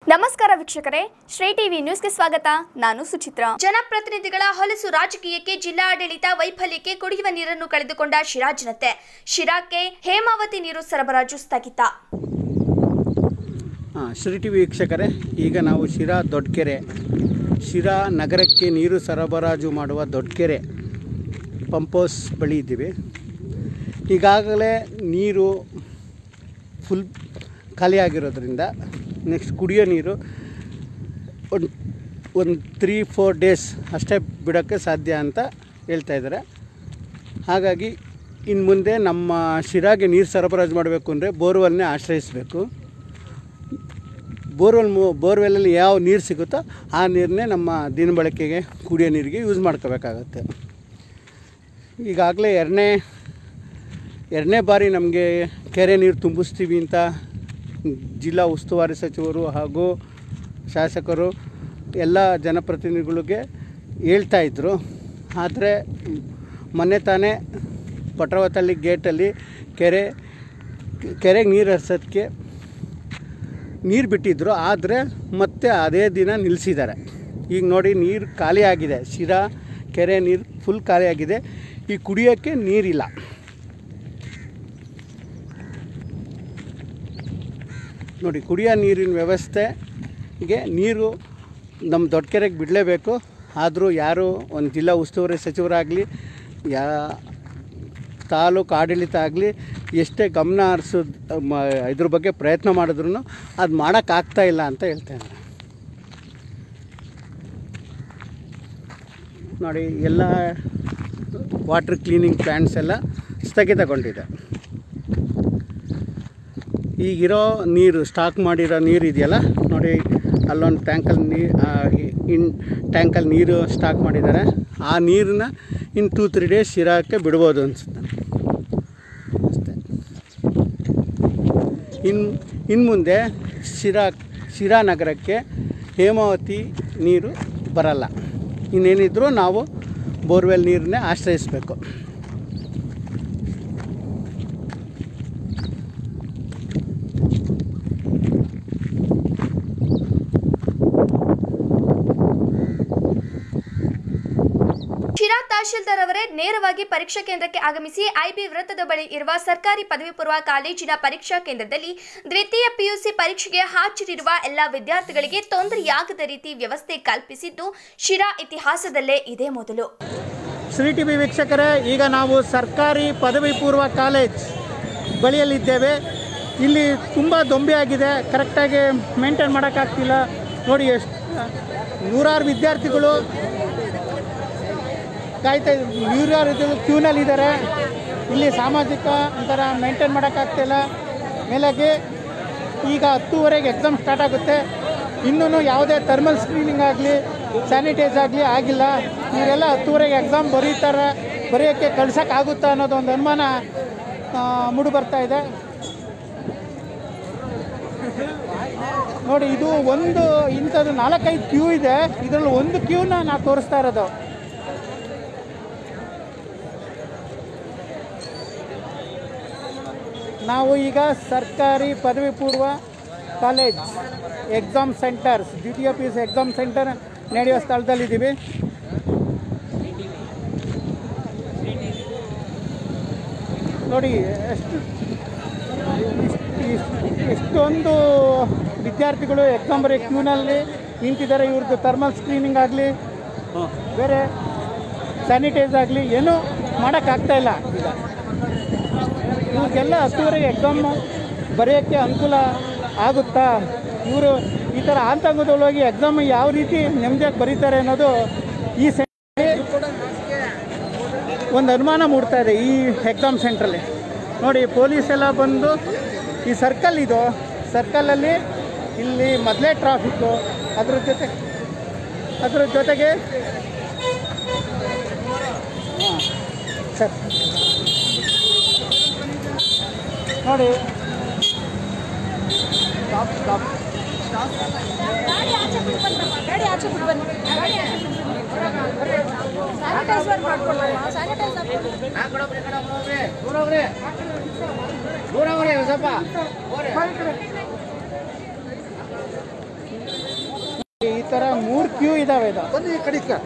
ನಮಸ್ಕಾರ ವೀಕ್ಷಕರೇ ಶ್ರೀ ಟಿವಿ ನ್ಯೂಸ್ಗೆ ಸ್ವಾಗತ ನಾನು ಸುಚಿತ್ರ ಜನಪ್ರತಿನಿಧಿಗಳ ಹೊಲಸು ರಾಜಕೀಯಕ್ಕೆ ಜಿಲ್ಲಾಡಳಿತ ವೈಫಲ್ಯಕ್ಕೆ ಕುಡಿಯುವ ನೀರನ್ನು ಕಳೆದುಕೊಂಡ ಶಿರಾ ಜನತೆ ಶಿರಾಕ್ಕೆ ಹೇಮಾವತಿ ನೀರು ಸರಬರಾಜು ಸ್ಥಗಿತ ಹಾಂ ಶ್ರೀ ಟಿ ವಿ ವೀಕ್ಷಕರೇ ಈಗ ನಾವು ಶಿರಾ ದೊಡ್ಡಕೆರೆ ಶಿರಾ ನಗರಕ್ಕೆ ನೀರು ಸರಬರಾಜು ಮಾಡುವ ದೊಡ್ಡಕೆರೆ ಪಂಪೌಸ್ ಬಳಿ ಇದ್ದೀವಿ ಈಗಾಗಲೇ ನೀರು ಫುಲ್ ಖಾಲಿಯಾಗಿರೋದ್ರಿಂದ ನೆಕ್ಸ್ಟ್ ಕುಡಿಯೋ ನೀರು ಒಂದು ಒಂದು ತ್ರೀ ಫೋರ್ ಡೇಸ್ ಅಷ್ಟೇ ಬಿಡೋಕ್ಕೆ ಸಾಧ್ಯ ಅಂತ ಹೇಳ್ತಾ ಇದ್ದಾರೆ ಹಾಗಾಗಿ ಇನ್ನು ಮುಂದೆ ನಮ್ಮ ಶಿರಾಗೆ ನೀರು ಸರಬರಾಜು ಮಾಡಬೇಕು ಅಂದರೆ ಬೋರ್ವೆಲ್ನೇ ಆಶ್ರಯಿಸಬೇಕು ಬೋರ್ವೆಲ್ ಮು ಬೋರ್ವೆಲ್ಲಲ್ಲಿ ಯಾವ ನೀರು ಸಿಗುತ್ತೋ ಆ ನೀರನ್ನೇ ನಮ್ಮ ದಿನಬಳಕೆಗೆ ಕುಡಿಯೋ ನೀರಿಗೆ ಯೂಸ್ ಮಾಡ್ಕೋಬೇಕಾಗತ್ತೆ ಈಗಾಗಲೇ ಎರಡನೇ ಎರಡನೇ ಬಾರಿ ನಮಗೆ ಕೆರೆ ನೀರು ತುಂಬಿಸ್ತೀವಿ ಅಂತ ಜಿಲ್ಲಾ ಉಸ್ತುವಾರಿ ಸಚಿವರು ಹಾಗೂ ಶಾಸಕರು ಎಲ್ಲ ಜನಪ್ರತಿನಿಧಿಗಳಿಗೆ ಹೇಳ್ತಾ ಇದ್ದರು ಆದರೆ ಮೊನ್ನೆ ತಾನೇ ಪಟ್ರವತಳ್ಳಿ ಗೇಟಲ್ಲಿ ಕೆರೆ ಕೆರೆಗೆ ನೀರು ಹರಿಸೋದಕ್ಕೆ ನೀರು ಬಿಟ್ಟಿದ್ದರು ಆದರೆ ಮತ್ತೆ ಅದೇ ದಿನ ನಿಲ್ಲಿಸಿದ್ದಾರೆ ಈಗ ನೋಡಿ ನೀರು ಖಾಲಿಯಾಗಿದೆ ಶಿರಾ ಕೆರೆ ನೀರು ಫುಲ್ ಖಾಲಿಯಾಗಿದೆ ಈ ಕುಡಿಯೋಕ್ಕೆ ನೀರಿಲ್ಲ ನೋಡಿ ಕುಡಿಯೋ ನೀರಿನ ವ್ಯವಸ್ಥೆಗೆ ನೀರು ನಮ್ಮ ದೊಡ್ಡ ಕೆರೆಗೆ ಬಿಡಲೇಬೇಕು ಆದರೂ ಯಾರು ಒಂದು ಜಿಲ್ಲಾ ಉಸ್ತುವಾರಿ ಸಚಿವರಾಗಲಿ ಯಾ ತಾಲೂಕು ಆಡಳಿತ ಆಗಲಿ ಎಷ್ಟೇ ಗಮನ ಹರಿಸೋದು ಮ ಇದ್ರ ಬಗ್ಗೆ ಪ್ರಯತ್ನ ಮಾಡಿದ್ರು ಅದು ಮಾಡೋಕ್ಕಾಗ್ತಾ ಇಲ್ಲ ಅಂತ ಹೇಳ್ತಾ ಇದ್ದಾರೆ ನೋಡಿ ಎಲ್ಲ ವಾಟರ್ ಕ್ಲೀನಿಂಗ್ ಪ್ಲ್ಯಾಂಟ್ಸ್ ಎಲ್ಲ ಸ್ಥಗಿತಗೊಂಡಿದೆ ಈಗಿರೋ ನೀರು ಸ್ಟಾಕ್ ಮಾಡಿರೋ ನೀರು ಇದೆಯಲ್ಲ ನೋಡಿ ಅಲ್ಲೊಂದು ಟ್ಯಾಂಕಲ್ಲಿ ನೀರು ಇನ್ ಟ್ಯಾಂಕಲ್ಲಿ ನೀರು ಸ್ಟಾಕ್ ಮಾಡಿದ್ದಾರೆ ಆ ನೀರನ್ನ ಇನ್ನು ಟೂ ತ್ರೀ ಡೇಸ್ ಶಿರಾಕ್ಕೆ ಬಿಡ್ಬೋದು ಅನಿಸುತ್ತೆ ಅಷ್ಟೇ ಇನ್ನು ಇನ್ನು ಮುಂದೆ ಶಿರಾ ಶಿರಾ ನಗರಕ್ಕೆ ಹೇಮಾವತಿ ನೀರು ಬರಲ್ಲ ಇನ್ನೇನಿದ್ರೂ ನಾವು ಬೋರ್ವೆಲ್ ನೀರನ್ನೇ ಆಶ್ರಯಿಸಬೇಕು ಶಿರಾ ತಹಶೀಲ್ದಾರ್ ಅವರೇ ನೇರವಾಗಿ ಪರೀಕ್ಷಾ ಕೇಂದ್ರಕ್ಕೆ ಆಗಮಿಸಿ ಐಬಿ ವೃತ್ತದ ಬಳಿ ಇರುವ ಸರ್ಕಾರಿ ಪದವಿ ಪೂರ್ವ ಕಾಲೇಜಿನ ಪರೀಕ್ಷಾ ಕೇಂದ್ರದಲ್ಲಿ ದ್ವಿತೀಯ ಪಿಯುಸಿ ಪರೀಕ್ಷೆಗೆ ಹಾಜರಿರುವ ಎಲ್ಲ ವಿದ್ಯಾರ್ಥಿಗಳಿಗೆ ತೊಂದರೆಯಾಗದ ರೀತಿ ವ್ಯವಸ್ಥೆ ಕಲ್ಪಿಸಿದ್ದು ಶಿರಾ ಇತಿಹಾಸದಲ್ಲೇ ಇದೇ ಮೊದಲು ಶ್ರೀ ಟಿ ವಿ ವೀಕ್ಷಕರೇ ಈಗ ನಾವು ಸರ್ಕಾರಿ ಪದವಿ ಪೂರ್ವ ಕಾಲೇಜ್ ಬಳಿಯಲ್ಲಿದ್ದೇವೆ ಇಲ್ಲಿ ತುಂಬ ದೊಂಬಿ ಆಗಿದೆ ಕರೆಕ್ಟಾಗಿ ಮೇಂಟೈನ್ ಮಾಡೋಕ್ಕಾಗ್ತಿಲ್ಲ ನೋಡಿ ಎಷ್ಟು ನೂರಾರು ವಿದ್ಯಾರ್ಥಿಗಳು ಕಾಯ್ತಾ ನೂರಾರು ಕ್ಯೂನಲ್ಲಿದ್ದಾರೆ ಇಲ್ಲಿ ಸಾಮಾಜಿಕ ಅಂತರ ಮೇಂಟೈನ್ ಮಾಡೋಕ್ಕಾಗ್ತಿಲ್ಲ ಮೇಲಾಗಿ ಈಗ ಹತ್ತುವರೆಗೆ ಎಕ್ಸಾಮ್ ಸ್ಟಾರ್ಟ್ ಆಗುತ್ತೆ ಇನ್ನೂ ಯಾವುದೇ ಥರ್ಮಲ್ ಸ್ಕ್ರೀನಿಂಗ್ ಆಗಲಿ ಸ್ಯಾನಿಟೈಸ್ ಆಗಲಿ ಆಗಿಲ್ಲ ಇವರೆಲ್ಲ ಹತ್ತುವರೆಗೆ ಎಕ್ಸಾಮ್ ಬರೀತಾರೆ ಬರೆಯೋಕ್ಕೆ ಕಳ್ಸೋಕ್ಕಾಗುತ್ತಾ ಅನ್ನೋದು ಒಂದು ಅನುಮಾನ ಆ, ಮೂಡಿ ಬರ್ತಾ ಇದೆ ನೋಡಿ ಇದು ಒಂದು ಇಂಥದ್ದು ನಾಲ್ಕೈದು ಕ್ಯೂ ಇದೆ ಇದರಲ್ಲಿ ಒಂದು ಕ್ಯೂನ ನಾವು ತೋರಿಸ್ತಾ ಇರೋದು ನಾವು ಈಗ ಸರ್ಕಾರಿ ಪದವಿ ಪೂರ್ವ ಕಾಲೇಜ್ ಎಕ್ಸಾಮ್ ಸೆಂಟರ್ಸ್ ದ್ವಿತೀಯ P U C exam centre ನಡೆಯುವ ಸ್ಥಳದಲ್ಲಿದ್ದೀವಿ ನೋಡಿ ಎಷ್ಟು ಇಷ್ಟ್- ಎಷ್ಟೊಂದು ವಿದ್ಯಾರ್ಥಿಗಳು ಎಕ್ಸಾಮ್ ಬರೀ ಕ್ಯೂನಲ್ಲಿ ನಿಂತಿದ್ದಾರೆ ಇವ್ರದ್ದು ಥರ್ಮಲ್ ಸ್ಕ್ರೀನಿಂಗ್ ಆಗಲಿ ಬೇರೆ ಸ್ಯಾನಿಟೈಸ್ ಆಗಲಿ ಏನೂ ಮಾಡೋಕ್ಕಾಗ್ತಾ ಇಲ್ಲ ಈಗ ಇವ್ರಿಗೆಲ್ಲ ಹತ್ತುವರೆಗೆ ಎಕ್ಸಾಮ್ ಬರೆಯೋಕ್ಕೆ ಅನುಕೂಲ ಆಗುತ್ತಾ ಇವರು ಈ ಥರ ಆತಂಕದೊಳಗೆ ಎಕ್ಸಾಮ್ ಯಾವ ರೀತಿ ನೆಮ್ಮದಿಯಾಗಿ ಬರೀತಾರೆ ಅನ್ನೋದು ಈ ಸೆಂಟ್ರಲ್ಲಿ ಒಂದು ಅನುಮಾನ ಮೂಡ್ತಾ ಇದೆ ಈ ಎಕ್ಸಾಮ್ ಸೆಂಟ್ರಲ್ಲಿ ನೋಡಿ ಪೊಲೀಸ್ ಎಲ್ಲ ಬಂದು ಈ ಸರ್ಕಲ್ ಇದು ಸರ್ಕಲಲ್ಲಿ ಇಲ್ಲಿ ಮೊದಲೇ ಟ್ರಾಫಿಕ್ಕು ಅದ್ರ ಜೊತೆ ಅದ್ರ ಜೊತೆಗೆ ಹಾಂ ಸರ್ ನೋಡಿ ಸ್ಟಾಪ್ ಸ್ಟಾಪ್ ಗಾಡಿ ಆಚೆ ಬಿಟ್ಟು ಬನ್ರಮ್ಮ ಗಾಡಿ ಆಚೆ ಬಿಟ್ಟು ಬನ್ನಿ ಗಾಡಿ ಆಚೆ ಬಿಟ್ಟು ಬನ್ನಿ ಸ್ಯಾನಿಟೈಸರ್ ಮಾಡ್ಕೊಳ್ಳಮ್ಮ ಸ್ಯಾನಿಟೈಸರ್ ಈ ಥರ ಮೂರು ಕ್ಯೂ ಇದ್ದಾವೆ ಇದು ಬನ್ನಿ ಈ ಕಡಿಕ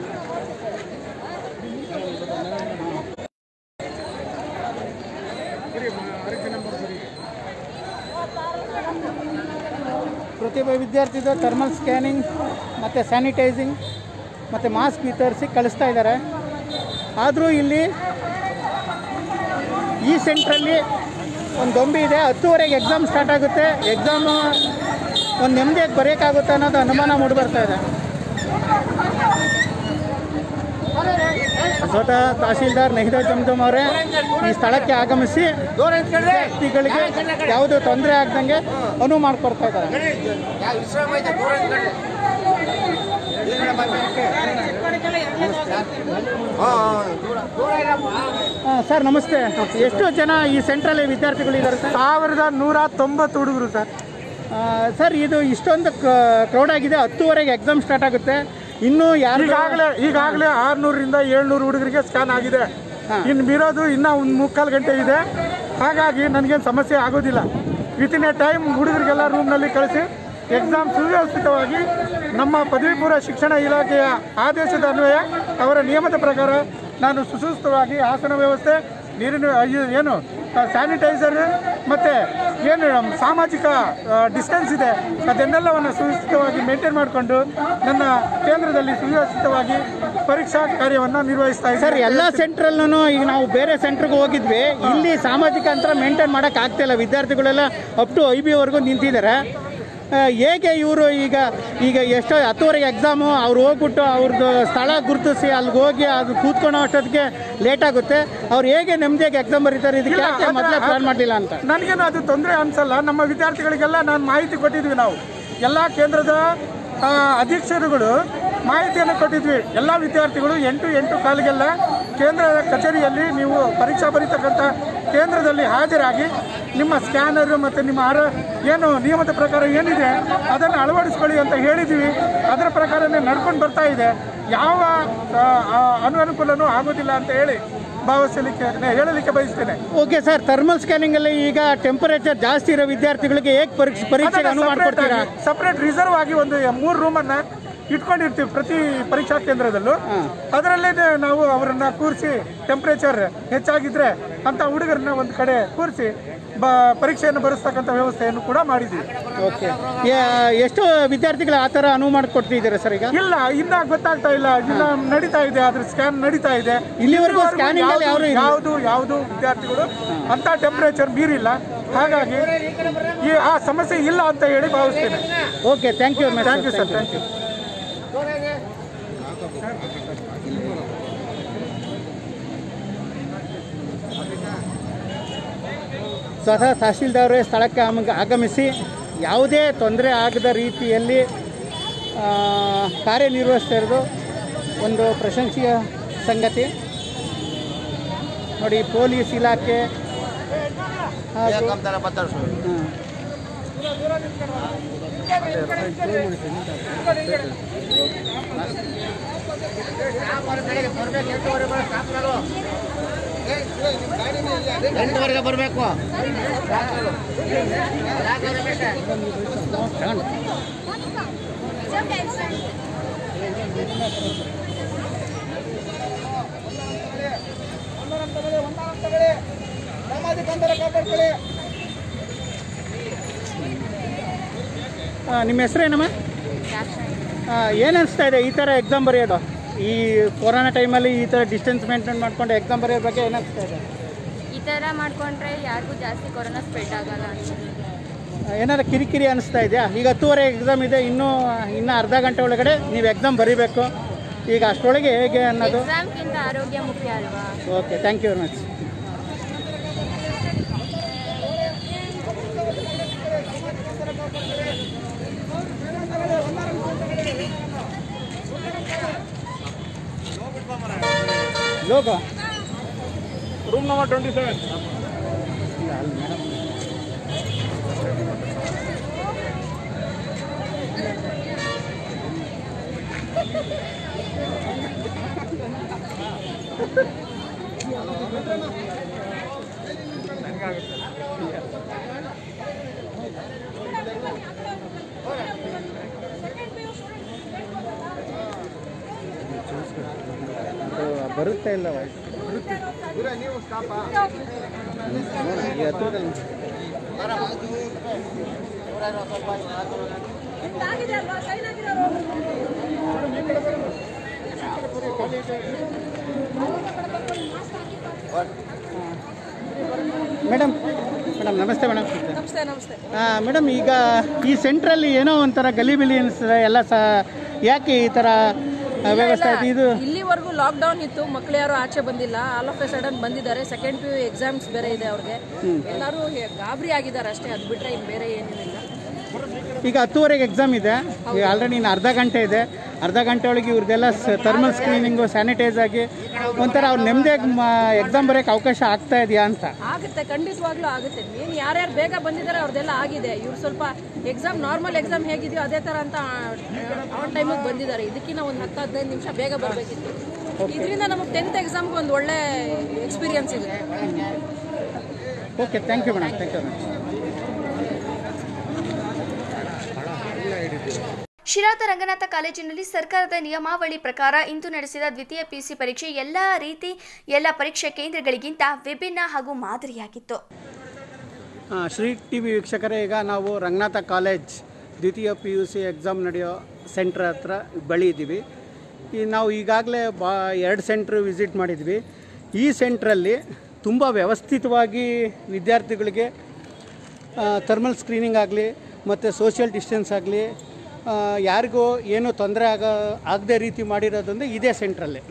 ಪ್ರತಿಯೊಬ್ಬ ವಿದ್ಯಾರ್ಥಿದು ಥರ್ಮಲ್ ಸ್ಕ್ಯಾನಿಂಗ್ ಮತ್ತು ಸ್ಯಾನಿಟೈಸಿಂಗ್ ಮತ್ತು ಮಾಸ್ಕ್ ವಿತರಿಸಿ ಕಳಿಸ್ತಾ ಇದ್ದಾರೆ ಆದರೂ ಇಲ್ಲಿ ಈ ಸೆಂಟ್ರಲ್ಲಿ ಒಂದು ಗೊಂಬೆ ಇದೆ ಹತ್ತುವರೆಗೆ ಎಕ್ಸಾಮ್ ಸ್ಟಾರ್ಟ್ ಆಗುತ್ತೆ ಎಕ್ಸಾಮು ಒಂದು ನೆಮ್ಮದಿಯಾಗಿ ಬರೆಯೋಕ್ಕಾಗುತ್ತೆ ಅನ್ನೋದು ಅನುಮಾನ ಮೂಡಿಬರ್ತಾ ಇದೆ ಸ್ವತಃ ತಹಶೀಲ್ದಾರ್ ನೆಹಿದಾ ಜಮ್ಜಮ್ ಅವರೇ ಈ ಸ್ಥಳಕ್ಕೆ ಆಗಮಿಸಿ ವಿದ್ಯಾರ್ಥಿಗಳಿಗೆ ಯಾವುದೇ ತೊಂದರೆ ಆಗ್ದಂಗೆ ಅನುವು ಮಾಡಿಕೊಡ್ತಾ ಇದ್ದಾರೆ ಆ, ಸರ್ ನಮಸ್ತೆ ಎಷ್ಟು ಜನ ಈ ಸೆಂಟ್ರಲ್ಲಿ ವಿದ್ಯಾರ್ಥಿಗಳು ಇದ್ದಾರೆ ಸರ್ ಸಾವಿರದ ನೂರ ತೊಂಬತ್ತು ಹುಡುಗರು ಸರ್ ಆ, ಸರ್ ಇದು ಇಷ್ಟೊಂದು ಕ್ರೌಡ್ ಆಗಿದೆ ಹತ್ತುವರೆಗೆ ಎಕ್ಸಾಮ್ ಸ್ಟಾರ್ಟ್ ಆಗುತ್ತೆ ಇನ್ನೂ ಯಾರು ಈಗಾಗಲೇ ಈಗಾಗಲೇ ಆರ್ನೂರರಿಂದ ಏಳ್ನೂರು ಹುಡುಗರಿಗೆ ಸ್ಕ್ಯಾನ್ ಆಗಿದೆ ಹಾ. ಇನ್ನು ಬೀರೋದು ಇನ್ನೂ ಒಂದು ಮುಕ್ಕಾಲು ಗಂಟೆ ಇದೆ ಹಾಗಾಗಿ ನನಗೇನು ಸಮಸ್ಯೆ ಆಗೋದಿಲ್ಲ ವಿತಿನ್ ಎ ಟೈಮ್ ಹುಡುಗರಿಗೆಲ್ಲ ರೂಮ್ನಲ್ಲಿ ಕಳಿಸಿ ಎಕ್ಸಾಮ್ ಸುವ್ಯವಸ್ಥಿತವಾಗಿ ನಮ್ಮ ಪದವಿ ಪೂರ್ವ ಶಿಕ್ಷಣ ಇಲಾಖೆಯ ಆದೇಶದ ಅನ್ವಯ ಅವರ ನಿಯಮದ ಪ್ರಕಾರ ನಾನು ಸುಸೂಸ್ತವಾಗಿ ಆಸನ ವ್ಯವಸ್ಥೆ ನೀರಿನ ಅಯ್ಯೋ- ಏನು ಸ್ಯಾನಿಟೈಸರ್ ಮತ್ತು ಏನು ನಮ್ಮ ಸಾಮಾಜಿಕ ಡಿಸ್ಟೆನ್ಸ್ ಇದೆ ಅದನ್ನೆಲ್ಲವನ್ನು ಸುವ್ಯವಸ್ಥಿತವಾಗಿ ಮೇಂಟೈನ್ ಮಾಡಿಕೊಂಡು ನನ್ನ ಕೇಂದ್ರದಲ್ಲಿ ಸುವ್ಯವಸ್ಥಿತವಾಗಿ ಪರೀಕ್ಷಾ ಕಾರ್ಯವನ್ನು ನಿರ್ವಹಿಸ್ತಾ ಸರ್ ಇದ್ದಾರೆ ಎಲ್ಲ ಸೆಂಟ್ರಲ್ಲೂ ಈಗ ನಾವು ಬೇರೆ ಸೆಂಟ್ರಿಗೆ ಹೋಗಿದ್ವಿ ಇಲ್ಲಿ ಸಾಮಾಜಿಕ ಅಂತರ ಮೇಂಟೈನ್ ಮಾಡೋಕೆ ಆಗ್ತಿಲ್ಲ ವಿದ್ಯಾರ್ಥಿಗಳೆಲ್ಲ ಅಪ್ ಟು ಐ ಬಿ ವರೆಗೂ ನಿಂತಿದ್ದಾರೆ ಆ, ಹೇಗೆ ಇವರು ಈಗ ಈಗ ಎಷ್ಟೋ ಹತ್ತುವರೆಗೆ ಎಕ್ಸಾಮು ಅವ್ರು ಹೋಗ್ಬಿಟ್ಟು ಅವ್ರದ್ದು ಸ್ಥಳ ಗುರುತಿಸಿ ಅಲ್ಲಿಗೆ ಹೋಗಿ ಅದು ಕೂತ್ಕೊಳ್ಳೋ ಅಷ್ಟೊತ್ತಿಗೆ ಲೇಟ್ ಆಗುತ್ತೆ ಅವ್ರು ಹೇಗೆ ನೆಮ್ಮದಿಯಾಗಿ ಎಕ್ಸಾಮ್ ಬರೀತಾರೆ ಇದಕ್ಕೆ ಇಲ್ಲ, ಯಾಕೆ ಅದ್ರ- ಮೊದಲೇ ಪ್ಲಾನ್ ಮಾಡಲಿಲ್ಲ ಅಂತ ನನಗೇನು ಅದು ತೊಂದರೆ ಅನ್ಸಲ್ಲ ನಮ್ಮ ವಿದ್ಯಾರ್ಥಿಗಳಿಗೆಲ್ಲ ನಾನು ಮಾಹಿತಿ ಕೊಟ್ಟಿದ್ವಿ ನಾವು ಎಲ್ಲ ಕೇಂದ್ರದ ಆ, ಅಧೀಕ್ಷರುಗಳು ಮಾಹಿತಿಯನ್ನು ಕೊಟ್ಟಿದ್ವಿ ಎಲ್ಲ ವಿದ್ಯಾರ್ಥಿಗಳು ಎಂಟು ಎಂಟು ಕಾಲಿಗೆಲ್ಲ ಕೇಂದ್ರದ ಕಚೇರಿಯಲ್ಲಿ ನೀವು ಪರೀಕ್ಷಾ ಬರೀತಕ್ಕಂಥ ಕೇಂದ್ರದಲ್ಲಿ ಹಾಜರಾಗಿ ನಿಮ್ಮ ಸ್ಕ್ಯಾನರ್ ಮತ್ತು ನಿಮ್ಮ ಆರ ಏನು ನಿಯಮದ ಪ್ರಕಾರ ಏನಿದೆ ಅದನ್ನು ಅಳವಡಿಸ್ಕೊಳ್ಳಿ ಅಂತ ಹೇಳಿದ್ವಿ ಅದರ ಪ್ರಕಾರನೇ ನಡ್ಕೊಂಡು ಬರ್ತಾ ಇದೆ ಯಾವ ಆ, ಆ, ಅನನುಕೂಲನೂ ಆಗೋದಿಲ್ಲ ಅಂತ ಹೇಳಿ ಭಾವಿಸಲಿಕ್ಕೆ ಹೇಳಲಿಕ್ಕೆ ಬಯಸ್ತೇನೆ ಓಕೆ ಸರ್ ಥರ್ಮಲ್ ಸ್ಕ್ಯಾನಿಂಗಲ್ಲಿ ಈಗ ಟೆಂಪರೇಚರ್ ಜಾಸ್ತಿ ಇರೋ ವಿದ್ಯಾರ್ಥಿಗಳಿಗೆ ಹೇಗೆ ಪರೀಕ್ಷೆ ಪರೀಕ್ಷೆಗೆ ಅನುವು ಮಾಡಿಕೊಡ್ತೀರಾ ಸಪರೇಟ್ ರಿಸರ್ವ್ ಆಗಿ ಒಂದು ಮೂರು ರೂಮನ್ನ ಇಟ್ಕೊಂಡಿರ್ತೀವಿ ಪ್ರತಿ ಪರೀಕ್ಷಾ ಕೇಂದ್ರದಲ್ಲೂ ಅದರಲ್ಲೇ ನಾವು ಅವರನ್ನ ಕೂರಿಸಿ ಟೆಂಪರೇಚರ್ ಹೆಚ್ಚಾಗಿದ್ರೆ ಅಂತ ಹುಡುಗರನ್ನ ಒಂದು ಕಡೆ ಕೂರಿಸಿ ಬ ಪರೀಕ್ಷೆಯನ್ನು ಬರೆಸ್ತಕ್ಕಂಥ ವ್ಯವಸ್ಥೆಯನ್ನು ಕೂಡ ಮಾಡಿದ್ವಿ ಓಕೆ ಎಷ್ಟು ವಿದ್ಯಾರ್ಥಿಗಳು ಆ ಥರ ಅನುವು ಮಾಡಿಕೊಡ್ತಿದ್ದೀರಾ ಸರ್ ಈಗ ಇಲ್ಲ ಇನ್ನ ಗೊತ್ತಾಗ್ತಾ ಇಲ್ಲ ಇನ್ನ ನಡೀತಾ ಇದೆ ಅದ್ರ ಸ್ಕ್ಯಾನ್ ನಡೀತಾ ಇದೆ ಇಲ್ಲಿವರೆಗೂ ಇಲ್ಲಿವರೆಗೂ scanning ಅಲ್ಲಿ ಯಾರು ಇಲ್ಲ. ಯಾವುದು ಯಾವುದು ವಿದ್ಯಾರ್ಥಿಗಳು ಅಂತ ಟೆಂಪರೇಚರ್ ಮೀರಿಲ್ಲ ಹಾಗಾಗಿ ಈ ಆ ಸಮಸ್ಯೆ ಇಲ್ಲ ಅಂತ ಹೇಳಿ ಭಾವಿಸ್ತೇನೆ okay thank you thank you sir thank you ಸ್ವತಃ ತಹಶೀಲ್ದಾರರೇ ಸ್ಥಳಕ್ಕೆ ಆಮ- ಆಗಮಿಸಿ ಯಾವುದೇ ತೊಂದರೆ ಆಗದ ರೀತಿಯಲ್ಲಿ ಆ, ಕಾರ್ಯನಿರ್ವಹಿಸ್ತಾ ಇರೋದು ಒಂದು ಪ್ರಶಂಸೆಯ ಸಂಗತಿ ನೋಡಿ ಪೊಲೀಸ್ ಇಲಾಖೆ ಹಾಗೂ ಹ್ಮ್. ಎಂಟುವರೆಗೆ ಬರಬೇಕು ಆ, ನಿಮ್ಮ ಹೆಸರೇನಮ್ಮ ಏನು ಅನಿಸ್ತಾ ಇದೆ ಈ ಥರ ಎಕ್ಸಾಮ್ ಬರೆಯೋದು ಈ ಕೊರೋನಾ ಟೈಮಲ್ಲಿ ಈ ಥರ ಡಿಸ್ಟೆನ್ಸ್ ಮೇಂಟೈನ್ ಮಾಡ್ಕೊಂಡು ಎಕ್ಸಾಮ್ ಬರೆಯೋ ಬಗ್ಗೆ ಏನು ಅನಿಸ್ತಾ ಇದೆ ಈ ಥರ ಮಾಡ್ಕೊಂಡ್ರೆ ಯಾರಿಗೂ ಜಾಸ್ತಿ ಕೊರೋನಾ ಸ್ಪ್ರೆಡ್ ಆಗಲ್ಲ ಅನ್ಸುತ್ತೆ ಏನಾದ್ರು ಕಿರಿಕಿರಿ ಅನಿಸ್ತಾ ಇದೆಯಾ ಈಗ ಹತ್ತುವರೆ ಎಕ್ಸಾಮ್ ಇದೆ ಇನ್ನೂ ಇನ್ನೂ ಅರ್ಧ ಗಂಟೆ ಒಳಗಡೆ ನೀವು ಎಕ್ಸಾಮ್ ಬರೀಬೇಕು ಈಗ ಅಷ್ಟರೊಳಗೆ ಹೇಗೆ ಅನ್ನೋದು ಎಕ್ಸಾಮ್ಗಿಂತ ಆರೋಗ್ಯ ಮುಖ್ಯ ಅಲ್ವಾ okay thank you very much ಲೋಕ ರೂಮ್ ನಂಬರ್ ಟ್ವೆಂಟಿ ಸೆವೆನ್ ಬರುತ್ತೆ ಇಲ್ಲ ವಾಯ್ಸ್ ಈ ಹತ್ರದಲ್ಲಿ ಆಗಿದೆ ಅಲ್ವಾ ಸೈನ್ ಆಗಿರೋರು ಮೇಡಮ್ ಮೇಡಮ್ ನಮಸ್ತೆ ಮೇಡಮ್ ನಮಸ್ತೆ ನಮಸ್ತೆ ಮೇಡಮ್ ಈಗ ಈ ಸೆಂಟ್ರಲ್ಲಿ ಏನೋ ಒಂಥರ ಗಲಿಬಿಲಿ ಅನಿಸ್ತದೆ ಎಲ್ಲ ಸಹ ಯಾಕೆ ಈ ಥರ ಆ, ವ್ಯವಸ್ಥೆ ಆಯ್ತು ಇದು ಇಲ್ಲಿವರೆಗೂ ಲಾಕ್ಡೌನ್ ಇತ್ತು ಮಕ್ಳು ಯಾರು ಆಚೆ ಬಂದಿಲ್ಲ ಆಲ್ ಆಫ್ ಎ ಸಡನ್ ಬಂದಿದ್ದಾರೆ ಸೆಕೆಂಡ್ ಪಿ ಯು ಎಕ್ಸಾಮ್ಸ್ ಬೇರೆ ಇದೆ ಅವ್ರಿಗೆ ಎಲ್ಲರೂ ಹೇ- ಗಾಬರಿ ಆಗಿದ್ದಾರೆ ಅಷ್ಟೇ ಅದು ಬಿಟ್ರೆ ಇನ್ನು ಬೇರೆ ಏನಿಲ್ಲ ಈಗ ಹತ್ತುವರೆಗೆ ಎಕ್ಸಾಮ್ ಇದೆ ಈಗ ಆಲ್ರೆಡಿ ಇನ್ನು ಅರ್ಧ ಗಂಟೆ ಇದೆ ಅರ್ಧ ಗಂಟೆ ಒಳಗೆ ಇವ್ರದ್ದೆಲ್ಲ ಥರ್ಮಲ್ ಸ್ಕ್ರೀನಿಂಗು ಸ್ಯಾನಿಟೈಸ್ ಆಗಿ ಒಂಥರ ಅವ್ರು ನೆಮ್ಮದಿಯಾಗಿ ಎಕ್ಸಾಮ್ ಬರೋಕ್ಕೆ ಅವಕಾಶ ಆಗ್ತಾ ಇದೆಯಾ ಅಂತ ಆಗುತ್ತೆ ಖಂಡಿತವಾಗ್ಲೂ ಆಗುತ್ತೆ ಏನು ಯಾರ್ಯಾರು ಬೇಗ ಬಂದಿದ್ದಾರೆ ಅವ್ರದ್ದೆಲ್ಲ ಆಗಿದೆ ಇವ್ರು ಸ್ವಲ್ಪ ಎಕ್ಸಾಮ್ ನಾರ್ಮಲ್ ಎಕ್ಸಾಮ್ ಹೇಗಿದೆಯೋ ಅದೇ ಥರ ಅಂತ ಆನ್ ಟೈಮಿಗೆ ಬಂದಿದ್ದಾರೆ ಇದಕ್ಕಿಂತ ಒಂದು ಹತ್ತು ಹದಿನೈದು ನಿಮಿಷ ಬೇಗ ಬರಬೇಕಿತ್ತು ಇದರಿಂದ ನಮಗೆ ಟೆಂತ್ ಎಕ್ಸಾಮ್ಗೆ ಒಂದು ಒಳ್ಳೆ ಎಕ್ಸ್ಪೀರಿಯನ್ಸ್ ಇದೆ okay thank you madam thank you madam ಶಿರಾದ ರಂಗನಾಥ ಕಾಲೇಜಿನಲ್ಲಿ ಸರ್ಕಾರದ ನಿಯಮಾವಳಿ ಪ್ರಕಾರ ಇಂದು ನಡೆಸಿದ ದ್ವಿತೀಯ ಪಿಯುಸಿ ಪರೀಕ್ಷೆ ಎಲ್ಲ ರೀತಿ ಎಲ್ಲ ಪರೀಕ್ಷಾ ಕೇಂದ್ರಗಳಿಗಿಂತ ವಿಭಿನ್ನ ಹಾಗೂ ಮಾದರಿಯಾಗಿತ್ತು ಆ, ಶ್ರೀ ಟಿ ವಿ ವೀಕ್ಷಕರೇ ಈಗ ನಾವು ರಂಗನಾಥ ಕಾಲೇಜ್ ದ್ವಿತೀಯ ಪಿ ಯು ಸಿ ಎಕ್ಸಾಮ್ ನಡೆಯೋ ಸೆಂಟ್ರ್ ಹತ್ರ ಬಳಿ ಇದ್ದೀವಿ ಈ ನಾವು ಈಗಾಗಲೇ ಬಾ ಎರಡು ಸೆಂಟ್ರ್ ವಿಸಿಟ್ ಮಾಡಿದ್ವಿ ಈ ಸೆಂಟ್ರಲ್ಲಿ ತುಂಬ ವ್ಯವಸ್ಥಿತವಾಗಿ ವಿದ್ಯಾರ್ಥಿಗಳಿಗೆ ಥರ್ಮಲ್ ಸ್ಕ್ರೀನಿಂಗ್ ಆಗಲಿ ಮತ್ತು ಸೋಷಿಯಲ್ ಡಿಸ್ಟೆನ್ಸ್ ಆಗಲಿ ಯಾರಿಗೂ ಏನೂ ತೊಂದರೆ ಆಗ ಆಗದೇ ರೀತಿ ಮಾಡಿರೋದಂದ್ರೆ ಇದೇ ಸೆಂಟ್ರಲ್ಲಿ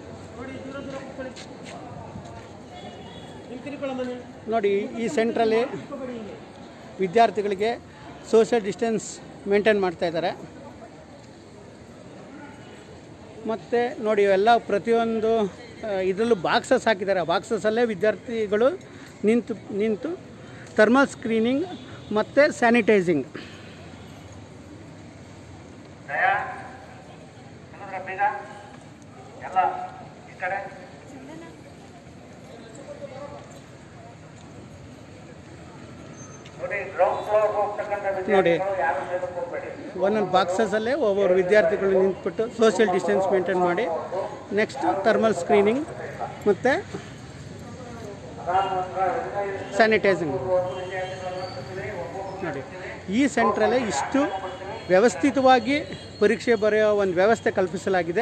ನೋಡಿ ಈ ಸೆಂಟ್ರಲ್ಲಿ ವಿದ್ಯಾರ್ಥಿಗಳಿಗೆ ಸೋಷಿಯಲ್ ಡಿಸ್ಟೆನ್ಸ್ ಮೇಂಟೈನ್ ಮಾಡ್ತಾ ಇದ್ದಾರೆ ಮತ್ತು ನೋಡಿ ಎಲ್ಲ ಪ್ರತಿಯೊಂದು ಇದರಲ್ಲೂ ಬಾಕ್ಸಸ್ ಹಾಕಿದ್ದಾರೆ ಆ ಬಾಕ್ಸಸಲ್ಲೇ ವಿದ್ಯಾರ್ಥಿಗಳು ನಿಂತು ನಿಂತು ಥರ್ಮಲ್ ಸ್ಕ್ರೀನಿಂಗ್ ಮತ್ತು ಸ್ಯಾನಿಟೈಸಿಂಗ್ ನೋಡಿ ಒಂದೊಂದು ಬಾಕ್ಸಸಲ್ಲೇ ಒಬ್ಬೊಬ್ಬರು ವಿದ್ಯಾರ್ಥಿಗಳು ನಿಂತ್ಬಿಟ್ಟು ಸೋಷಿಯಲ್ ಡಿಸ್ಟೆನ್ಸ್ ಮೇಂಟೈನ್ ಮಾಡಿ ನೆಕ್ಸ್ಟ್ ಥರ್ಮಲ್ ಸ್ಕ್ರೀನಿಂಗ್ ಮತ್ತು ಸ್ಯಾನಿಟೈಸಿಂಗ್ ನೋಡಿ ಈ ಸೆಂಟ್ರಲ್ಲೇ ಇಷ್ಟು ವ್ಯವಸ್ಥಿತವಾಗಿ ಪರೀಕ್ಷೆ ಬರೆಯೋ ಒಂದು ವ್ಯವಸ್ಥೆ ಕಲ್ಪಿಸಲಾಗಿದೆ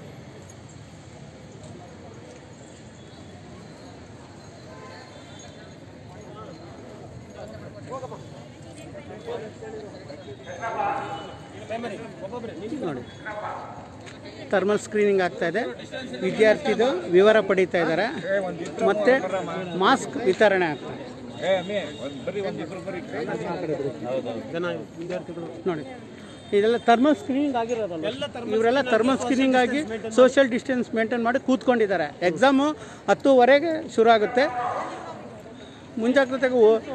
ನೋಡಿ ಥರ್ಮಲ್ ಸ್ಕ್ರೀನಿಂಗ್ ಆಗ್ತಾ ಇದೆ ವಿದ್ಯಾರ್ಥಿದು ವಿವರ ಪಡೀತಾ ಇದ್ದಾರೆ ಮತ್ತು ಮಾಸ್ಕ್ ವಿತರಣೆ ಆಗ್ತಾ ನೋಡಿ ಇದೆಲ್ಲ ಥರ್ಮಲ್ ಸ್ಕ್ರೀನಿಂಗ್ ಆಗಿರೋದಲ್ಲ ಇವರೆಲ್ಲ ಥರ್ಮಲ್ ಸ್ಕ್ರೀನಿಂಗ್ ಆಗಿ ಸೋಷಿಯಲ್ ಡಿಸ್ಟೆನ್ಸ್ ಮೇಂಟೈನ್ ಮಾಡಿ ಕೂತ್ಕೊಂಡಿದ್ದಾರೆ ಎಕ್ಸಾಮು ಹತ್ತುವರೆಗೆ ಶುರು ಆಗುತ್ತೆ ಮುಂಜಾಗ್ರತೆಗೆ ಓ-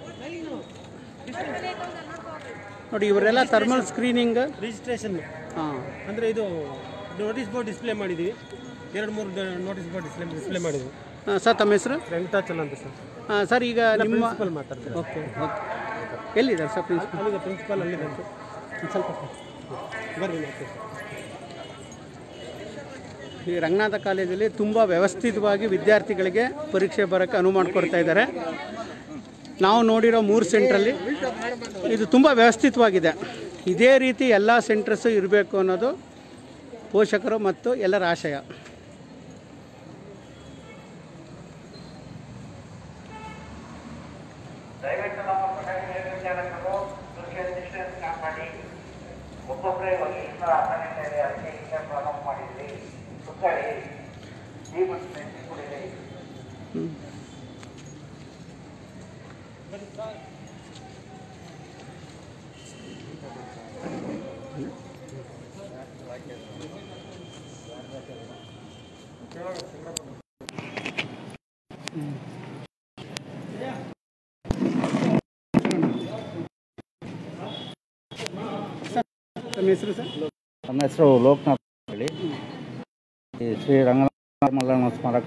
ನೋಡಿ ಇವರೆಲ್ಲ ಥರ್ಮಲ್ ಸ್ಕ್ರೀನಿಂಗ್ ರಿಜಿಸ್ಟ್ರೇಷನ್ ಹಾಂ ಅಂದರೆ ಇದು ನೋಟಿಸ್ ಬೋರ್ಡ್ ಡಿಸ್ಪ್ಲೇ ಮಾಡಿದ್ದೀವಿ ಎರಡು ಮೂರು ನೋಟಿಸ್ ಬೋರ್ಡ್ ಡಿಸ್ಪ್ಲೇ ಡಿಸ್ಪ್ಲೇ ಮಾಡಿದ್ವಿ ಸರ್ ತಮ್ಮ ಹೆಸರು ವೆಂಕಟಾಚಲ ಅಂತ ಸರ್ ಹಾಂ ಸರ್ ಈಗ ನಿಮ್ಮ ಪ್ರಿನ್ಸಿಪಲ್ ಮಾತಾಡ್ತಾರೆ ಓಕೆ ಓಕೆ ಎಲ್ಲಿದ್ದಾರೆ ಸರ್ ಪ್ರಿನ್ಸಿಪಲ್ ಅಲ್ಲಿದೆ ಪ್ರಿನ್ಸಿಪಲ್ ಅಲ್ಲಿದೆ ಅಂತ ಸ್ವಲ್ಪ ಬರ್ರಿ ಮತ್ತೆ ಈ ರಂಗನಾಥ ಕಾಲೇಜಲ್ಲಿ ತುಂಬ ವ್ಯವಸ್ಥಿತವಾಗಿ ವಿದ್ಯಾರ್ಥಿಗಳಿಗೆ ಪರೀಕ್ಷೆ ಬರೋಕ್ಕೆ ಅನುವು ಮಾಡಿಕೊಡ್ತಾ ಇದ್ದಾರೆ ನಾವು ನೋಡಿರೋ ಮೂರು ಸೆಂಟ್ರಲ್ಲಿ ಇದು ತುಂಬ ವ್ಯವಸ್ಥಿತವಾಗಿದೆ ಇದೇ ರೀತಿ ಎಲ್ಲ ಸೆಂಟರ್ಸು ಇರಬೇಕು ಅನ್ನೋದು ಪೋಷಕರು ಮತ್ತು ಎಲ್ಲರ ಆಶಯ ದಯವಿಟ್ಟು ನಮ್ಮ ಕೊಠಡಿ ಮೇಲ್ವಿಚಾರಕರು ಸೋಷಿಯಲ್ ಡಿಸ್ಟೆನ್ಸ್ ಕಾಪಾಡಿ ಒಬ್ಬೊಬ್ಬರೇ ವಕೀಲರ ಸ್ಯಾನಿಟರಿ ಅದಕ್ಕೆ ಹಿಂದೆ ಪ್ರಾರಂಭ ಮಾಡಿದ್ರಿ ಸುತ್ತಳಿ ಈ ಮತ್ತು ನೆಚ್ಚಿ ಕುಡಿರಿ ತಮ್ಮ ಹೆಸರು ಸರ್ ನನ್ನ ಹೆಸರು ಲೋಕನಾಥ್ ಹೇಳಿ ಈ ಶ್ರೀ ರಂಗನಾಥ ಮಲ್ಲಣ್ಣ ಸ್ಮಾರಕ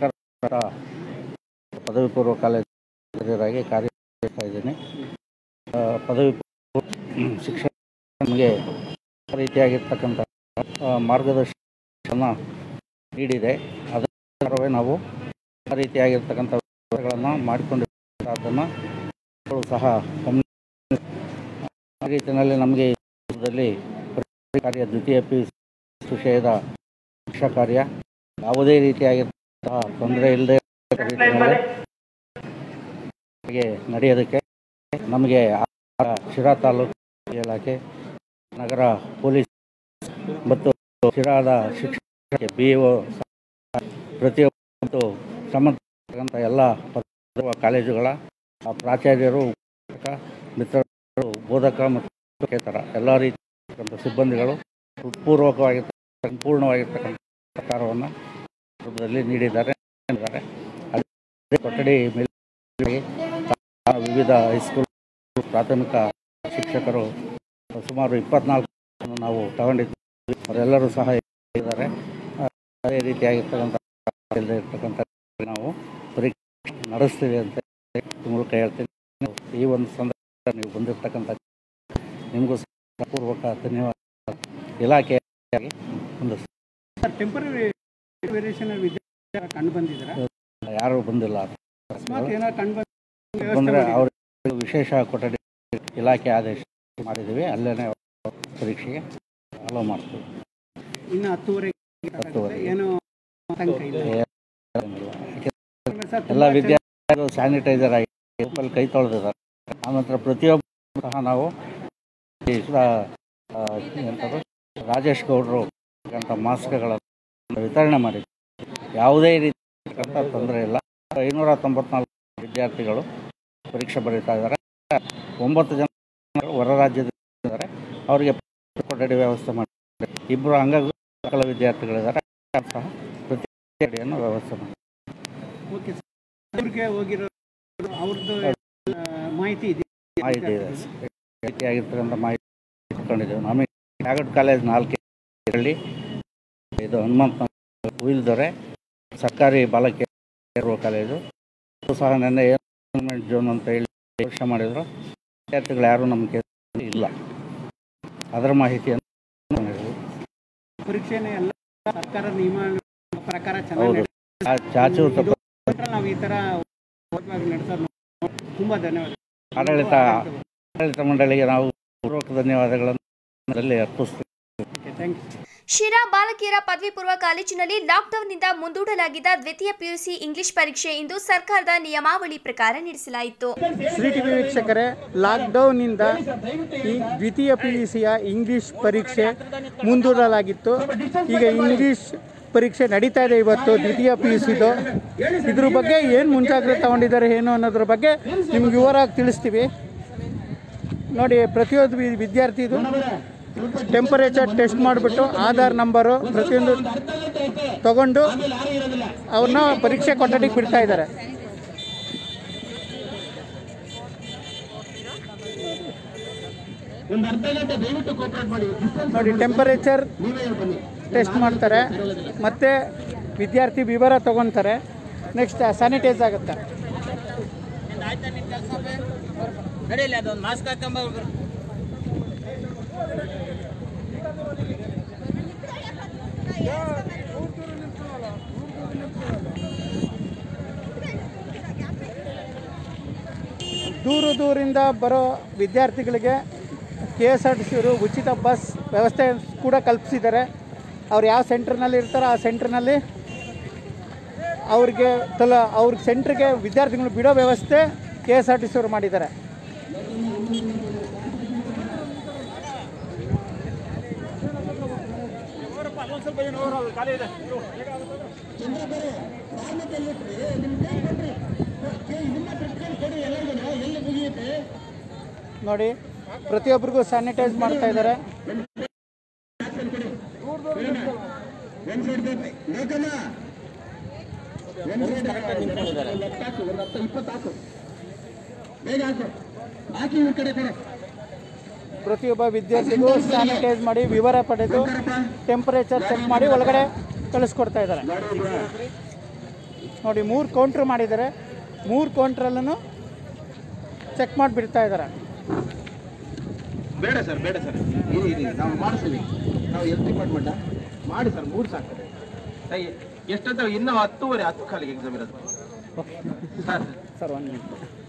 ಪದವಿ ಪೂರ್ವ ಕಾಲೇಜ್ ಹಿರಿಯರಾಗಿ ಕಾರ್ಯನಿರ್ವಹಿಸ್ತಾ ಇದ್ದೀನಿ ಆ, ಪದವಿ ಪೂರ್ವ ಶಿಕ್ಷಣ ನಮಗೆ ರೀತಿಯಾಗಿರ್ತಕ್ಕಂಥ ಆ, ಮಾರ್ಗದರ್ಶನ ನೀಡಿದೆ ಅದರ ಸರ್ಕಾರವೇ ನಾವು ಆ ರೀತಿಯಾಗಿರ್ತಕ್ಕಂಥ ವ್ಯವಸ್ಥೆಗಳನ್ನು ಮಾಡಿಕೊಂಡು ಅದನ್ನು ಸಹ ಗಮನ ಆ ರೀತಿಯಲ್ಲಿ ನಮಗೆ ಈ ಸಂದರ್ಭದಲ್ಲಿ ಪರೀಕ್ಷೆ ಕಾರ್ಯ ದ್ವಿತೀಯ ಪಿ ಯು ವಿಷಯದ ಶಿಕ್ಷಾ ಕಾರ್ಯ ಯಾವುದೇ ರೀತಿಯಾಗಿರ್ತಕ್ಕಂತಹ ತೊಂದರೆ ಇಲ್ಲದೆ ರೀತಿಯಲ್ಲಿ ನಮಗೆ ನಡೆಯೋದಕ್ಕೆ ನಮಗೆ ಆ ಶಿರಾ ತಾಲೂಕು ಇಲಾಖೆ ನಗರ ಪೊಲೀಸ್ ಮತ್ತು ಶಿರಾದ ಶಿಕ್ಷಕ ಬಿ ಒ ಪ್ರತಿಯೊಬ್ಬ ಸಂಬಂಧಪಟ್ಟಂಥ ಎಲ್ಲ ಪದವಿಪೂರ್ವ ಕಾಲೇಜುಗಳ ಆ ಪ್ರಾಚಾರ್ಯರು ಶಿಕ್ಷಕ ಮಿತ್ರರು ಬೋಧಕ ಮತ್ತು ಶಿಕ್ಷಕೇತರ ಎಲ್ಲ ರೀತಿಯ ಸಿಬ್ಬಂದಿಗಳು ಹೃತ್ಪೂರ್ವಕವಾಗಿರ್ತಕ್ಕಂಥ ಸಂಪೂರ್ಣವಾಗಿರ್ತಕ್ಕಂಥ ಸಹಕಾರವನ್ನು ಸಂದರ್ಭದಲ್ಲಿ ನೀಡಿದ್ದಾರೆ ನೀಡಿದ್ದಾರೆ. ಅದೇ ಕೊಠಡಿ ಮೇಲೆ ವಿವಿಧ ಹೈಸ್ಕೂಲ್ ಪ್ರಾಥಮಿಕ ಶಿಕ್ಷಕರು ಸುಮಾರು ಇಪ್ಪತ್ನಾಲ್ಕು ನಾವು ತಗೊಂಡಿದ್ದೀವಿ ಅವರೆಲ್ಲರೂ ಸಹ ಇದ್ದಾರೆ ಅದೇ ರೀತಿಯಾಗಿರ್ತಕ್ಕಂಥ ಇಲ್ಲದೆ ಇರ್ತಕ್ಕಂಥ ನಾವು ಪರೀಕ್ಷೆ ನಡೆಸ್ತೀವಿ ಅಂತ ಈ ಮೂಲಕ ಹೇಳ್ತೀನಿ ಈ ಒಂದು ಸಂದರ್ಭ ನೀವು ಬಂದಿರತಕ್ಕಂಥ ನಿಮಗೂ ಸಹ ಪೂರ್ವಕ ಧನ್ಯವಾದ ಇಲಾಖೆಯಾಗಿ ಒಂದು ಟೆಂಪರರಿ ವೇರಿಯೇಷನ್ ವಿದ್ಯಾರ್ಥಿ ಕಂಡು ಬಂದಿದ್ದಾರೆ ಯಾರೂ ಬಂದಿಲ್ಲ ಅಕಸ್ಮಾತ್ ಏನೋ ಕಂಡು ಬಂದರೆ ಅವ್ರಿಗೆ ವಿಶೇಷ ಕೊಠಡಿ ಇಲಾಖೆ ಆದೇಶ ಮಾಡಿದ್ದೀವಿ ಅಲ್ಲೇ ಪರೀಕ್ಷೆಗೆ ಅಲೋ ಮಾಡ್ತೀವಿ ಇನ್ನು ಹತ್ತುವರೆ ಹತ್ತುವರೆ. ಏನೋ ಆತಂಕ ಇಲ್ಲ ಏನಿಲ್ಲ. ಯಾಕೆ ಎಲ್ಲ ವಿದ್ಯಾರ್ಥಿಗಳು ಸ್ಯಾನಿಟೈಸರ್ ಆಗಿ ಅಲ್ಲಿ ಕೈ ತೊಳೆದಿದ್ದಾರೆ ಆನಂತರ ಪ್ರತಿಯೊಬ್ಬರು ಸಹ ನಾವು ಈ ಸ- ಆ, ಎಂಥದ್ದು ರಾಜೇಶ್ ಗೌಡರು ಅಂತ ಮಾಸ್ಕ್ಗಳನ್ನು ವಿತರಣೆ ಮಾಡಿದ್ವಿ ಯಾವುದೇ ರೀತಿಯಂಥ ತೊಂದರೆ ಇಲ್ಲ ಐನೂರ ತೊಂಬತ್ನಾಲ್ಕು ವಿದ್ಯಾರ್ಥಿಗಳು ಪರೀಕ್ಷೆ ಬರೀತಾ ಇದ್ದಾರೆ ಒಂಬತ್ತು ಜನ ಹೊರ ರಾಜ್ಯದಿಂದ ಇದ್ದಾರೆ ಅವರಿಗೆ ಕೊಠಡಿ ವ್ಯವಸ್ಥೆ ಮಾಡಿ ಇಬ್ಬರು ಅಂಗವಿಕಲ ವಿದ್ಯಾರ್ಥಿಗಳಿದ್ದಾರೆ ಅವ್ರು ಸಹ ಪ್ರತಿ ಕೊಠಡಿಯನ್ನು ವ್ಯವಸ್ಥೆ ಮಾಡಿ ಓಕೆ ಅವ್ರಿಗೆ ಹೋಗಿರೋ ಅವ್ರದ್ದು ಮಾಹಿತಿ ಇದೆ ಮಾಹಿತಿ ಇದೆ ರೀತಿಯಾಗಿರ್ತಕ್ಕಂಥ ಮಾಹಿತಿ ಇಟ್ಕೊಂಡಿದ್ದೇವೆ ನಮಗೆ ಕಾಗಡ್ ಕಾಲೇಜ್ ನಾಲ್ಕು ಹೇಳಿ ಇದು ಹನುಮಂತ ಉಯಿಲ್ದೊರೆ ಸರ್ಕಾರಿ ಬಾಲಕಿಯರು ಕಾಲೇಜು ಅದು ಸಹ ನೆನ್ನೆ ಎನ್ವಿರಾನ್ಮೆಂಟ್ ಝೋನ್ ಅಂತ ಹೇಳಿ ಘೋಷಣೆ ಮಾಡಿದ್ರು ವಿದ್ಯಾರ್ಥಿಗಳು ಯಾರೂ ನಮ್ಮ ಕೇಸಲ್ಲಿ ಇಲ್ಲ ಅದರ ಮಾಹಿತಿಯನ್ನು ನೀಡಿದ್ವಿ. ಪರೀಕ್ಷೆನೇ ಎಲ್ಲ ಸರ್ಕಾರ ನಿಯಮ ಪ್ರಕಾರ ಚೆನ್ನಾಗಿ ಹೌದು ಚಾ- ಚಾಚು ತಪ್ಪ ನಡೆಸಿದ್ರೆ ನಾವು ಈ ಥರ ಓದ್ವಾಗಿ ನಡೆಸೋದು ನೋಡಿ ತುಂಬ ಧನ್ಯವಾದ ಆಡಳಿತ ಆಡಳಿತ ಮಂಡಳಿಗೆ ನಾವು ಪೂರ್ವಕ ಧನ್ಯವಾದಗಳನ್ನು ಅದರಲ್ಲಿ ಅರ್ಪಿಸ್ತೀವಿ ಥ್ಯಾಂಕ್ ಯು ಶಿರಾ ಬಾಲಕಿಯರ ಪದವಿ ಪೂರ್ವ ಕಾಲೇಜಿನಲ್ಲಿ ಲಾಕ್ಡೌನ್ನಿಂದ ಮುಂದೂಡಲಾಗಿದ್ದ ದ್ವಿತೀಯ ಪಿಯುಸಿ ಇಂಗ್ಲಿಷ್ ಪರೀಕ್ಷೆ ಇಂದು ಸರ್ಕಾರದ ನಿಯಮಾವಳಿ ಪ್ರಕಾರ ನಡೆಸಲಾಯಿತು ಶ್ರೀ ಟಿವಿ ವೀಕ್ಷಕರೇ ಲಾಕ್ಡೌನ್ನಿಂದ ಈ ದ್ವಿತೀಯ ಪಿ ಯು ಸಿಯ ಇಂಗ್ಲಿಷ್ ಪರೀಕ್ಷೆ ಮುಂದೂಡಲಾಗಿತ್ತು ಈಗ ಇಂಗ್ಲಿಷ್ ಪರೀಕ್ಷೆ ನಡೀತಾ ಇದೆ ಇವತ್ತು ದ್ವಿತೀಯ ಪಿ ಯು ಸಿದು ಇದ್ರ ಬಗ್ಗೆ ಏನು ಮುಂಜಾಗ್ರತೆ ತಗೊಂಡಿದ್ದಾರೆ ಏನು ಅನ್ನೋದ್ರ ಬಗ್ಗೆ ನಿಮ್ಗೆ ವಿವರವಾಗಿ ತಿಳಿಸ್ತೀವಿ ನೋಡಿ ಪ್ರತಿಯೊಂದು ವಿ- ವಿದ್ಯಾರ್ಥಿದು ಟೆಂಪರೇಚರ್ ಟೆಸ್ಟ್ ಮಾಡಿಬಿಟ್ಟು ಆಧಾರ್ ನಂಬರು ಪ್ರತಿಯೊಂದು ತಗೊಂಡು ಅವ್ರನ್ನ ಪರೀಕ್ಷೆ ಕೊಠಡಿಗೆ ಬಿಡ್ತಾ ಇದ್ದಾರೆ ನೋಡಿ ಟೆಂಪರೇಚರ್ ಟೆಸ್ಟ್ ಮಾಡ್ತಾರೆ ಮತ್ತೆ ವಿದ್ಯಾರ್ಥಿ ವಿವರ ತಗೊತಾರೆ ನೆಕ್ಸ್ಟ್ ಸ್ಯಾನಿಟೈಸ್ ಆಗುತ್ತೆ ದೂರ ದೂರಿಂದ ಬರೋ ವಿದ್ಯಾರ್ಥಿಗಳಿಗೆ ಕೆ ಎಸ್ ಆರ್ ಟಿ ಸಿಯವರು ಉಚಿತ ಬಸ್ ವ್ಯವಸ್ಥೆ ಕೂಡ ಕಲ್ಪಿಸಿದ್ದಾರೆ ಅವ್ರು ಯಾವ ಸೆಂಟ್ರ್ನಲ್ಲಿ ಇರ್ತಾರೋ ಆ ಸೆಂಟ್ರ್ನಲ್ಲಿ ಅವ್ರಿಗೆ ತಲ ಅವ್ರ ಸೆಂಟ್ರಿಗೆ ವಿದ್ಯಾರ್ಥಿಗಳು ಬಿಡೋ ವ್ಯವಸ್ಥೆ ಕೆ ಎಸ್ ಆರ್ ಟಿ ಸಿಯವರು ಮಾಡಿದ್ದಾರೆ ನೋಡಿ ಪ್ರತಿಯೊಬ್ಬರಿಗೂ ಸ್ಯಾನಿಟೈಸ್ ಮಾಡ್ತಾ ಇದ್ದಾರೆ ಪ್ರತಿಯೊಬ್ಬ ವಿದ್ಯಾರ್ಥಿಗೂ ಸ್ಯಾನಿಟೈಸ್ ಮಾಡಿ ವಿವರ ಪಡೆದು ಟೆಂಪರೇಚರ್ ಚೆಕ್ ಮಾಡಿ ಒಳಗಡೆ ಕಳಿಸ್ಕೊಡ್ತಾ ಇದ್ದಾರೆ ನೋಡಿ ಮೂರು ಕೌಂಟ್ರ್ ಮಾಡಿದ್ದಾರೆ ಮೂರು ಕೌಂಟ್ರಲ್ಲೂ ಚೆಕ್ ಮಾಡಿ ಬಿಡ್ತಾ ಇದ್ದಾರೆ ಬೇಡ ಸರ್ ಬೇಡ ಸರ್ ಇರಿ ಇರಿ ನಾವು ಮಾಡಿಸ್ತೀವಿ ನಾವು ಎಲ್ ಡಿಪಾರ್ಟ್ಮೆಂಟ ಮಾಡಿ ಸರ್ ಮೂರು ಸಾಕು ಎಷ್ಟಂತ ಇನ್ನು ಹತ್ತುವರೆ ಹತ್ತು ಕಾಲಿಗೆ ಎಕ್ಸಾಮ್ ಇರೋದು ಸರ್ ಸರ್ ಒಂದು ಮಿನಿಟ್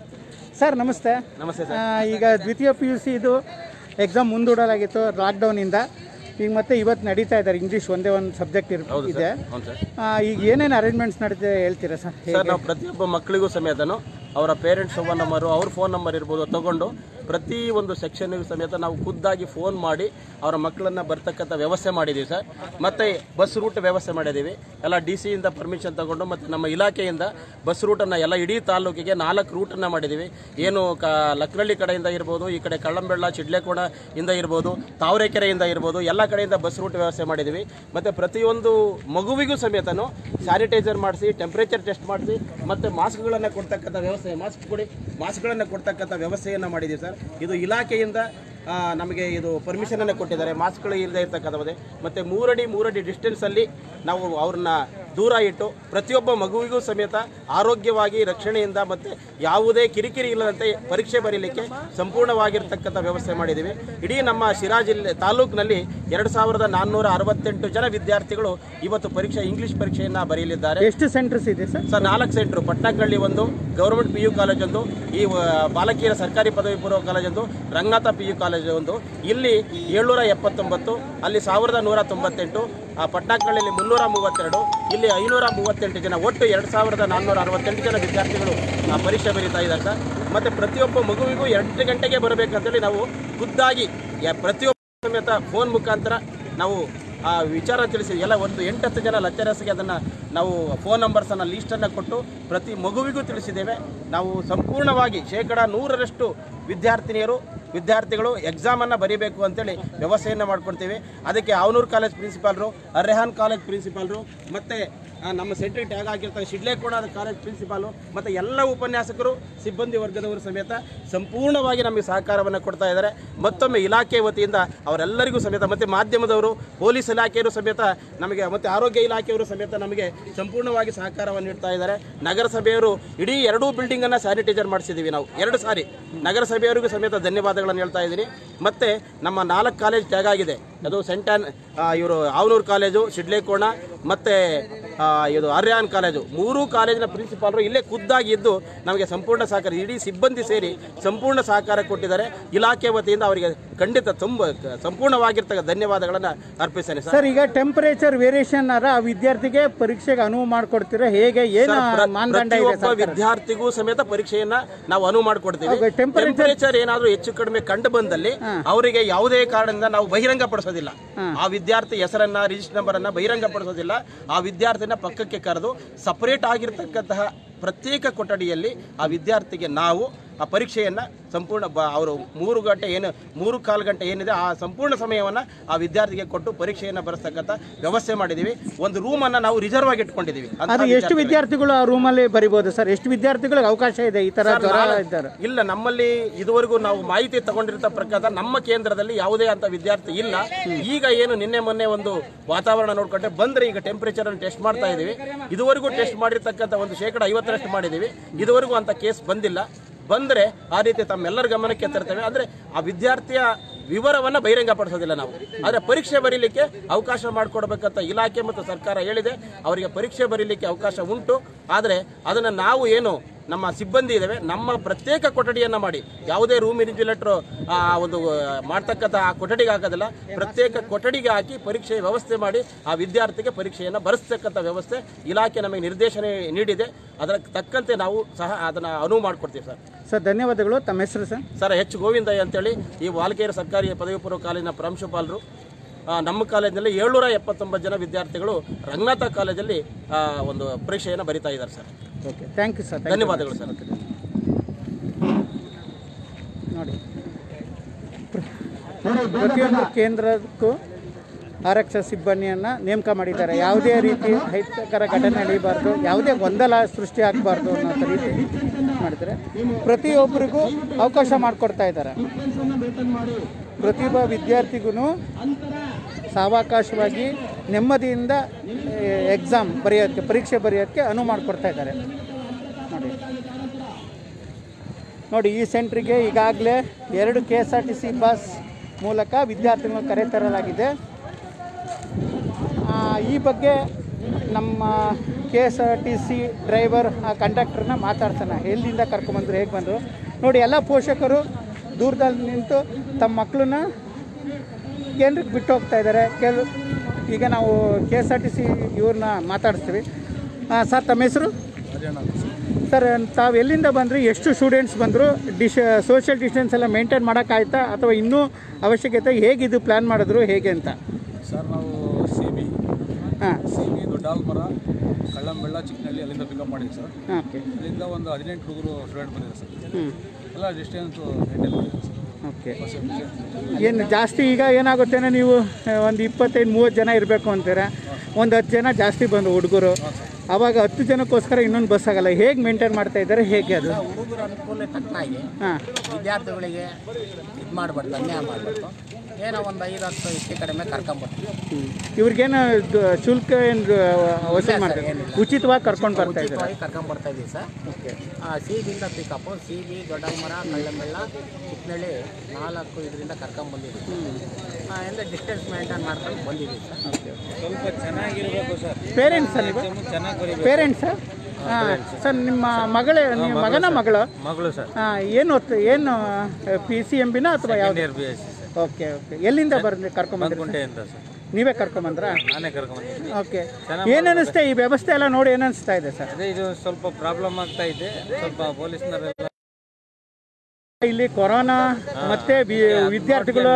ಸರ್ ನಮಸ್ತೆ ನಮಸ್ತೆ ಆ, ಈಗ ದ್ವಿತೀಯ ಪಿ ಯು ಸಿ ಇದು ಎಕ್ಸಾಮ್ ಮುಂದೂಡಲಾಗಿತ್ತು ಲಾಕ್ಡೌನಿಂದ ಈಗ ಮತ್ತೆ ಇವತ್ತು ನಡೀತಾ ಇದ್ದಾರೆ ಇಂಗ್ಲೀಷ್ ಒಂದೇ ಒಂದು ಸಬ್ಜೆಕ್ಟ್ ಇರ್ ಇದೆ ಹೌದು ಸರ್ ಆ, ಈಗ ಏನೇನು ಅರೇಂಜ್ಮೆಂಟ್ಸ್ ನಡೀತಿದೆ ಹೇಳ್ತೀರಾ ಸರ್ ಸರ್ ನಾವು ಪ್ರತಿಯೊಬ್ಬ ಮಕ್ಕಳಿಗೂ ಸಮೇತನು ಅವರ ಪೇರೆಂಟ್ಸ್ ಫೋನ್ ನಂಬರು ಅವ್ರ ಫೋನ್ ನಂಬರ್ ಇರ್ಬೋದು ತಗೊಂಡು ಪ್ರತಿ ಒಂದು ಸೆಕ್ಷನ್ಗೂ ಸಮೇತ ನಾವು ಖುದ್ದಾಗಿ ಫೋನ್ ಮಾಡಿ ಅವರ ಮಕ್ಕಳನ್ನ ಬರ್ತಕ್ಕಂಥ ವ್ಯವಸ್ಥೆ ಮಾಡಿದ್ದೀವಿ ಸರ್ ಮತ್ತು ಬಸ್ ರೂಟ್ ವ್ಯವಸ್ಥೆ ಮಾಡಿದ್ದೀವಿ ಎಲ್ಲ ಡಿ ಸಿಯಿಂದ ಪರ್ಮಿಷನ್ ತಗೊಂಡು ಮತ್ತು ನಮ್ಮ ಇಲಾಖೆಯಿಂದ ಬಸ್ ರೂಟನ್ನು ಎಲ್ಲ ಇಡೀ ತಾಲೂಕಿಗೆ ನಾಲ್ಕು ರೂಟನ್ನು ಮಾಡಿದ್ದೀವಿ ಏನು ಕ ಲಕ್ನಳ್ಳಿ ಕಡೆಯಿಂದ ಇರ್ಬೋದು ಈ ಕಡೆ ಕಳ್ಳಂಬೆಳ್ಳ ಚಿಡ್ಲೆಕೋಣ ಇಂದ ಇರ್ಬೋದು ತಾವರೆಕೆರೆಯಿಂದ ಇರ್ಬೋದು ಎಲ್ಲ ಕಡೆಯಿಂದ ಬಸ್ ರೂಟ್ ವ್ಯವಸ್ಥೆ ಮಾಡಿದ್ದೀವಿ ಮತ್ತು ಪ್ರತಿಯೊಂದು ಮಗುವಿಗೂ ಸಮೇತನು ಸ್ಯಾನಿಟೈಸರ್ ಮಾಡಿಸಿ ಟೆಂಪ್ರೇಚರ್ ಟೆಸ್ಟ್ ಮಾಡಿಸಿ ಮತ್ತು ಮಾಸ್ಕ್ಗಳನ್ನು ಕೊಡ್ತಕ್ಕಂಥ ವ್ಯವಸ್ಥೆ ಮಾಸ್ಕ್ ಕೊಡಿ ಮಾಸ್ಕ್ಗಳನ್ನು ಕೊಡ್ತಕ್ಕಂಥ ವ್ಯವಸ್ಥೆಯನ್ನು ಮಾಡಿದ್ದೀವಿ ಸರ್ ಇದು ಇಲಾಖೆಯಿಂದ ಆ, ನಮಗೆ ಇದು ಪರ್ಮಿಷನನ್ನು ಕೊಟ್ಟಿದ್ದಾರೆ ಮಾಸ್ಕ್ಗಳು ಇಲ್ಲದೆ ಇರ್ತಕ್ಕಂಥದ್ದೇ ಮತ್ತು ಮೂರಡಿ ಮೂರಡಿ ಡಿಸ್ಟೆನ್ಸಲ್ಲಿ ನಾವು ಅವ್ರನ್ನ ದೂರ ಇಟ್ಟು ಪ್ರತಿಯೊಬ್ಬ ಮಗುವಿಗೂ ಸಮೇತ ಆರೋಗ್ಯವಾಗಿ ರಕ್ಷಣೆಯಿಂದ ಮತ್ತು ಯಾವುದೇ ಕಿರಿಕಿರಿ ಇಲ್ಲದಂತೆ ಪರೀಕ್ಷೆ ಬರೀಲಿಕ್ಕೆ ಸಂಪೂರ್ಣವಾಗಿರ್ತಕ್ಕಂಥ ವ್ಯವಸ್ಥೆ ಮಾಡಿದ್ದೀವಿ ಇಡೀ ನಮ್ಮ ಶಿರಾ ಜಿಲ್ಲೆ ತಾಲೂಕಿನಲ್ಲಿ ಎರಡು ಸಾವಿರದ ನಾನ್ನೂರ ಅರವತ್ತೆಂಟು ಜನ ವಿದ್ಯಾರ್ಥಿಗಳು ಇವತ್ತು ಪರೀಕ್ಷೆ ಇಂಗ್ಲಿಷ್ ಪರೀಕ್ಷೆಯನ್ನು ಬರೆಯಲಿದ್ದಾರೆ ಎಷ್ಟು ಸೆಂಟರ್ಸ್ ಇದೆ ಸರ್ ಸರ್ ನಾಲ್ಕು ಸೆಂಟ್ರು ಪಟ್ನಾಕಳ್ಳಿ ಒಂದು ಗೌರ್ಮೆಂಟ್ ಪಿ ಯು ಕಾಲೇಜೊಂದು ಈ ವ- ಬಾಲಕಿಯರ ಸರ್ಕಾರಿ ಪದವಿ ಪೂರ್ವ ಕಾಲೇಜೊಂದು ರಂಗನಾಥ ಪಿ ಯು ಕಾಲೇಜ್ ಒಂದು ಇಲ್ಲಿ ಏಳ್ನೂರ ಎಪ್ಪತ್ತೊಂಬತ್ತು ಅಲ್ಲಿ ಸಾವಿರದ ನೂರ ತೊಂಬತ್ತೆಂಟು ಆ ಪಟ್ನಾಕಳ್ಳಿಯಲ್ಲಿ ಮುನ್ನೂರ ಮೂವತ್ತೆರಡು ಇಲ್ಲಿ ಐನೂರ ಮೂವತ್ತೆಂಟು ಜನ ಒಟ್ಟು ಎರಡು ಸಾವಿರದ ನಾನ್ನೂರ ಅರವತ್ತೆಂಟು ಜನ ವಿದ್ಯಾರ್ಥಿಗಳು ಆ ಪರೀಕ್ಷೆ ಬರೀತಾ ಇದ್ದಾರೆ ಸರ್ ಮತ್ತು ಪ್ರತಿಯೊಬ್ಬ ಮಗುವಿಗೂ ಎಂಟು ಗಂಟೆಗೆ ಬರಬೇಕಂತೇಳಿ ನಾವು ಖುದ್ದಾಗಿ ಯ- ಪ್ರತಿಯೊಬ್ಬ ಸಮೇತ ಫೋನ್ ಮುಖಾಂತರ ನಾವು ಆ ವಿಚಾರ ತಿಳಿಸಿ ಎಲ್ಲ ಒಂದು ಎಂಟತ್ತು ಜನ ಲೆಕ್ಚರರ್ಸ್ಗೆ ಅದನ್ನು ನಾವು ಫೋನ್ ನಂಬರ್ಸನ್ನು ಲೀಸ್ಟನ್ನು ಕೊಟ್ಟು ಪ್ರತಿ ಮಗುವಿಗೂ ತಿಳಿಸಿದ್ದೇವೆ ನಾವು ಸಂಪೂರ್ಣವಾಗಿ ಶೇಕಡ ನೂರರಷ್ಟು ವಿದ್ಯಾರ್ಥಿನಿಯರು ವಿದ್ಯಾರ್ಥಿಗಳು ಎಕ್ಸಾಮನ್ನು ಬರೀಬೇಕು ಅಂತೇಳಿ ವ್ಯವಸ್ಥೆಯನ್ನು ಮಾಡ್ಕೊಡ್ತೀವಿ ಅದಕ್ಕೆ ಆವನೂರು ಕಾಲೇಜ್ ಪ್ರಿನ್ಸಿಪಾಲ್ರು ಅರ್ರೆಹಾನ್ ಕಾಲೇಜ್ ಪ್ರಿನ್ಸಿಪಾಲ್ರು ಮತ್ತು ಆ, ನಮ್ಮ ಸೆಂಟ್ರಿಗೆ ಟ್ಯಾಗ್ ಆಗಿರ್ತಾರೆ ಶಿಡ್ಲೇಕೋಣ ಕಾಲೇಜ್ ಪ್ರಿನ್ಸಿಪಾಲು ಮತ್ತು ಎಲ್ಲ ಉಪನ್ಯಾಸಕರು ಸಿಬ್ಬಂದಿ ವರ್ಗದವರು ಸಮೇತ ಸಂಪೂರ್ಣವಾಗಿ ನಮಗೆ ಸಹಕಾರವನ್ನು ಕೊಡ್ತಾ ಇದ್ದಾರೆ ಮತ್ತೊಮ್ಮೆ ಇಲಾಖೆ ವತಿಯಿಂದ ಅವರೆಲ್ಲರಿಗೂ ಸಮೇತ ಮತ್ತು ಮಾಧ್ಯಮದವರು ಪೊಲೀಸ್ ಇಲಾಖೆಯವರು ಸಮೇತ ನಮಗೆ ಮತ್ತು ಆರೋಗ್ಯ ಇಲಾಖೆಯವರು ಸಮೇತ ನಮಗೆ ಸಂಪೂರ್ಣವಾಗಿ ಸಹಕಾರವನ್ನು ನೀಡ್ತಾ ಇದ್ದಾರೆ ನಗರಸಭೆಯವರು ಇಡೀ ಎರಡೂ ಬಿಲ್ಡಿಂಗನ್ನು ಸ್ಯಾನಿಟೈಸರ್ ಮಾಡಿಸಿದ್ದೀವಿ ನಾವು ಎರಡು ಸಾರಿ ನಗರಸಭೆಯವರಿಗೂ ಸಮೇತ ಧನ್ಯವಾದಗಳನ್ನು ಹೇಳ್ತಾ ಇದ್ದೀನಿ ಮತ್ತು ನಮ್ಮ ನಾಲ್ಕು ಕಾಲೇಜ್ ಟ್ಯಾಗ್ ಆಗಿದೆ ಅದು ಸೆಂಟ್ ಆನ್ ಇವರು ಆವನೂರು ಕಾಲೇಜು ಶಿಡ್ಲೇಕೋಣ ಮತ್ತು ಇದು ಅರ್ಯಾನ್ ಕಾಲೇಜು ಮೂರೂ ಕಾಲೇಜಿನ ಪ್ರಿನ್ಸಿಪಾಲರು ಇಲ್ಲೇ ಖುದ್ದಾಗಿ ಇದ್ದು ನಮಗೆ ಸಂಪೂರ್ಣ ಸಹಕಾರ ಇಡೀ ಸಿಬ್ಬಂದಿ ಸೇರಿ ಸಂಪೂರ್ಣ ಸಹಕಾರ ಕೊಟ್ಟಿದ್ದಾರೆ ಇಲಾಖೆ ವತಿಯಿಂದ ಅವರಿಗೆ ಖಂಡಿತ ತುಂಬ ಸಂಪೂರ್ಣವಾಗಿರ್ತಕ್ಕ ಧನ್ಯವಾದಗಳನ್ನು ಅರ್ಪಿಸ್ತೇನೆ ಸರ್ ಸರ್ ಈಗ ಟೆಂಪರೇಚರ್ ವೇರಿಯೇಷನ್ ಅರ ಆ ವಿದ್ಯಾರ್ಥಿಗೆ ಪರೀಕ್ಷೆಗೆ ಅನುವು ಮಾಡಿಕೊಡ್ತೀರಾ ಹೇಗೆ ಏನು ಸರ್, ಪ್ರ- ಮಾನದಂಡ ಇದೆ ಪ್ರತಿಯೊಬ್ಬ ಸರ್ ವಿದ್ಯಾರ್ಥಿಗೂ ಸಮೇತ ಪರೀಕ್ಷೆಯನ್ನ ನಾವು ಅನುವು ಮಾಡಿಕೊಡ್ತೀವಿ Okay, temperature- ಟೆಂಪರೇಚರ್ ಏನಾದರೂ ಹೆಚ್ಚು ಕಡಿಮೆ ಕಂಡು ಬಂದಲ್ಲಿ ಅವರಿಗೆ ಯಾವುದೇ ಕಾರಣದಿಂದ ನಾವು ಬಹಿರಂಗ ಪಡಿಸೋದಿಲ್ಲ ಆ ವಿದ್ಯಾರ್ಥಿ ಹೆಸರನ್ನ ರಿಜಿಸ್ಟರ್ ನಂಬರ್ ಅನ್ನ ಬಹಿರಂಗ ಪಡಿಸೋದಿಲ್ಲ ಆ ವಿದ್ಯಾರ್ಥಿನ ಪಕ್ಕಕ್ಕೆ ಕರೆದು ಸಪರೇಟ್ ಆಗಿರ್ತಕ್ಕಂತಹ ಪ್ರತ್ಯೇಕ ಕೊಠಡಿಯಲ್ಲಿ ಆ ವಿದ್ಯಾರ್ಥಿಗೆ ನಾವು ಆ ಪರೀಕ್ಷೆಯನ್ನು ಸಂಪೂರ್ಣ ಬ ಅವರು ಮೂರು ಗಂಟೆ ಏನು ಮೂರು ಕಾಲು ಗಂಟೆ ಏನಿದೆ ಆ ಸಂಪೂರ್ಣ ಸಮಯವನ್ನು ಆ ವಿದ್ಯಾರ್ಥಿಗೆ ಕೊಟ್ಟು ಪರೀಕ್ಷೆಯನ್ನು ಬರೆಸ್ತಕ್ಕಂಥ ವ್ಯವಸ್ಥೆ ಮಾಡಿದ್ದೀವಿ ಒಂದು ರೂಮನ್ನು ನಾವು ರಿಸರ್ವ್ ಆಗಿ ಇಟ್ಕೊಂಡಿದ್ದೀವಿ ಅಂತಹ ಅದು ಎಷ್ಟು ವಿದ್ಯಾರ್ಥಿಗಳಿಗೆ. ವಿದ್ಯಾರ್ಥಿಗಳು ಆ ರೂಮಲ್ಲಿ ಬರಿಬೋದು ಸರ್ ಎಷ್ಟು ವಿದ್ಯಾರ್ಥಿಗಳಿಗೆ ಅವಕಾಶ ಇದೆ ಈ ತರ ಸರ್, ಜ್ವರ ನಾಳೆ- ಇದ್ದಾರೆ ಇಲ್ಲ ನಮ್ಮಲ್ಲಿ ಇದುವರೆಗೂ ನಾವು ಮಾಹಿತಿ ತಗೊಂಡಿರೋ ಪ್ರಕಾರ ನಮ್ಮ ಕೇಂದ್ರದಲ್ಲಿ ಯಾವುದೇ ಅಂತ ವಿದ್ಯಾರ್ಥಿ ಇಲ್ಲ ಈಗ ಏನು ನಿನ್ನೆ ಮೊನ್ನೆ ಒಂದು ವಾತಾವರಣ ನೋಡ್ಕೊಂಡ್ರೆ ಬಂದ್ರೆ ಈಗ ಟೆಂಪರೇಚರ್ ಅನ್ನು ಟೆಸ್ಟ್ ಮಾಡ್ತಾ ಇದೀವಿ ಇದುವರೆಗೂ ಟೆಸ್ಟ್ ಮಾಡಿರ್ತಕ್ಕಂಥ ಒಂದು ಶೇಕಡ ಐವತ್ತರಷ್ಟು ಮಾಡಿದೀವಿ ಇದುವರೆಗೂ ಅಂತ ಕೇಸ್ ಬಂದಿಲ್ಲ ಬಂದ್ರೆ ಆ ರೀತಿ ತಮ್ಮೆಲ್ಲರ ಗಮನಕ್ಕೆ ತರ್ತೇವೆ ಅಂದ್ರೆ ಆ ವಿದ್ಯಾರ್ಥಿಯ ವಿವರವನ್ನು ಬಹಿರಂಗಪಡಿಸೋದಿಲ್ಲ ನಾವು ಆದರೆ ಪರೀಕ್ಷೆ ಬರೀಲಿಕ್ಕೆ ಅವಕಾಶ ಮಾಡಿಕೊಡ್ಬೇಕಂತ ಇಲಾಖೆ ಮತ್ತು ಸರ್ಕಾರ ಹೇಳಿದೆ ಅವರಿಗೆ ಪರೀಕ್ಷೆ ಬರೀಲಿಕ್ಕೆ ಅವಕಾಶ ಉಂಟು ಆದರೆ ಅದನ್ನು ನಾವು ಏನು ನಮ್ಮ ಸಿಬ್ಬಂದಿ ಇದ್ದಾವೆ ನಮ್ಮ ಪ್ರತ್ಯೇಕ ಕೊಠಡಿಯನ್ನು ಮಾಡಿ ಯಾವುದೇ ರೂಮ್ ಇನ್ಸುಲೇಟ್ರು ಆ ಒಂದು ಆ, ಮಾಡ್ತಕ್ಕಂಥ ಆ ಕೊಠಡಿಗೆ ಹಾಕೋದಿಲ್ಲ ಪ್ರತ್ಯೇಕ ಕೊಠಡಿಗೆ ಹಾಕಿ ಪರೀಕ್ಷೆ ವ್ಯವಸ್ಥೆ ಮಾಡಿ ಆ ವಿದ್ಯಾರ್ಥಿಗೆ ಪರೀಕ್ಷೆಯನ್ನು ಬರೆಸ್ತಕ್ಕಂಥ ವ್ಯವಸ್ಥೆ ಇಲಾಖೆ ನಮಗೆ ನಿರ್ದೇಶನ ನೀಡಿದೆ ಅದರ ತಕ್ಕಂತೆ ನಾವು ಸಹ ಅದನ್ನು ಅನುವು ಮಾಡಿಕೊಡ್ತೀವಿ ಸರ್ ಸರ್ ಧನ್ಯವಾದಗಳು ತಮ್ಮ ಹೆಸರು ಸರ್ ಸರ್ ಎಚ್ ಗೋವಿಂದಯ್ಯ ಅಂತೇಳಿ ಈ ವಾಲ್ಕೇರಿ ಸರ್ಕಾರಿ ಪದವಿ ಪೂರ್ವ ಕಾಲೇಜಿನ ಪ್ರಾಂಶುಪಾಲರು ಆ, ನಮ್ಮ ಕಾಲೇಜಿನಲ್ಲಿ ಏಳ್ನೂರ ಎಪ್ಪತ್ತೊಂಬತ್ತು ಜನ ವಿದ್ಯಾರ್ಥಿಗಳು ರಂಗನಾಥ ಕಾಲೇಜಲ್ಲಿ ಆ, ಒಂದು ಪರೀಕ್ಷೆಯನ್ನು ಬರಿತಾ ಇದ್ದಾರೆ sir okay thank you sir ಧನ್ಯವಾದಗಳು ಸರ್ ನೋಡಿ ಪ್ರತಿಯೊಂದು ಕೇಂದ್ರಕ್ಕೂ ಆರಕ್ಷಕ ಸಿಬ್ಬಂದಿಯನ್ನು ನೇಮಕ ಮಾಡಿದ್ದಾರೆ ಯಾವುದೇ ರೀತಿ ಅಹಿತಕರ ಘಟನೆ ನಡೀಬಾರ್ದು ಯಾವುದೇ ಗೊಂದಲ ಸೃಷ್ಟಿ ಆಗಬಾರ್ದು ಅನ್ನೋ ರೀತಿ ಮಾಡಿದ್ದಾರೆ ಪ್ರತಿಯೊಬ್ಬರಿಗೂ ಅವಕಾಶ ಮಾಡಿಕೊಡ್ತಾ ಇದ್ದಾರೆ ಪ್ರತಿಯೊಬ್ಬ ವಿದ್ಯಾರ್ಥಿಗೂ ಸಾವಕಾಶವಾಗಿ ನೆಮ್ಮದಿಯಿಂದ ಎಕ್ಸಾಮ್ ಬರೆಯೋಕ್ಕೆ ಪರೀಕ್ಷೆ ಬರೆಯೋಕ್ಕೆ ಅನುವು ಮಾಡಿಕೊಡ್ತಾ ಇದ್ದಾರೆ ನೋಡಿ ನೋಡಿ ಈ ಸೆಂಟ್ರಿಗೆ ಈಗಾಗಲೇ ಎರಡು K S R T C bus ಮೂಲಕ ವಿದ್ಯಾರ್ಥಿಗಳನ್ನು ಕರೆತರಲಾಗಿದೆ ಆ, ಈ ಬಗ್ಗೆ ನಮ್ಮ K S R T C driver ಆ ಕಂಡಕ್ಟರ್ನ ಮಾತಾಡ್ಸೋಣ ಎಲ್ಲಿಂದ ಕರ್ಕೊಂಬಂದ್ರು ಹೇಗೆ ಬಂದರು ನೋಡಿ ಎಲ್ಲ ಪೋಷಕರು ದೂರದಲ್ಲಿ ನಿಂತು ತಮ್ಮ ಮಕ್ಕಳನ್ನ ಕೇಂದ್ರಕ್ಕೆ ಬಿಟ್ಟು ಹೋಗ್ತಾ ಇದ್ದಾರೆ ಕೆಲ ಈಗ ನಾವು K S R T C ಇವ್ರನ್ನ ಮಾತಾಡಿಸ್ತೀವಿ ಹಾಂ ಸರ್ ತಮ್ಮ ಹೆಸರು ಸರ್ ತಾವು ಎಲ್ಲಿಂದ ಬಂದ್ರಿ ಎಷ್ಟು ಸ್ಟೂಡೆಂಟ್ಸ್ ಬಂದರು ಡಿಶ್ ಸೋಷಿಯಲ್ ಡಿಸ್ಟೆನ್ಸ್ ಎಲ್ಲ ಮೇಂಟೈನ್ ಮಾಡೋಕ್ಕಾಯ್ತಾ ಅಥವಾ ಇನ್ನೂ ಅವಶ್ಯಕತೆ ಹೇಗಿದು ಪ್ಲ್ಯಾನ್ ಮಾಡಿದ್ರು ಹೇಗೆ ಅಂತ ಸರ್ ನಾವು ಸಿ ಬಿ ಹಾಂ ಸಿ ಬಿ ದೊಡ್ಡಾಲ್ಮರ ಕಳ್ಳಂಬೆಳ್ಳ ಚಿಕ್ಕನಹಳ್ಳಿ ಅಲ್ಲಿಂದ ಪಿಕಪ್ ಮಾಡಿದ್ವಿ ಸರ್ ಹಾಂ ಓಕೆ ಅಲ್ಲಿಂದ ಒಂದು ಹದಿನೆಂಟು ಹುಡುಗರು ಸ್ಟೂಡೆಂಟ್ ಬಂದಿದೆ ಸರ್ ಹ್ಞೂ ಎಲ್ಲ ಡಿಸ್ಟೆನ್ಸು ಮೇಂಟೈನ್ ಮಾಡಿದೆ ಸರ್ ಓಕೆ ಏನು ಜಾಸ್ತಿ ಈಗ ಏನಾಗುತ್ತೇನೆ ನೀವು ಒಂದು ಇಪ್ಪತ್ತೈದು ಮೂವತ್ತು ಜನ ಇರಬೇಕು ಅಂತೀರಾ ಒಂದು ಹತ್ತು ಜನ ಜಾಸ್ತಿ ಬಂದು ಹುಡುಗರು ಅವಾಗ ಹತ್ತು ಜನಕ್ಕೋಸ್ಕರ ಇನ್ನೊಂದು ಬಸ್ ಆಗಲ್ಲ ಹೇಗೆ ಮೇಂಟೈನ್ ಮಾಡ್ತಾ ಇದ್ದಾರೆ ಹೇಗೆ ಅದು ಹುಡುಗರ ಅನುಕೂಲ ತಕ್ಕನಾಗಿ ಹಾಂ ವಿದ್ಯಾರ್ಥಿಗಳಿಗೆ ಇದು ಮಾಡಬಾರ್ದು ಅನ್ಯಾಯ ಮಾಡಬಾರ್ದು ಏನೋ ಒಂದು ಐದು ಹತ್ತು ಹೆಚ್ಚು ಕಡಿಮೆ ಕರ್ಕೊಂಬರ್ತೀವಿ ಇವ್ರಿಗೇನು ದು- ಶುಲ್ಕ ಏನು ವಸೂಲು ಮಾಡ್ತಾರೆ ಉಚಿತವಾಗಿ ಕರ್ಕೊಂಡು ಬರ್ತಾ ಇದ್ದಾರೆ ಉಚಿತವಾಗಿ ಕರ್ಕೊಂಬರ್ತಾ ಇದ್ದೀವಿ ಸರ್ ಸಿ ಬಿಯಿಂದ pickup C B Doddamara Kallambella Chikkanalli ನಾಲ್ಕು ಇದರಿಂದ ಕರ್ಕೊಂಬಂದಿದ್ದೀವಿ ಎಲ್ಲ ಡಿಸ್ಟೆನ್ಸ್ ಮೇಂಟೈನ್ ಮಾಡ್ಕೊಂಡು ಬಂದಿದ್ದೀವಿ ಸರ್ ಸ್ವಲ್ಪ ಚೆನ್ನಾಗಿರ್ಬೇಕು ಸರ್ ಪೇರೆಂಟ್ಸ್ ಸರ್ ನೀವು ಪೇರೆಂಟ್ಸ್ ಹಾಂ ಸರ್ ನಿಮ್ಮ ಮಗಳೇ ನಿಮ್ಮ ಮಗನ ಮಗಳು ಮಗಳು ಸರ್ ಹಾಂ ಏನು ಓದ್ತ ಏನು ಪಿ ಸಿ ಎಂ ಬಿನ ಅಥವಾ ಯಾವ್ದು B S C sir okay okay ಎಲ್ಲಿಂದ ಬಂದ್ರಿ ಕರ್ಕೊಂಬಂದ್ರಿ ಕುಂಟೆ ಅಂತ ಸರ್ ನೀವೇ ಕರ್ಕೊಂಬಂದ್ರಾ ನಾನೇ ಕರ್ಕೊಂಡ್ಬಂದಿದ್ದೀನಿ ಓಕೆ ಏನು ಅನಿಸ್ತಾ ಈ ವ್ಯವಸ್ಥೆ ಎಲ್ಲ ನೋಡಿ ಏನು ಅನಿಸ್ತಾ ಇದೆ ಸರ್ ಅದೇ ಇದು ಸ್ವಲ್ಪ ಪ್ರಾಬ್ಲಮ್ ಆಗ್ತಾ ಇದೆ ಸ್ವಲ್ಪ ಪೊಲೀಸ್ನವರೆಲ್ಲ ಇಲ್ಲಿ ಕೊರೋನಾ ಮತ್ತೆ ವಿ- ವಿದ್ಯಾರ್ಥಿಗಳು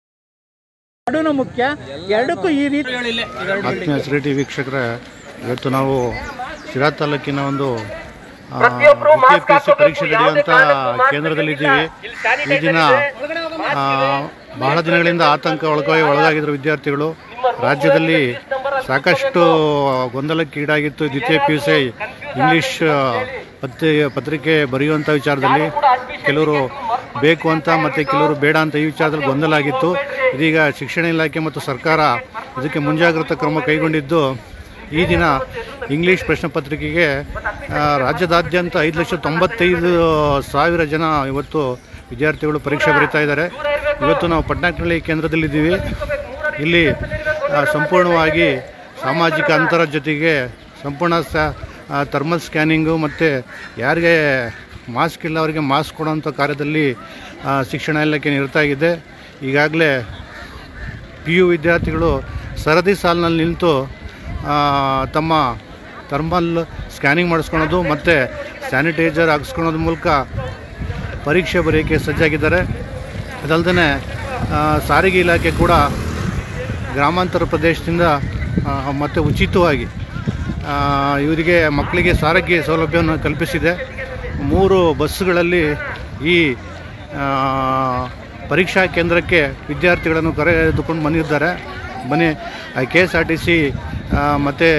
ಎರಡೂ ಮುಖ್ಯ ಎರಡಕ್ಕೂ ಈ ರೀತಿ ಆತ್ಮೀಯ ಶ್ರೀ ಟಿ ವೀಕ್ಷಕರೇ ಇವತ್ತು ನಾವು ಶಿರಾ ತಾಲೂಕಿನ ಒಂದು ಆ, ದ್ವಿತೀಯ ಪಿ ಯು ಸಿ ಪರೀಕ್ಷೆ ನಡೆಯುವಂಥ ಕೇಂದ್ರದಲ್ಲಿದ್ದೀವಿ ಈ ದಿನ ಆ, ಬಹಳ ದಿನಗಳಿಂದ ಆತಂಕ ಒಳಗಾಗಿ ಒಳಗಾಗಿದ್ದರು ವಿದ್ಯಾರ್ಥಿಗಳು ರಾಜ್ಯದಲ್ಲಿ ಸಾಕಷ್ಟು ಗೊಂದಲಕ್ಕೀಡಾಗಿತ್ತು ದ್ವಿತೀಯ ಪಿ ಯು ಸಿ ಇಂಗ್ಲೀಷ್ ಪತ್ರಿ ಪತ್ರಿಕೆ ಬರೆಯುವಂಥ ವಿಚಾರದಲ್ಲಿ ಕೆಲವರು ಬೇಕು ಅಂತ ಮತ್ತು ಕೆಲವರು ಬೇಡ ಅಂತ ಈ ವಿಚಾರದಲ್ಲಿ ಗೊಂದಲ ಆಗಿತ್ತು ಇದೀಗ ಶಿಕ್ಷಣ ಇಲಾಖೆ ಮತ್ತು ಸರ್ಕಾರ ಇದಕ್ಕೆ ಮುಂಜಾಗ್ರತಾ ಕ್ರಮ ಕೈಗೊಂಡಿದ್ದು ಈ ದಿನ ಇಂಗ್ಲೀಷ್ ಪ್ರಶ್ನೆ ಪತ್ರಿಕೆಗೆ ಆ, ರಾಜ್ಯದಾದ್ಯಂತ ಐದು ಲಕ್ಷ ತೊಂಬತ್ತೈದು ಸಾವಿರ ಜನ ಇವತ್ತು ವಿದ್ಯಾರ್ಥಿಗಳು ಪರೀಕ್ಷೆ ಬರೀತಾ ಇದ್ದಾರೆ ಇವತ್ತು ನಾವು ಪಟ್ನಾಕ್ನಳ್ಳಿ ಕೇಂದ್ರದಲ್ಲಿದ್ದೀವಿ ಇಲ್ಲಿ ಆ, ಸಂಪೂರ್ಣವಾಗಿ ಸಾಮಾಜಿಕ ಅಂತರ ಜೊತೆಗೆ ಸಂಪೂರ್ಣ ಸ ಥರ್ಮಲ್ ಸ್ಕ್ಯಾನಿಂಗು ಮತ್ತು ಯಾರಿಗೆ ಮಾಸ್ಕ್ ಇಲ್ಲ ಅವರಿಗೆ ಮಾಸ್ಕ್ ಕೊಡುವಂಥ ಕಾರ್ಯದಲ್ಲಿ ಆ, ಶಿಕ್ಷಣ ಇಲಾಖೆ ನಿರತ ಆಗಿದೆ ಈಗಾಗಲೇ ಪಿ ಯು ವಿದ್ಯಾರ್ಥಿಗಳು ಸರದಿ ಸಾಲಿನಲ್ಲಿ ನಿಂತು ಆ, ತಮ್ಮ ಥರ್ಮಲ್ ಸ್ಕ್ಯಾನಿಂಗ್ ಮಾಡಿಸ್ಕೊಳೋದು ಮತ್ತು ಸ್ಯಾನಿಟೈಸರ್ ಹಾಕಿಸ್ಕೊಳೋದ್ರ ಮೂಲಕ ಪರೀಕ್ಷೆ ಬರೆಯೋಕ್ಕೆ ಸಜ್ಜಾಗಿದ್ದಾರೆ ಅದಲ್ಲದೆ ಸಾರಿಗೆ ಇಲಾಖೆ ಕೂಡ ಗ್ರಾಮಾಂತರ ಪ್ರದೇಶದಿಂದ ಆ, ಮತ್ತು ಉಚಿತವಾಗಿ ಆ, ಇವರಿಗೆ ಮಕ್ಕಳಿಗೆ ಸಾರಿಗೆ ಸೌಲಭ್ಯವನ್ನು ಕಲ್ಪಿಸಿದೆ ಮೂರು ಬಸ್ಸುಗಳಲ್ಲಿ ಈ ಆ, ಪರೀಕ್ಷಾ ಕೇಂದ್ರಕ್ಕೆ ವಿದ್ಯಾರ್ಥಿಗಳನ್ನು ಕರೆದುಕೊಂಡು ಬಂದಿದ್ದಾರೆ ಬನ್ನಿ K S R T C ಮತ್ತು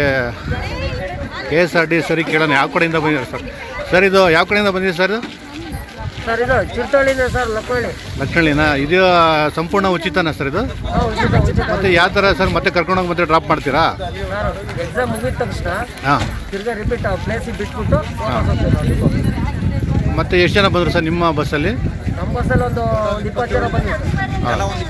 ಕೆ ಎಸ್ ಆರ್ ಟಿ ಸರಿ ಕೇಳೋಣ ಯಾವ ಕಡೆಯಿಂದ ಬಂದಿದ್ದಾರೆ ಸರ್ ಸರ್ ಇದು ಯಾವ ಕಡೆಯಿಂದ ಬಂದಿದೆ ಸರ್ ಇದು ಸರ್ ಇದು ಚಿರ್ತಳ್ಳಿದೆ ಸರ್ ಲಕ್ಕೊಳ್ಳಿ ಲಕ್ಷ್ಮಣಿನ ಇದು ಸಂಪೂರ್ಣ ಉಚಿತನಾ ಸರ್ ಇದು ಮತ್ತೆ ಯಾವ ಥರ ಸರ್ ಮತ್ತೆ ಕರ್ಕೊಂಡೋಗಿ ಮತ್ತೆ ಡ್ರಾಪ್ ಮಾಡ್ತೀರಾ ಸರ್ ಎಕ್ಸಾಮ್ ಮುಗಿದ ತಕ್ಷಣ ಹಾಂ ತಿರ್ಗಾ ರಿಪೀಟ್ ಆ ಪ್ಲೇಸಿಗೆ ಬಿಟ್ಬಿಟ್ಟು ಹಾಂ. ಮತ್ತೆ ಎಷ್ಟು ಜನ ಬಂದರು ಸರ್ ನಿಮ್ಮ ಬಸ್ಸಲ್ಲಿ ನಮ್ಮ ಬಸ್ಸಲ್ಲಿ ಒಂದು ಒಂದು ಇಪ್ಪತ್ತು ಜನ ಬಂದಿದೆ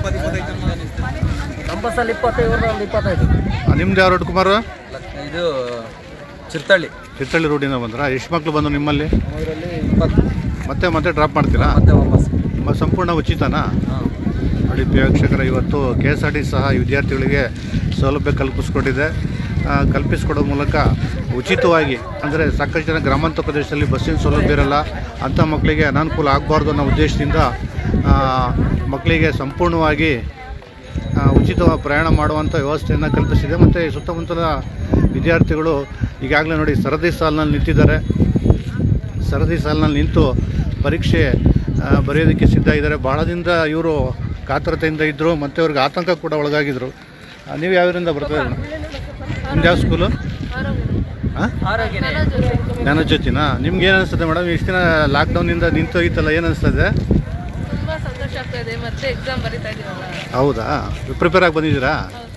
ನಮ್ಮ ಬಸ್ಸಲ್ಲಿ ಇಪ್ಪತ್ತೈದು ಒಂದು ಇಪ್ಪತ್ತೈದು ಆ, ನಿಮ್ದು ಯಾವ ರೋಡ್ ಕುಮಾರ್ ಇದು ಚಿರ್ತಳ್ಳಿ ಚಿತ್ತಳ್ಳಿ ರೋಡಿಂದ ಬಂದ್ರಾ ಎಷ್ಟು ಮಕ್ಕಳು ಬಂದರು ನಿಮ್ಮಲ್ಲಿ ಅದರಲ್ಲಿ ಇಪ್ಪತ್ತು ಮತ್ತೆ ಮತ್ತೆ ಡ್ರಾಪ್ ಮಾಡ್ತೀರಾ ಮತ್ತೆ ವಾಪಸ್ ಮ- ಸಂಪೂರ್ಣ ಉಚಿತನಾ ನೋಡಿ ಪ್ರೇಕ್ಷಕರ ಇವತ್ತು ಕೆ ಎಸ್ ಆರ್ ಟಿ ಸಹ ಈ ವಿದ್ಯಾರ್ಥಿಗಳಿಗೆ ಸೌಲಭ್ಯ ಕಲ್ಪಿಸ್ಕೊಟ್ಟಿದೆ ಆ, ಕಲ್ಪಿಸ್ಕೊಡೋ ಮೂಲಕ ಉಚಿತವಾಗಿ ಅಂದರೆ ಸಾಕಷ್ಟು ಜನ ಗ್ರಾಮಾಂತರ ಪ್ರದೇಶದಲ್ಲಿ ಬಸ್ಸಿನ ಸೌಲಭ್ಯ ಇರಲ್ಲ ಅಂಥ ಮಕ್ಕಳಿಗೆ ಅನಾನುಕೂಲ ಆಗಬಾರ್ದು ಅನ್ನೋ ಉದ್ದೇಶದಿಂದ ಆ, ಮಕ್ಕಳಿಗೆ ಸಂಪೂರ್ಣವಾಗಿ ಆ, ಉಚಿತ ಪ್ರಯಾಣ ಮಾಡುವಂಥ ವ್ಯವಸ್ಥೆಯನ್ನು ಕಲ್ಪಿಸಿದೆ ಮತ್ತು ಸುತ್ತಮುತ್ತಲ ವಿದ್ಯಾರ್ಥಿಗಳು ಈಗಾಗಲೇ ನೋಡಿ ಸರದಿ ಸಾಲಿನಲ್ಲಿ ನಿಂತಿದ್ದಾರೆ ಸರದಿ ಸಾಲಿನಲ್ಲಿ ನಿಂತು ಪರೀಕ್ಷೆ ಆ, ಬರೆಯೋದಕ್ಕೆ ಸಿದ್ಧ ಇದ್ದಾರೆ ಬಹಳ ದಿನದ ಇವರು ಕಾತರತೆಯಿಂದ ಇದ್ದರು ಮತ್ತು ಅವ್ರಿಗೆ ಆತಂಕ ಕೂಡ ಒಳಗಾಗಿದ್ದರು ಆ, ನೀವು ಯಾವ್ದ್ರಿಂದ ಬರ್ತಾ ನಿಮ್ದು ಯಾವ ಸ್ಕೂಲು ಹಾಂ ಜ್ಞಾನಜ್ಯೋತಿನಾ ನಿಮ್ಗೆ ಏನು ಅನಿಸ್ತದೆ ಮೇಡಮ್ ಇಷ್ಟು ದಿನ ಲಾಕ್ಡೌನಿಂದ ನಿಂತೋಗಿತ್ತಲ್ಲ ಏನು ಅನಿಸ್ತದೆ ತುಂಬಾ ಸಂತೋಷ ಆಗ್ತಾ ಇದೆ ಮತ್ತೆ ಎಕ್ಸಾಮ್ ಬರೀತಾ ಇದೀವಲ್ಲ ಹೌದಾ ಪ್ರಿಪೇರ್ ಆಗಿ ಬಂದಿದ್ದೀರಾ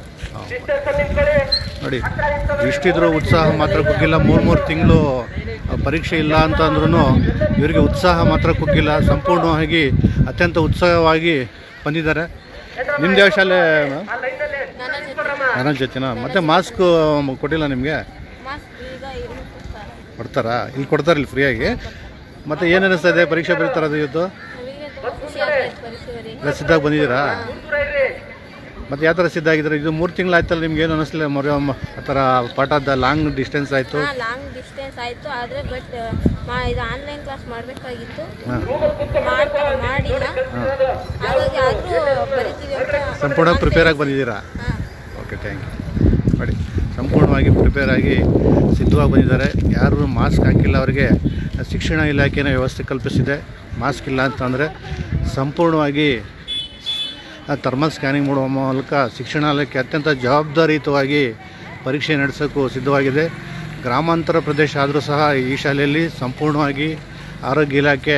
ನೋಡಿ ಇಷ್ಟಿದ್ರು ಉತ್ಸಾಹ ಮಾತ್ರ ಕುಗ್ಗಿಲ್ಲ ಮೂರು ಮೂರು ತಿಂಗಳು ಪರೀಕ್ಷೆ ಇಲ್ಲ ಅಂತ ಅಂದ್ರೂ ಇವರಿಗೆ ಉತ್ಸಾಹ ಮಾತ್ರ ಕುಗ್ಗಿಲ್ಲ ಸಂಪೂರ್ಣವಾಗಿ ಅತ್ಯಂತ ಉತ್ಸಾಹವಾಗಿ ಬಂದಿದ್ದಾರೆ ನಿಮ್ದು ಯಾವ ಶಾಲೆ ನನ್ನ ಜೊತೆ ನನ್ನ ಜೊತೆನಾ ಮತ್ತೆ ಮಾಸ್ಕ್ ಕೊಟ್ಟಿಲ್ಲ ನಿಮಗೆ ಮಾಸ್ಕ್ ಈಗ ಇನ್ನು ಕೊಡ್ತಾರೆ. ಕೊಡ್ತಾರಾ ಇಲ್ಲಿ ಕೊಡ್ತಾರೆ ಇಲ್ಲಿ ಫ್ರೀಯಾಗಿ ಮತ್ತೆ ಏನು ಅನಿಸ್ತಾ ಇದೆ ಪರೀಕ್ಷೆ ಬರೀತಾರ ಅದು ಇವತ್ತು ನಮಗೆ ತುಂಬ ಖುಷಿ ಆಗ್ತದೆ ಪರೀಕ್ಷೆ ಬರೀ ಎಲ್ಲ ಸಿದ್ಧಾಗಿ ಬಂದಿದ್ದೀರಾ ಮತ್ತೆ ಯಾವ ಥರ ಸಿದ್ಧ ಆಗಿದ್ರೆ ಇದು ಮೂರು ತಿಂಗಳಾಯ್ತಲ್ಲ ನಿಮ್ಗೆ ಏನು ಅನ್ನಿಸ್ಲಿಲ್ಲ ಮೊರೆ ಆ ಥರ ಪಾಠದ ಲಾಂಗ್ ಡಿಸ್ಟೆನ್ಸ್ ಆಯಿತು ಹಾಂ ಲಾಂಗ್ ಡಿಸ್ಟೆನ್ಸ್ ಆಯಿತು ಆದರೆ ಬಟ್ ಮಾ ಇದು ಆನ್ಲೈನ್ ಕ್ಲಾಸ್ ಮಾಡಬೇಕಾಗಿತ್ತು ಹಾಂ ಮಾಡ್ತಾ ಮಾಡಿಲ್ಲ ಹಾಗಾಗಿ ಆದರೂ ಬರಿತೀವಿ ಅಂತ ಸಂಪೂರ್ಣ ಪ್ರಿಪೇರ್ ಆಗಿ ಬಂದಿದ್ದೀರಾ ಓಕೆ ಥ್ಯಾಂಕ್ ಯು ಮಾಡಿ ಸಂಪೂರ್ಣವಾಗಿ ಪ್ರಿಪೇರ್ ಆಗಿ ಸಿದ್ಧವಾಗಿ ಬಂದಿದ್ದಾರೆ ಯಾರು ಮಾಸ್ಕ್ ಹಾಕಿಲ್ಲ ಅವರಿಗೆ ಶಿಕ್ಷಣ ಇಲಾಖೆನ ವ್ಯವಸ್ಥೆ ಕಲ್ಪಿಸಿದೆ ಮಾಸ್ಕ್ ಇಲ್ಲ ಅಂತಂದರೆ ಸಂಪೂರ್ಣವಾಗಿ ಥರ್ಮಲ್ ಸ್ಕ್ಯಾನಿಂಗ್ ಮಾಡುವ ಮೂಲಕ ಶಿಕ್ಷಣ ಇಲಾಖೆ ಅತ್ಯಂತ ಜವಾಬ್ದಾರಿಯುತವಾಗಿ ಪರೀಕ್ಷೆ ನಡೆಸೋಕ್ಕೂ ಸಿದ್ಧವಾಗಿದೆ ಗ್ರಾಮಾಂತರ ಪ್ರದೇಶ ಆದರೂ ಸಹ ಈ ಶಾಲೆಯಲ್ಲಿ ಸಂಪೂರ್ಣವಾಗಿ ಆರೋಗ್ಯ ಇಲಾಖೆ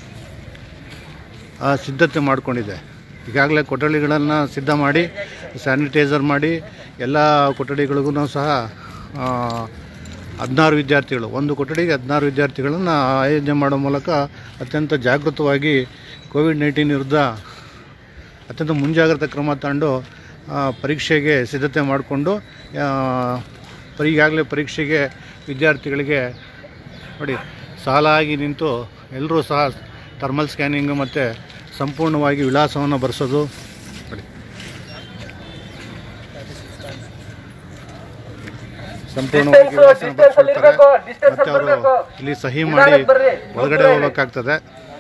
ಆ, ಸಿದ್ಧತೆ ಮಾಡಿಕೊಂಡಿದೆ ಈಗಾಗಲೇ ಕೊಠಡಿಗಳನ್ನು ಸಿದ್ಧ ಮಾಡಿ ಸ್ಯಾನಿಟೈಸರ್ ಮಾಡಿ ಎಲ್ಲ ಕೊಠಡಿಗಳಿಗೂ ಸಹ ಆ, ಹದಿನಾರು ವಿದ್ಯಾರ್ಥಿಗಳು ಒಂದು ಕೊಠಡಿಗೆ ಹದಿನಾರು ವಿದ್ಯಾರ್ಥಿಗಳನ್ನು ಆಯೋಜನೆ ಮಾಡೋ ಮೂಲಕ ಅತ್ಯಂತ ಜಾಗೃತವಾಗಿ ಕೋವಿಡ್ ನೈನ್ಟೀನ್ ವಿರುದ್ಧ ಅತ್ಯಂತ ಮುಂಜಾಗ್ರತಾ ಕ್ರಮ ತಗೊಂಡು ಆ, ಪರೀಕ್ಷೆಗೆ ಸಿದ್ಧತೆ ಮಾಡಿಕೊಂಡು ಪರಿ ಈಗಾಗಲೇ ಪರೀಕ್ಷೆಗೆ ವಿದ್ಯಾರ್ಥಿಗಳಿಗೆ ನೋಡಿ ಸಾಲಾಗಿ ನಿಂತು ಎಲ್ಲರೂ ಸಹ ಥರ್ಮಲ್ ಸ್ಕ್ಯಾನಿಂಗ್ ಮತ್ತು ಸಂಪೂರ್ಣವಾಗಿ ವಿಳಾಸವನ್ನು ಬರೆಸೋದು ನೋಡಿ ಸಂಪೂರ್ಣವಾಗಿ ವಿಳಾಸನ ಬರ್ಸ್ಕೊಳ್ತಾರೆ. ಮತ್ತೆ ಅವರು ಇಲ್ಲಿ ಸಹಿ ಮಾಡಿ ಒಳಗಡೆ ಹೋಗ್ಬೇಕಾಗ್ತದೆ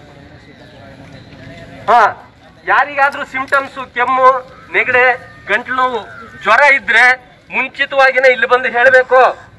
ಹಾ ಯಾರಿಗಾದ್ರೂ ಸಿಂಪ್ಟಮ್ಸ್ ಕೆಮ್ಮು ನೆಗಡೆ ಗಂಟ್ಲು ನೋವು ಜ್ವರ ಇದ್ರೆ ಮುಂಚಿತವಾಗಿನೇ ಇಲ್ಲಿ ಬಂದು ಹೇಳಬೇಕು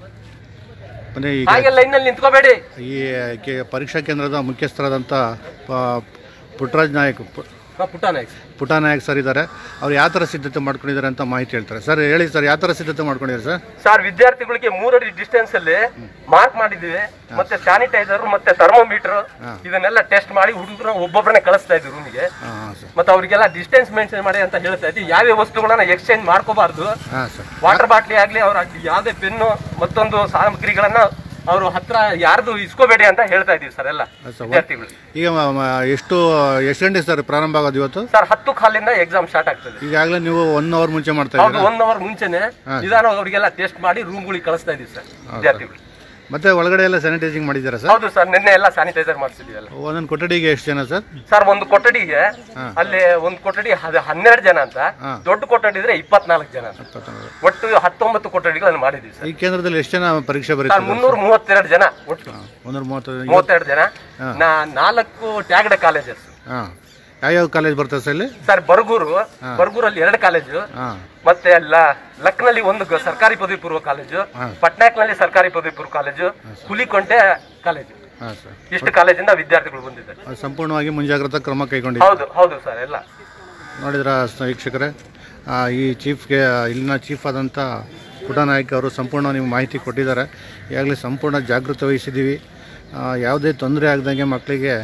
ಅಂದರೆ ಈಗ ಹಾಗೆ ಲೈನಲ್ಲಿ ನಿಂತ್ಕೋಬೇಡಿ ಈ ಕೆ- ಪರೀಕ್ಷಾ ಕೇಂದ್ರದ ಮುಖ್ಯಸ್ಥರಾದಂಥ ಪ- ಪುಟ್ಟರಾಜ್ ನಾಯಕ್ ಪು- ಪುಟ್ಟಾನಾಯ್ತು ಪುಟಾನಾಯಕ್ ಸರ್ ಇದ್ದಾರೆ ಅವ್ರು ಯಾವ ಥರ ಸಿದ್ಧತೆ ಮಾಡ್ಕೊಂಡಿದ್ದಾರೆ ಅಂತ ಮಾಹಿತಿ ಹೇಳ್ತಾರೆ ಸರ್ ಹೇಳಿ ಸರ್ ಯಾವ ಥರ ಸಿದ್ಧತೆ ಮಾಡ್ಕೊಂಡಿದ್ದಾರೆ ಸರ್ ಸರ್ ವಿದ್ಯಾರ್ಥಿಗಳಿಗೆ ಮೂರಡಿ ಡಿಸ್ಟೆನ್ಸ್ ಅಲ್ಲಿ ಮಾರ್ಕ್ ಮಾಡಿದೀವಿ ಮತ್ತೆ ಸ್ಯಾನಿಟೈಸರ್ ಮತ್ತೆ ಥರ್ಮೋಮೀಟರ್ ಹಾ. ಇದನ್ನೆಲ್ಲ ಟೆಸ್ಟ್ ಮಾಡಿ ಹುಡುಗರ ಒಬ್ಬೊಬ್ಬರನ್ನೇ ಕಳಿಸ್ತಾ ಇದ್ವಿ ರೂಮಿಗೆ ಹಾಂ ಹಾಂ ಸರ್ ಮತ್ತೆ ಅವರಿಗೆಲ್ಲ ಡಿಸ್ಟೆನ್ಸ್ ಮೇಂಟೈನ್ ಮಾಡಿ ಅಂತ ಹೇಳ್ತಾ ಇದ್ವಿ ಯಾವ್ಯಾವ ವಸ್ತುಗಳನ್ನ ಎಕ್ಸ್ಚೇಂಜ್ ಮಾಡ್ಕೋಬಾರ್ದು ಹಾಂ ಸರ್ ವಾಟರ್ ಬಾಟ್ಲಿ ಆಗ್ಲಿ ಅವ್ರ ಯಾವ್ದೇ ಪೆನ್ನು ಮತ್ತೊಂದು ಸಾಮಗ್ರಿಗಳನ್ನ ಅವರು ಹತ್ರ ಯಾರ್ದು ಇಸ್ಕೋಬೇಡಿ ಅಂತ ಹೇಳ್ತಾ ಇದೀವಿ ಸರ್ ಎಲ್ಲ ಸರ್ ವಿದ್ಯಾರ್ಥಿಗಳು ಈಗ ಮ- ಮ- ಎಷ್ಟು ಎಷ್ಟು ಗಂಟೆ ಸರ್ ಪ್ರಾರಂಭ ಆಗೋದು ಇವತ್ತು ಸರ್ ಹತ್ತು ಕಾಲಿಂದ ಎಕ್ಸಾಮ್ ಸ್ಟಾರ್ಟ್ ಆಗ್ತದೆ ಈಗಾಗಲೇ ನೀವು ಒನ್ ಅವರ್ ಮುಂಚೆ ಮಾಡ್ತಾ ಹೌದು ಇದ್ದೀರಾ ಒನ್ ಅವರ್ ಮುಂಚೆನೆ ಹಾ. ನಿಧಾನ ಅವರಿಗೆಲ್ಲ ಟೆಸ್ಟ್ ಮಾಡಿ ರೂಮ್ಗಳಿಗೆ ಕಳಿಸ್ತಾ ಇದೀವಿ ಸರ್ ವಿದ್ಯಾರ್ಥಿಗಳು ಮತ್ತೆ ಒಳಗಡೆ ಎಲ್ಲ ಸ್ಯಾನಿಟೈಸಿಂಗ್ ಮಾಡಿದ್ದೀರಾ ಸರ್ ಹೌದು ಸರ್ ನಿನ್ನೆ ಎಲ್ಲ ಸ್ಯಾನಿಟೈಸರ್ ಮಾಡಿಸಿದೀವಲ್ಲ ಒಂದೊಂದು ಕೊಠಡಿಗೆ ಎಷ್ಟು ಜನ ಸರ್ ಸರ್ ಒಂದು ಕೊಠಡಿಗೆ ಹಾ. ಅಲ್ಲಿ ಒಂದು ಕೊಠಡಿ ಹದ್- ಹನ್ನೆರಡು ಜನ ಅಂತ ಹಾ. ದೊಡ್ಡ ಕೊಠಡಿ ಇದ್ರೆ ಇಪ್ಪತ್ನಾಲ್ಕು ಜನ ಅಂತ. ಒಟ್ಟು ಹತ್ತೊಂಬತ್ತು ಕೊಠಡಿಗಳನ್ನು ಮಾಡಿದೀವಿ ಸರ್ ಈ ಕೇಂದ್ರದಲ್ಲಿ ಎಷ್ಟು ಜನ ಪರೀಕ್ಷೆ ಸರ್ ಬರೀತಾರೆ ಮುನ್ನೂರ ಮೂವತ್ತೆರಡು ಜನ ಒಟ್ಟು ಒಂದೂರ ಮೂವತ್ತು ಮೂವತ್ತೆರಡು ಜನ ಹಾ. ನಾ ನಾಲ್ಕು ಟ್ಯಾಗ್ಡ್ ಕಾಲೇಜಸ್ ಹಾಂ ಯಾವ್ಯಾವ ಕಾಲೇಜ್ ಬರ್ತದೆ ಸರ್ ಇಲ್ಲಿ ಸರ್ ಬರಗೂರು ಹಾ. ಬರಗೂರಲ್ಲಿ ಎರಡು ಕಾಲೇಜು ಹಾಂ ಮತ್ತೆ ಅಲ್ಲ ಲಕ್ನಲ್ಲಿ ಒಂದು ಗ- ಸರ್ಕಾರಿ ಪದವಿ ಪೂರ್ವ ಕಾಲೇಜು ಹಾ. ಪಟ್ನಾಯಕ್ನಲ್ಲಿ ಸರ್ಕಾರಿ ಪದವಿ ಪೂರ್ವ ಕಾಲೇಜು ಹುಲಿಕೊಂಟೆ ಕಾಲೇಜು ಹಾಂ ಸರ್ ಇಷ್ಟು ಕಾಲೇಜಿಂದ ವಿದ್ಯಾರ್ಥಿಗಳು ಬಂದಿದ್ದಾರೆ ಅದು ಸಂಪೂರ್ಣವಾಗಿ ಮುಂಜಾಗ್ರತಾ ಕ್ರಮ ಕೈಗೊಂಡಿದೆ ಹೌದು ಹೌದು ಸರ್ ಎಲ್ಲ ನೋಡಿದ್ರ ವೀಕ್ಷಕರೇ ಆ, ಈ ಚೀಫ್ಗೆ ಇಲ್ಲಿನ ಚೀಫ್ ಆದಂಥ ಪುಟನಾಯಕ್ ಅವರು ಸಂಪೂರ್ಣ ನೀವು ಮಾಹಿತಿ ಕೊಟ್ಟಿದ್ದಾರೆ ಈಗಾಗಲೇ ಸಂಪೂರ್ಣ ಜಾಗೃತಿ ವಹಿಸಿದ್ದೀವಿ ಆ, ಯಾವುದೇ ತೊಂದರೆ ಆಗದಂಗೆ ಮಕ್ಕಳಿಗೆ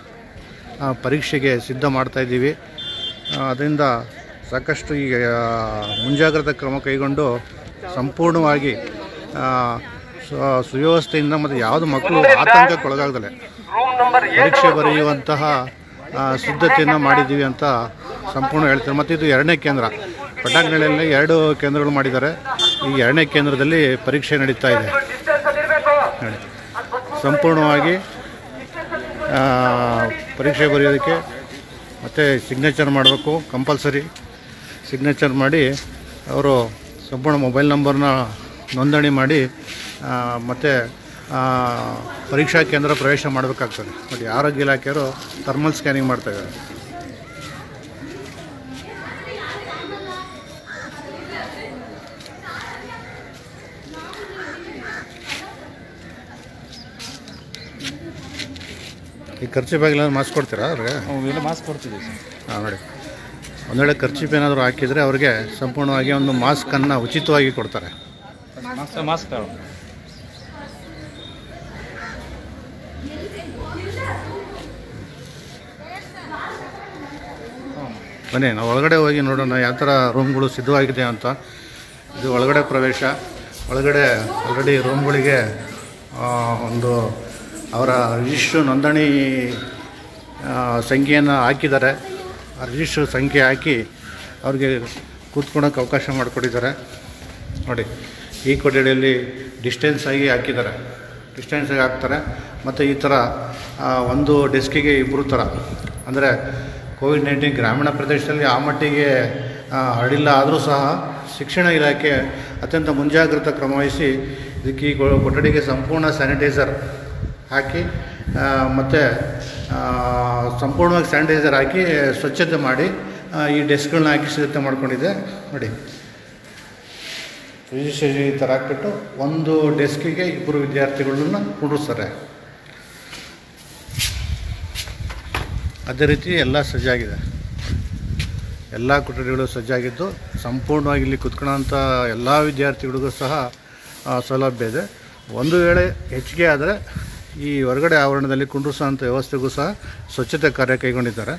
ಆ, ಪರೀಕ್ಷೆಗೆ ಸಿದ್ಧ ಮಾಡ್ತಾ ಇದ್ದೀವಿ ಆ, ಅದರಿಂದ ಸಾಕಷ್ಟು ಈಗ ಆ, ಮುಂಜಾಗ್ರತಾ ಕ್ರಮ ಕೈಗೊಂಡು ಸಂಪೂರ್ಣವಾಗಿ ಆ, ಸು- ಸುವ್ಯವಸ್ಥೆಯಿಂದ ಮತ್ತು ಯಾವುದು ಮಕ್ಕಳು ಆತಂಕಕ್ಕೊಳಗಾಗದಲೆ ಪರೀಕ್ಷೆ ಬರೆಯುವಂತಹ ಆ, ಸಿದ್ಧತೆಯನ್ನು ಮಾಡಿದ್ದೀವಿ ಅಂತ ಸಂಪೂರ್ಣ ಹೇಳ್ತಾರೆ ಮತ್ತು ಇದು ಎರಡನೇ ಕೇಂದ್ರ ಪಟಾಕ್ನಳ್ಳಿಯಲ್ಲಿ ಎರಡು ಕೇಂದ್ರಗಳು ಮಾಡಿದ್ದಾರೆ ಈ ಎರಡನೇ ಕೇಂದ್ರದಲ್ಲಿ ಪರೀಕ್ಷೆ ನಡೀತಾ ಇದೆ ನೋಡಿ ಸಂಪೂರ್ಣವಾಗಿ ಆ, ಪರೀಕ್ಷೆ ಬರೆಯೋದಕ್ಕೆ ಮತ್ತು ಸಿಗ್ನೇಚರ್ ಮಾಡಬೇಕು ಕಂಪಲ್ಸರಿ ಸಿಗ್ನೇಚರ್ ಮಾಡಿ ಅವರು ಸಂಪೂರ್ಣ ಮೊಬೈಲ್ ನಂಬರ್ನ ನೋಂದಣಿ ಮಾಡಿ ಆ, ಮತ್ತು ಆ, ಪರೀಕ್ಷಾ ಕೇಂದ್ರ ಪ್ರವೇಶ ಮಾಡಬೇಕಾಗ್ತದೆ ನೋಡಿ ಆರೋಗ್ಯ ಇಲಾಖೆಯವರು ಥರ್ಮಲ್ ಸ್ಕ್ಯಾನಿಂಗ್ ಮಾಡ್ತಾ ಇದ್ದಾರೆ ಈ ಖರ್ಚು ಬಾಗಿಲ ಮಾಸ್ಕ್ ಕೊಡ್ತೀರಾ ಅವ್ರಿಗೆ ಇವೆಲ್ಲ ಮಾಸ್ಕ್ ಕೊಡ್ತಿದ್ದೀವಿ ಸರ್ ಹಾಂ ನೋಡಿ ಒಂದು ವೇಳೆ ಖರ್ಚಿಪ್ ಏನಾದರೂ ಹಾಕಿದರೆ ಅವ್ರಿಗೆ ಸಂಪೂರ್ಣವಾಗಿ ಒಂದು ಮಾಸ್ಕನ್ನು ಉಚಿತವಾಗಿ ಕೊಡ್ತಾರೆ ಮಾಸ್ಕ್ ಮಾಸ್ಕ್ ತಗೊಳ್ಳಿ ಬನ್ನಿ ನಾವು ಒಳಗಡೆ ಹೋಗಿ ನೋಡೋಣ ಯಾವ ಥರ ರೂಮ್ಗಳು ಸಿದ್ಧವಾಗಿದೆ ಅಂತ ಇದು ಒಳಗಡೆ ಪ್ರವೇಶ ಒಳಗಡೆ ಆಲ್ರೆಡಿ ರೂಮ್ಗಳಿಗೆ ಆ, ಒಂದು ಅವರ ರಿಜಿಸ್ಟ್ರು ನೋಂದಣಿ ಆ, ಸಂಖ್ಯೆಯನ್ನು ಹಾಕಿದ್ದಾರೆ ಆ ರಿಜಿಸ್ಟ್ರ್ ಸಂಖ್ಯೆ ಹಾಕಿ ಅವ್ರಿಗೆ ಕೂತ್ಕೊಳಕ್ಕೆ ಅವಕಾಶ ಮಾಡಿಕೊಟ್ಟಿದ್ದಾರೆ ನೋಡಿ ಈ ಕೊಠಡಿಯಲ್ಲಿ ಡಿಸ್ಟೆನ್ಸ್ ಆಗಿ ಹಾಕಿದ್ದಾರೆ ಡಿಸ್ಟೆನ್ಸ್ ಆಗಿ ಹಾಕ್ತಾರೆ ಮತ್ತು ಈ ಥರ ಆ, ಒಂದು ಡೆಸ್ಕಿಗೆ ಇಬ್ಬರು ಥರ ಅಂದರೆ ಕೋವಿಡ್ ನೈನ್ಟೀನ್ ಗ್ರಾಮೀಣ ಪ್ರದೇಶದಲ್ಲಿ ಆ ಮಟ್ಟಿಗೆ ಆ, ಹರಡಿಲ್ಲ ಆದರೂ ಸಹ ಶಿಕ್ಷಣ ಇಲಾಖೆ ಅತ್ಯಂತ ಮುಂಜಾಗ್ರತಾ ಕ್ರಮವಹಿಸಿ ಇದಕ್ಕೆ ಈ ಗೊ- ಕೊಠಡಿಗೆ ಸಂಪೂರ್ಣ ಸ್ಯಾನಿಟೈಸರ್ ಹಾಕಿ ಮತ್ತು ಸಂಪೂರ್ಣವಾಗಿ ಸ್ಯಾನಿಟೈಸರ್ ಹಾಕಿ ಸ್ವಚ್ಛತೆ ಮಾಡಿ ಆ, ಈ ಡೆಸ್ಕ್ಗಳನ್ನ ಹಾಕಿ ಸಿದ್ಧತೆ ಮಾಡ್ಕೊಂಡಿದೆ ನೋಡಿ ರಿಜಿಸ್ಟ್ರೇಷನ್ ಈ ಥರ ಹಾಕ್ಬಿಟ್ಟು ಒಂದು ಡೆಸ್ಕಿಗೆ ಇಬ್ಬರು ವಿದ್ಯಾರ್ಥಿಗಳನ್ನ ಕುಂಡ್ರಿಸ್ತಾರೆ ಅದೇ ರೀತಿ ಎಲ್ಲ ಸಜ್ಜಾಗಿದೆ ಎಲ್ಲ ಕೊಠಡಿಗಳು ಸಜ್ಜಾಗಿದ್ದು ಸಂಪೂರ್ಣವಾಗಿ ಇಲ್ಲಿ ಕುತ್ಕೊಳ್ಳೋಂಥ ಎಲ್ಲ ವಿದ್ಯಾರ್ಥಿಗಳಿಗೂ ಸಹ ಆ, ಸೌಲಭ್ಯ ಇದೆ ಒಂದು ವೇಳೆ ಹೆಚ್ಚಿಗೆ ಆದರೆ ಈ ಹೊರಗಡೆ ಆವರಣದಲ್ಲಿ ಕುಂಡ್ರಿಸೋಂಥ ವ್ಯವಸ್ಥೆಗೂ ಸಹ ಸ್ವಚ್ಛತೆ ಕಾರ್ಯ ಕೈಗೊಂಡಿದ್ದಾರೆ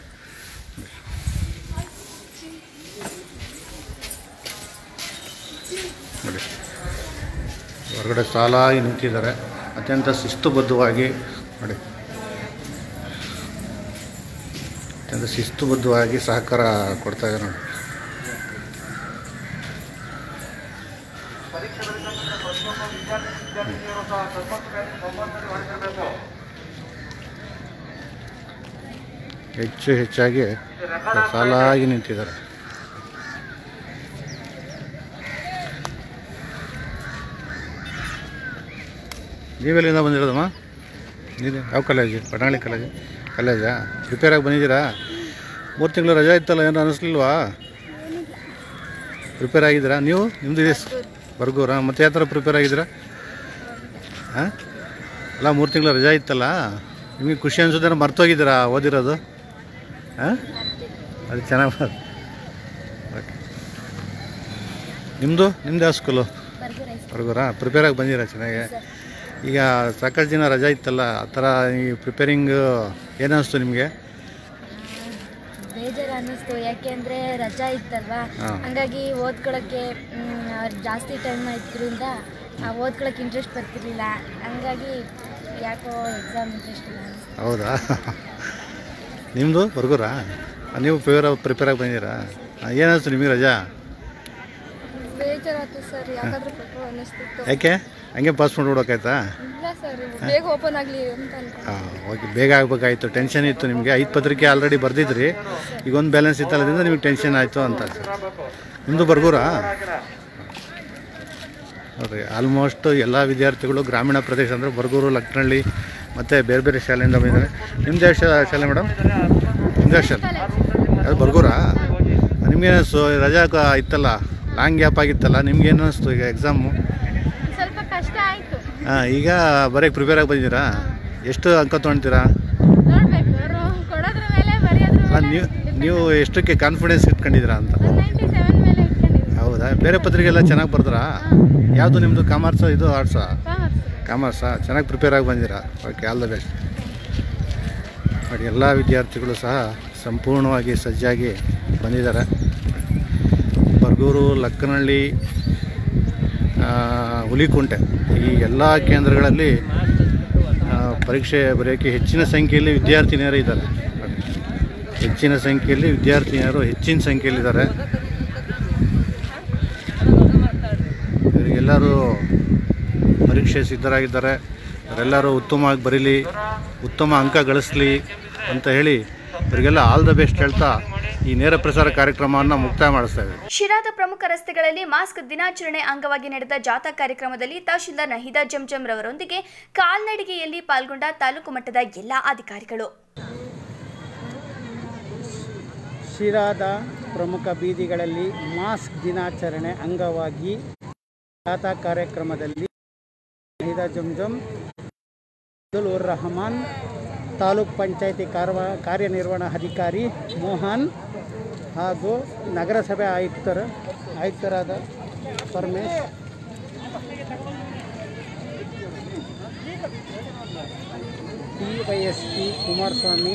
ನೋಡಿ ಹೊರಗಡೆ ಸಾಲಾಗಿ ನಿಂತಿದ್ದಾರೆ ಅತ್ಯಂತ ಶಿಸ್ತುಬದ್ಧವಾಗಿ ನೋಡಿ ಅತ್ಯಂತ ಶಿಸ್ತುಬದ್ಧವಾಗಿ ಸಹಕಾರ ಕೊಡ್ತಾ ಇದ್ದಾರೆ ನೋಡಿ ಹೆಚ್ಚು ಹೆಚ್ಚಾಗಿ ಸಾಲಾಗಿ ನಿಂತಿದ್ದಾರೆ ನೀವೆಲ್ಲಿಂದ ಬಂದಿರೋದಮ್ಮ ನೀನು ಯಾವ ಕಾಲೇಜು ಬನಾಳಿ ಕಾಲೇಜು ಕಾಲೇಜಾ ಪ್ರಿಪೇರ್ ಆಗಿ ಬಂದಿದ್ದೀರಾ ಮೂರು ತಿಂಗಳು ರಜಾ ಇತ್ತಲ್ಲ ಏನು ಅನ್ನಿಸ್ಲಿಲ್ವಾ ಪ್ರಿಪೇರ್ ಆಗಿದ್ದೀರಾ ನೀವು ನಿಮ್ಮದು ಇದೆ ಬರ್ಗೂರಾ ಮತ್ತೆ ಯಾವ ಥರ ಪ್ರಿಪೇರ್ ಆಗಿದ್ದೀರಾ ಹಾಂ ಅಲ್ಲ ಮೂರು ತಿಂಗಳು ರಜಾ ಇತ್ತಲ್ಲ ನಿಮಗೆ ಖುಷಿ ಅನ್ಸೋದೇನೋ ಮರ್ತೋಗಿದ್ದೀರಾ ಓದಿರೋದು ಹಾಂ ಅದು ಚೆನ್ನಾಗಿ ಓಕೆ ನಿಮ್ಮದು ನಿಮ್ಮದು ಯಾವ ಸ್ಕೂಲು ಬರ್ಗೂರಾ ಪ್ರಿಪೇರ್ ಆಗಿ ಬಂದಿರಾ ಚೆನ್ನಾಗಿ ಈಗ ಸಾಕಷ್ಟು ದಿನ ರಜಾ ಇತ್ತಲ್ಲ ಆ ಥರ ಈ ಪ್ರಿಪೇರಿಂಗ್ ಏನಿಸ್ತು ನಿಮಗೆ ಬೇಜಾರು ಅನ್ನಿಸ್ತು ಯಾಕೆಂದರೆ ರಜಾ ಇತ್ತಲ್ವಾ ಹಾ. ಹಂಗಾಗಿ ಓದ್ಕೊಳಕ್ಕೆ ಮ್, ಜಾಸ್ತಿ ಟೈಮ್ ಇದ್ರಿಂದ ಓದ್ಕೊಳಕ್ಕೆ ಇಂಟ್ರೆಸ್ಟ್ ಬರ್ತಿರ್ಲಿಲ್ಲ ಹಂಗಾಗಿ ಯಾಕೋ ಎಕ್ಸಾಮ್ ಇಂಟ್ರೆಸ್ಟ್ ಇಲ್ಲ ಅನ್ಸ್ತು. ಹೌದಾ ನಿಮ್ಮದು ಬರ್ಗೂರಾ ನೀವು ಪ್ರಿಪೇರ್ ಪ್ರಿಪೇರ್ ಆಗಿ ಬಂದಿರಾ ಏನಿಸ್ತು ನಿಮಗೆ ರಜಾ ಬೇಜಾರಾಯ್ತು ಸರ್ ಯಾಕಾದ್ರೂ ಕೊಟ್ಟು ಅನ್ನಿಸ್ತಿತ್ತು ಯಾಕೆ ಹಂಗೆ ಪಾಸ್ ಮಾಡಿಬಿಡೋಕಾಯ್ತಾ ಇಲ್ಲ ಸರ್ ಬೇಗ ಓಪನ್ ಆಗಲಿ ಅಂತ ಅನ್ಕೊಂಡು ಹಾಂ ಓಕೆ ಬೇಗ ಆಗಬೇಕಾಯ್ತು ಟೆನ್ಷನ್ ಇತ್ತು ನಿಮಗೆ ಐದು ಪತ್ರಿಕೆ ಆಲ್ರೆಡಿ ಬರೆದಿದ್ರಿ ಈಗ ಒಂದು ಬ್ಯಾಲೆನ್ಸ್ ಇತ್ತಲ್ಲದಿಂದ ನಿಮಗೆ ಟೆನ್ಷನ್ ಆಯಿತು ಅಂತ ನಿಮ್ಮದು ಬರ್ಗೂರಾ ನೋಡಿರಿ ಆಲ್ಮೋಸ್ಟ್ ಎಲ್ಲ ವಿದ್ಯಾರ್ಥಿಗಳು ಗ್ರಾಮೀಣ ಪ್ರದೇಶ ಅಂದರೆ ಬರ್ಗೂರು ಲಕ್ನಳ್ಳಿ ಮತ್ತು ಬೇರೆ ಬೇರೆ ಶಾಲೆಯಿಂದ ಬಂದಿದ್ದಾರೆ ನಿಮ್ದು ಯಾವ ಶಾ- ಶಾಲೆ ಮೇಡಮ್ ನಿಮ್ದು ಯಾವ ಶಾಲೆ ಅದು ಬರ್ಗೂರಾ ನಿಮ್ಗೆ ಸೊ ರಜಾ ಕ- ಇತ್ತಲ್ಲ ಲಾಂಗ್ ಗ್ಯಾಪ್ ಆಗಿತ್ತಲ್ಲ ನಿಮ್ಗೇನು ಅನ್ನಿಸ್ತು ಈಗ ಎಕ್ಸಾಮು ಸ್ವಲ್ಪ ಕಷ್ಟ ಆಯಿತು ಹಾಂ ಈಗ ಬರೀ ಪ್ರಿಪೇರ್ ಆಗಿ ಬಂದಿದ್ದೀರಾ ಎಷ್ಟು ಅಂಕ ತೊಗೊಳ್ತೀರಾ ನೋಡ್ಬೇಕು ಅವರು ಕೊಡೋದ್ರ ಮೇಲೆ ಬರೆಯೋದ್ರ ಅಲ್ಲ ನೀವು ನೀವು ಎಷ್ಟಕ್ಕೆ ಕಾನ್ಫಿಡೆನ್ಸ್ ಇಟ್ಕೊಂಡಿದ್ದೀರಾ ಅಂತ ನೈಂಟಿ ಸೆವೆನ್ ಮೇಲೆ ಇಟ್ಕೊಂಡಿದ್ದೆ ಹೌದಾ ಬೇರೆ ಪತ್ರಿಕೆ ಎಲ್ಲ ಚೆನ್ನಾಗಿ ಬರ್ದ್ರಾ ಯಾವುದು ನಿಮ್ಮದು ಕಾಮರ್ಸ್ ಇದು ಆರ್ಟ್ಸಾ ಕಾಮರ್ಸ್ ಕಾಮರ್ಸಾ ಚೆನ್ನಾಗಿ ಪ್ರಿಪೇರ್ ಆಗಿ ಬಂದಿರಾ ಓಕೆ ಆಲ್ ದ ಬೆಸ್ಟ್ ನೋಡಿ ಎಲ್ಲ ವಿದ್ಯಾರ್ಥಿಗಳು ಸಹ ಸಂಪೂರ್ಣವಾಗಿ ಸಜ್ಜಾಗಿ ಬಂದಿದ್ದಾರೆ ಬರ್ಗೂರು ಲಕ್ಕನಹಳ್ಳಿ ಆ, ಹುಲಿಕುಂಟೆ ಈ ಎಲ್ಲ ಕೇಂದ್ರಗಳಲ್ಲಿ ಆ, ಪರೀಕ್ಷೆ ಬರೆಯೋಕ್ಕೆ ಹೆಚ್ಚಿನ ಸಂಖ್ಯೆಯಲ್ಲಿ ವಿದ್ಯಾರ್ಥಿನಿಯರು ಇದ್ದಾರೆ ಹೆಚ್ಚಿನ ಸಂಖ್ಯೆಯಲ್ಲಿ ವಿದ್ಯಾರ್ಥಿನಿಯರು ಹೆಚ್ಚಿನ ಸಂಖ್ಯೆಯಲ್ಲಿದ್ದಾರೆ ಇವರಿಗೆಲ್ಲರೂ ಪರೀಕ್ಷೆ ಸಿದ್ಧರಾಗಿದ್ದಾರೆ ಅವರೆಲ್ಲರೂ ಉತ್ತಮವಾಗಿ ಬರೀಲಿ ಉತ್ತಮ ಅಂಕ ಗಳಿಸ್ಲಿ ಅಂತ ಹೇಳಿ ಇವರಿಗೆಲ್ಲ ಆಲ್ ದ ಬೆಸ್ಟ್ ಹೇಳ್ತಾ ಈ ನೇರ ಪ್ರಸಾರ ಕಾರ್ಯಕ್ರಮವನ್ನು ಮುಕ್ತಾಯ ಮಾಡಿಸ್ತಾ ಇದ್ದೀವಿ ಶಿರಾದ ಪ್ರಮುಖ ರಸ್ತೆಗಳಲ್ಲಿ ಮಾಸ್ಕ್ ದಿನಾಚರಣೆ ಅಂಗವಾಗಿ ನಡೆದ ಜಾಥಾ ಕಾರ್ಯಕ್ರಮದಲ್ಲಿ ತಹಶೀಲ್ದಾರ್ ನಹಿದಾ ಜಂಜಂ ರವರೊಂದಿಗೆ ಕಾಲ್ನಡಿಗೆಯಲ್ಲಿ ಪಾಲ್ಗೊಂಡ ತಾಲೂಕು ಮಟ್ಟದ ಎಲ್ಲಾ ಅಧಿಕಾರಿಗಳು ಶಿರಾದ ಪ್ರಮುಖ ಬೀದಿಗಳಲ್ಲಿ ಮಾಸ್ಕ್ ದಿನಾಚರಣೆ ಅಂಗವಾಗಿ ಜಾಥಾ ಕಾರ್ಯಕ್ರಮದಲ್ಲಿ ನಹಿದಾ ಜಂಜಂ ಅಬ್ದುಲ್ ಉರ್ ರಹಮಾನ್ ತಾಲೂಕ್ ಪಂಚಾಯತಿ ಕಾರ್ವ ಕಾರ್ಯನಿರ್ವಹಣಾಧಿಕಾರಿ ಮೋಹನ್ ಹಾಗೂ ನಗರಸಭೆ ಆಯುಕ್ತರು ಆಯುಕ್ತರಾದ Paramesh D Y S P Kumaraswamy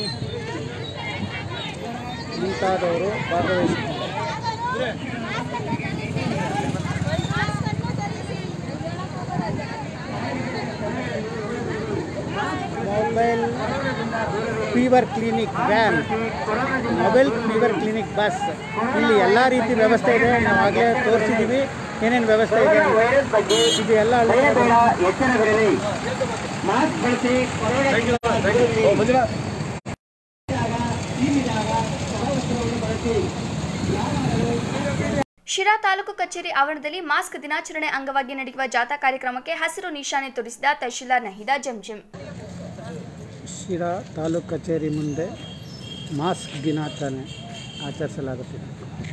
ಮುಂತಾದವರು ಭಾಗವಹಿಸಿದ್ದಾರೆ mobile fever clinic van mobile fever clinic bus ಇಲ್ಲಿ ಎಲ್ಲ ರೀತಿ ವ್ಯವಸ್ಥೆ ಇದೆ ನಾವು ಆಗಲೇ ತೋರಿಸಿದ್ದೀವಿ ಏನೇನು ವ್ಯವಸ್ಥೆ ಇದೆ ಅಂತ. ಇದು ಎಲ್ಲ ಎಚ್ಚರವಿರಲಿ ಮಾಸ್ಕ್ ಬಳಸಿ ಶಿರಾ ತಾಲೂಕು ಕಚೇರಿ ಆವರಣದಲ್ಲಿ ಮಾಸ್ಕ್ ದಿನಾಚರಣೆ ಅಂಗವಾಗಿ ನಡೆಯುವ ಜಾಥಾ ಕಾರ್ಯಕ್ರಮಕ್ಕೆ ಹಸಿರು ನಿಶಾನೆ ತೋರಿಸಿದ ತಹಶೀಲ್ದಾರ್ ನಹಿದಾ ಜಂಜಂ ಶಿರಾ ತಾಲೂಕು ಕಚೇರಿ ಮುಂದೆ ಮಾಸ್ಕ್ ದಿನಾಚರಣೆ ಆಚರಿಸಲಾಗುತ್ತಿದೆ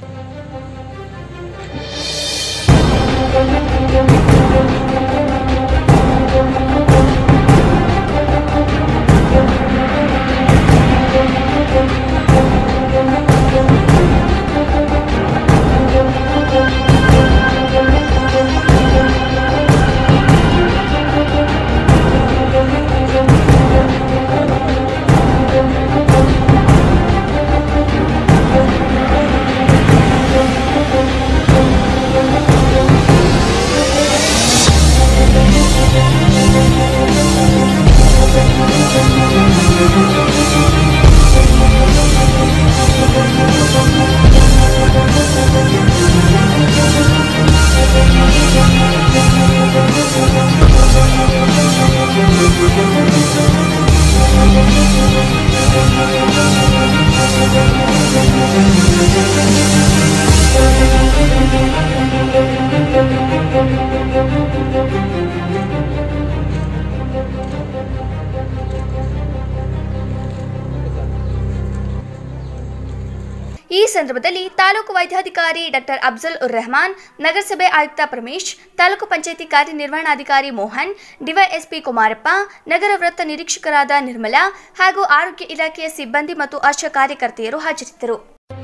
ಈ ಸಂದರ್ಭದಲ್ಲಿ ತಾಲೂಕು ವೈದ್ಯಾಧಿಕಾರಿ ಡಾಕ್ಟರ್ ಅಫ್ಜಲ್ ಉರ್ ರೆಹಮಾನ್ ನಗರಸಭೆ ಆಯುಕ್ತ ಪ್ರಮೇಶ್ ತಾಲೂಕು ಪಂಚಾಯಿತಿ ಕಾರ್ಯನಿರ್ವಹಣಾಧಿಕಾರಿ ಮೋಹನ್ ಡಿವೈಎಸ್ಪಿ ಕುಮಾರಪ್ಪ ನಗರ ವೃತ್ತ ನಿರೀಕ್ಷಕರಾದ ನಿರ್ಮಲಾ ಹಾಗೂ ಆರೋಗ್ಯ ಇಲಾಖೆಯ ಸಿಬ್ಬಂದಿ ಮತ್ತು ಆಶಾ ಕಾರ್ಯಕರ್ತೆಯರು ಹಾಜರಿದ್ದರು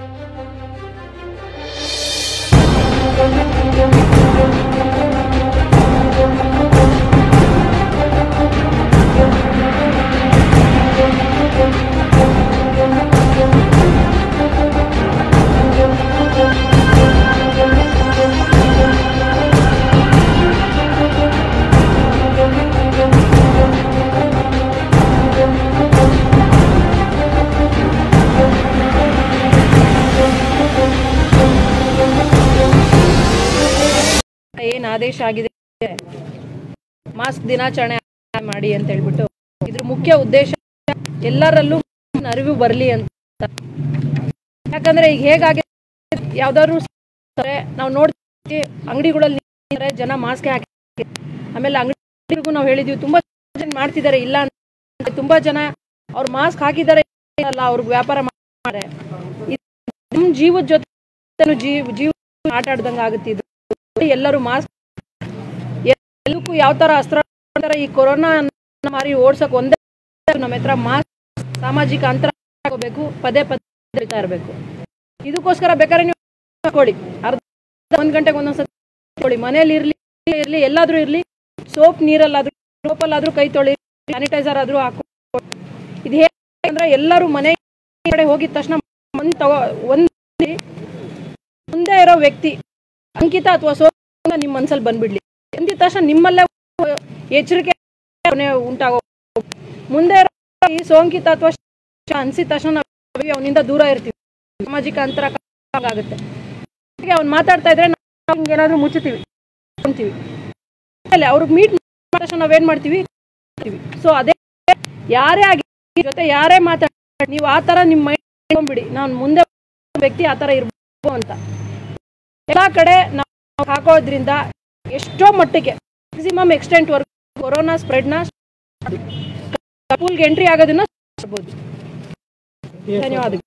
ಏನು ಆದೇಶ ಆಗಿದೆ ಮಾಸ್ಕ್ ದಿನಾಚರಣೆ ಮಾಡಿ ಅಂತ ಹೇಳ್ಬಿಟ್ಟು ಇದ್ರ ಮುಖ್ಯ ಉದ್ದೇಶ ಎಲ್ಲರಲ್ಲೂ ಅರಿವು ಬರಲಿ ಅಂತ ಯಾಕಂದ್ರೆ ಈಗ ಹೇಗಾಗಿದೆ ಯಾವ್ದಾದ್ರು ನಾವು ನೋಡ್ತೀವಿ ಅಂಗಡಿಗಳಲ್ಲಿ ನಿಂತಿದ್ದಾರೆ, ಜನ ಮಾಸ್ಕ್ ಹಾಕಿ ಆಮೇಲೆ ಅಂಗಡಿಗೂ ನಾವು ಹೇಳಿದೀವಿ ತುಂಬಾ ಜನ ಮಾಡ್ತಿದ್ದಾರೆ ಇಲ್ಲ ಅಂತ ತುಂಬಾ ಜನ ಅವ್ರು ಮಾಸ್ಕ್ ಹಾಕಿದ್ದಾರೆ ಅಲ್ಲ ಅವ್ರಿಗೆ ವ್ಯಾಪಾರ ಮಾಡ್ತಾರೆ ಇದು ನಮ್ಮ ಜೀವದ ಜೊತೆ ಜೀವ ಜೀವ ಆಟ ಆಡ್ದಂಗೆ ಆಗುತ್ತೆ ಇದು ಎಲ್ಲರೂ ಮಾಸ್ಕ್ ಎಲ್ಲಕ್ಕೂ ಯಾವ ತರ ಅಸ್ತ್ರ ತರ ಈ ಕೊರೋನಾ ಮಾರಿ ಓಡ್ಸಕ್ ಒಂದೇ ನಮ್ಮ ಹತ್ರ ಮಾಸ್ಕ್ ಸಾಮಾಜಿಕ ಅಂತರ ಹಾಕೋಬೇಕು ಪದೇ ಪದೇ ಹೇಳ್ತಾ ಇರಬೇಕು ಇದಕ್ಕೋಸ್ಕರ ಬೇಕಾದ್ರೆ ನೀವು ಹಾಕೊಳ್ಳಿ ಅರ್ಧ ಒಂದ್ ಗಂಟೆಗೆ ಒಂದೊಂದ್ಸತಿ ಹಾಕೊಳ್ಳಿ ಮನೇಲಿ ಇರ್ಲಿ ಇರ್ಲಿ ಎಲ್ಲಾದ್ರೂ ಇರ್ಲಿ ಸೋಪ್ ನೀರಲ್ಲಾದ್ರೂ ಸೋಪಲ್ಲಾದ್ರೂ ಕೈ ತೊಳಿ ಸ್ಯಾನಿಟೈಸರ್ ಆದ್ರೂ ಹಾಕೋ ಇದು ಹೇಗೆ ಅಂದ್ರೆ ಎಲ್ಲರೂ ಮನೆ ಕಡೆ ಹೋಗಿದ ತಕ್ಷಣ ಒಂದ್ ತಗೋ ಒಂದ್ ಮುಂದೆ ಇರೋ ವ್ಯಕ್ತಿ ಅಂಕಿತ ಅಥವಾ ಸೋಪ ನಿಮ್ಮ ಮನ್ಸಲ್ಲಿ ಬಂದ್ಬಿಡ್ಲಿ ಅಂದಿದ ತಕ್ಷಣ ನಿಮ್ಮಲ್ಲೇ ಎಚ್ಚರಿಕೆ ಉಂಟಾಗೋ ಮುಂದೆ ಇರೋ ಈ ಸೋಂಕಿತ ಅಥವಾ ಅನ್ಸಿದ ತಕ್ಷಣ ನಾವು ಅವನಿಂದ ದೂರ ಇರ್ತೀವಿ ಸಾಮಾಜಿಕ ಅಂತರ ಆಗುತ್ತೆ ಹಾಗೆ ಅವ್ನು ಮಾತಾಡ್ತಾ ಇದ್ರೆ ನಾವು ಏನಾದ್ರು ಮುಚ್ಚುತ್ತೀವಿ ಅಂತೀವಿ ಆಮೇಲೆ ಅವ್ರಿಗೆ ಮೀಟ್ ಮಾಡಿದ ತಕ್ಷಣ ನಾವೇನ್ ಮಾಡ್ತೀವಿ ಸೊ ಅದೇ ಯಾರೇ ಆಗಿ ಜೊತೆ ಯಾರೇ ಮಾತಾಡಿ ನೀವು ಆ ತರ ನಿಮ್ಮ ಮೈಂಡ್ ಇಟ್ಕೊಂಡ್ಬಿಡಿ ನಾನು ಮುಂದೆ ವ್ಯಕ್ತಿ ಆ ತರ ಇರ್ಬೇಕು ಅಂತ ಎಲ್ಲಾ ಕಡೆ ನಾವು ಹಾಕೋದ್ರಿಂದ ಎಷ್ಟೋ ಮಟ್ಟಿಗೆ ಮ್ಯಾಕ್ಸಿಮಮ್ ಎಕ್ಸ್ಟೆಂಟ್ ವರ್ಗ ಕೊರೋನಾ ಸ್ಪ್ರೆಡ್ನ ಪೂಲ್ಗೆ ಎಂಟ್ರಿ ಆಗೋದನ್ನ ಮಾಡ್ಬೋದು ಧನ್ಯವಾದಗಳು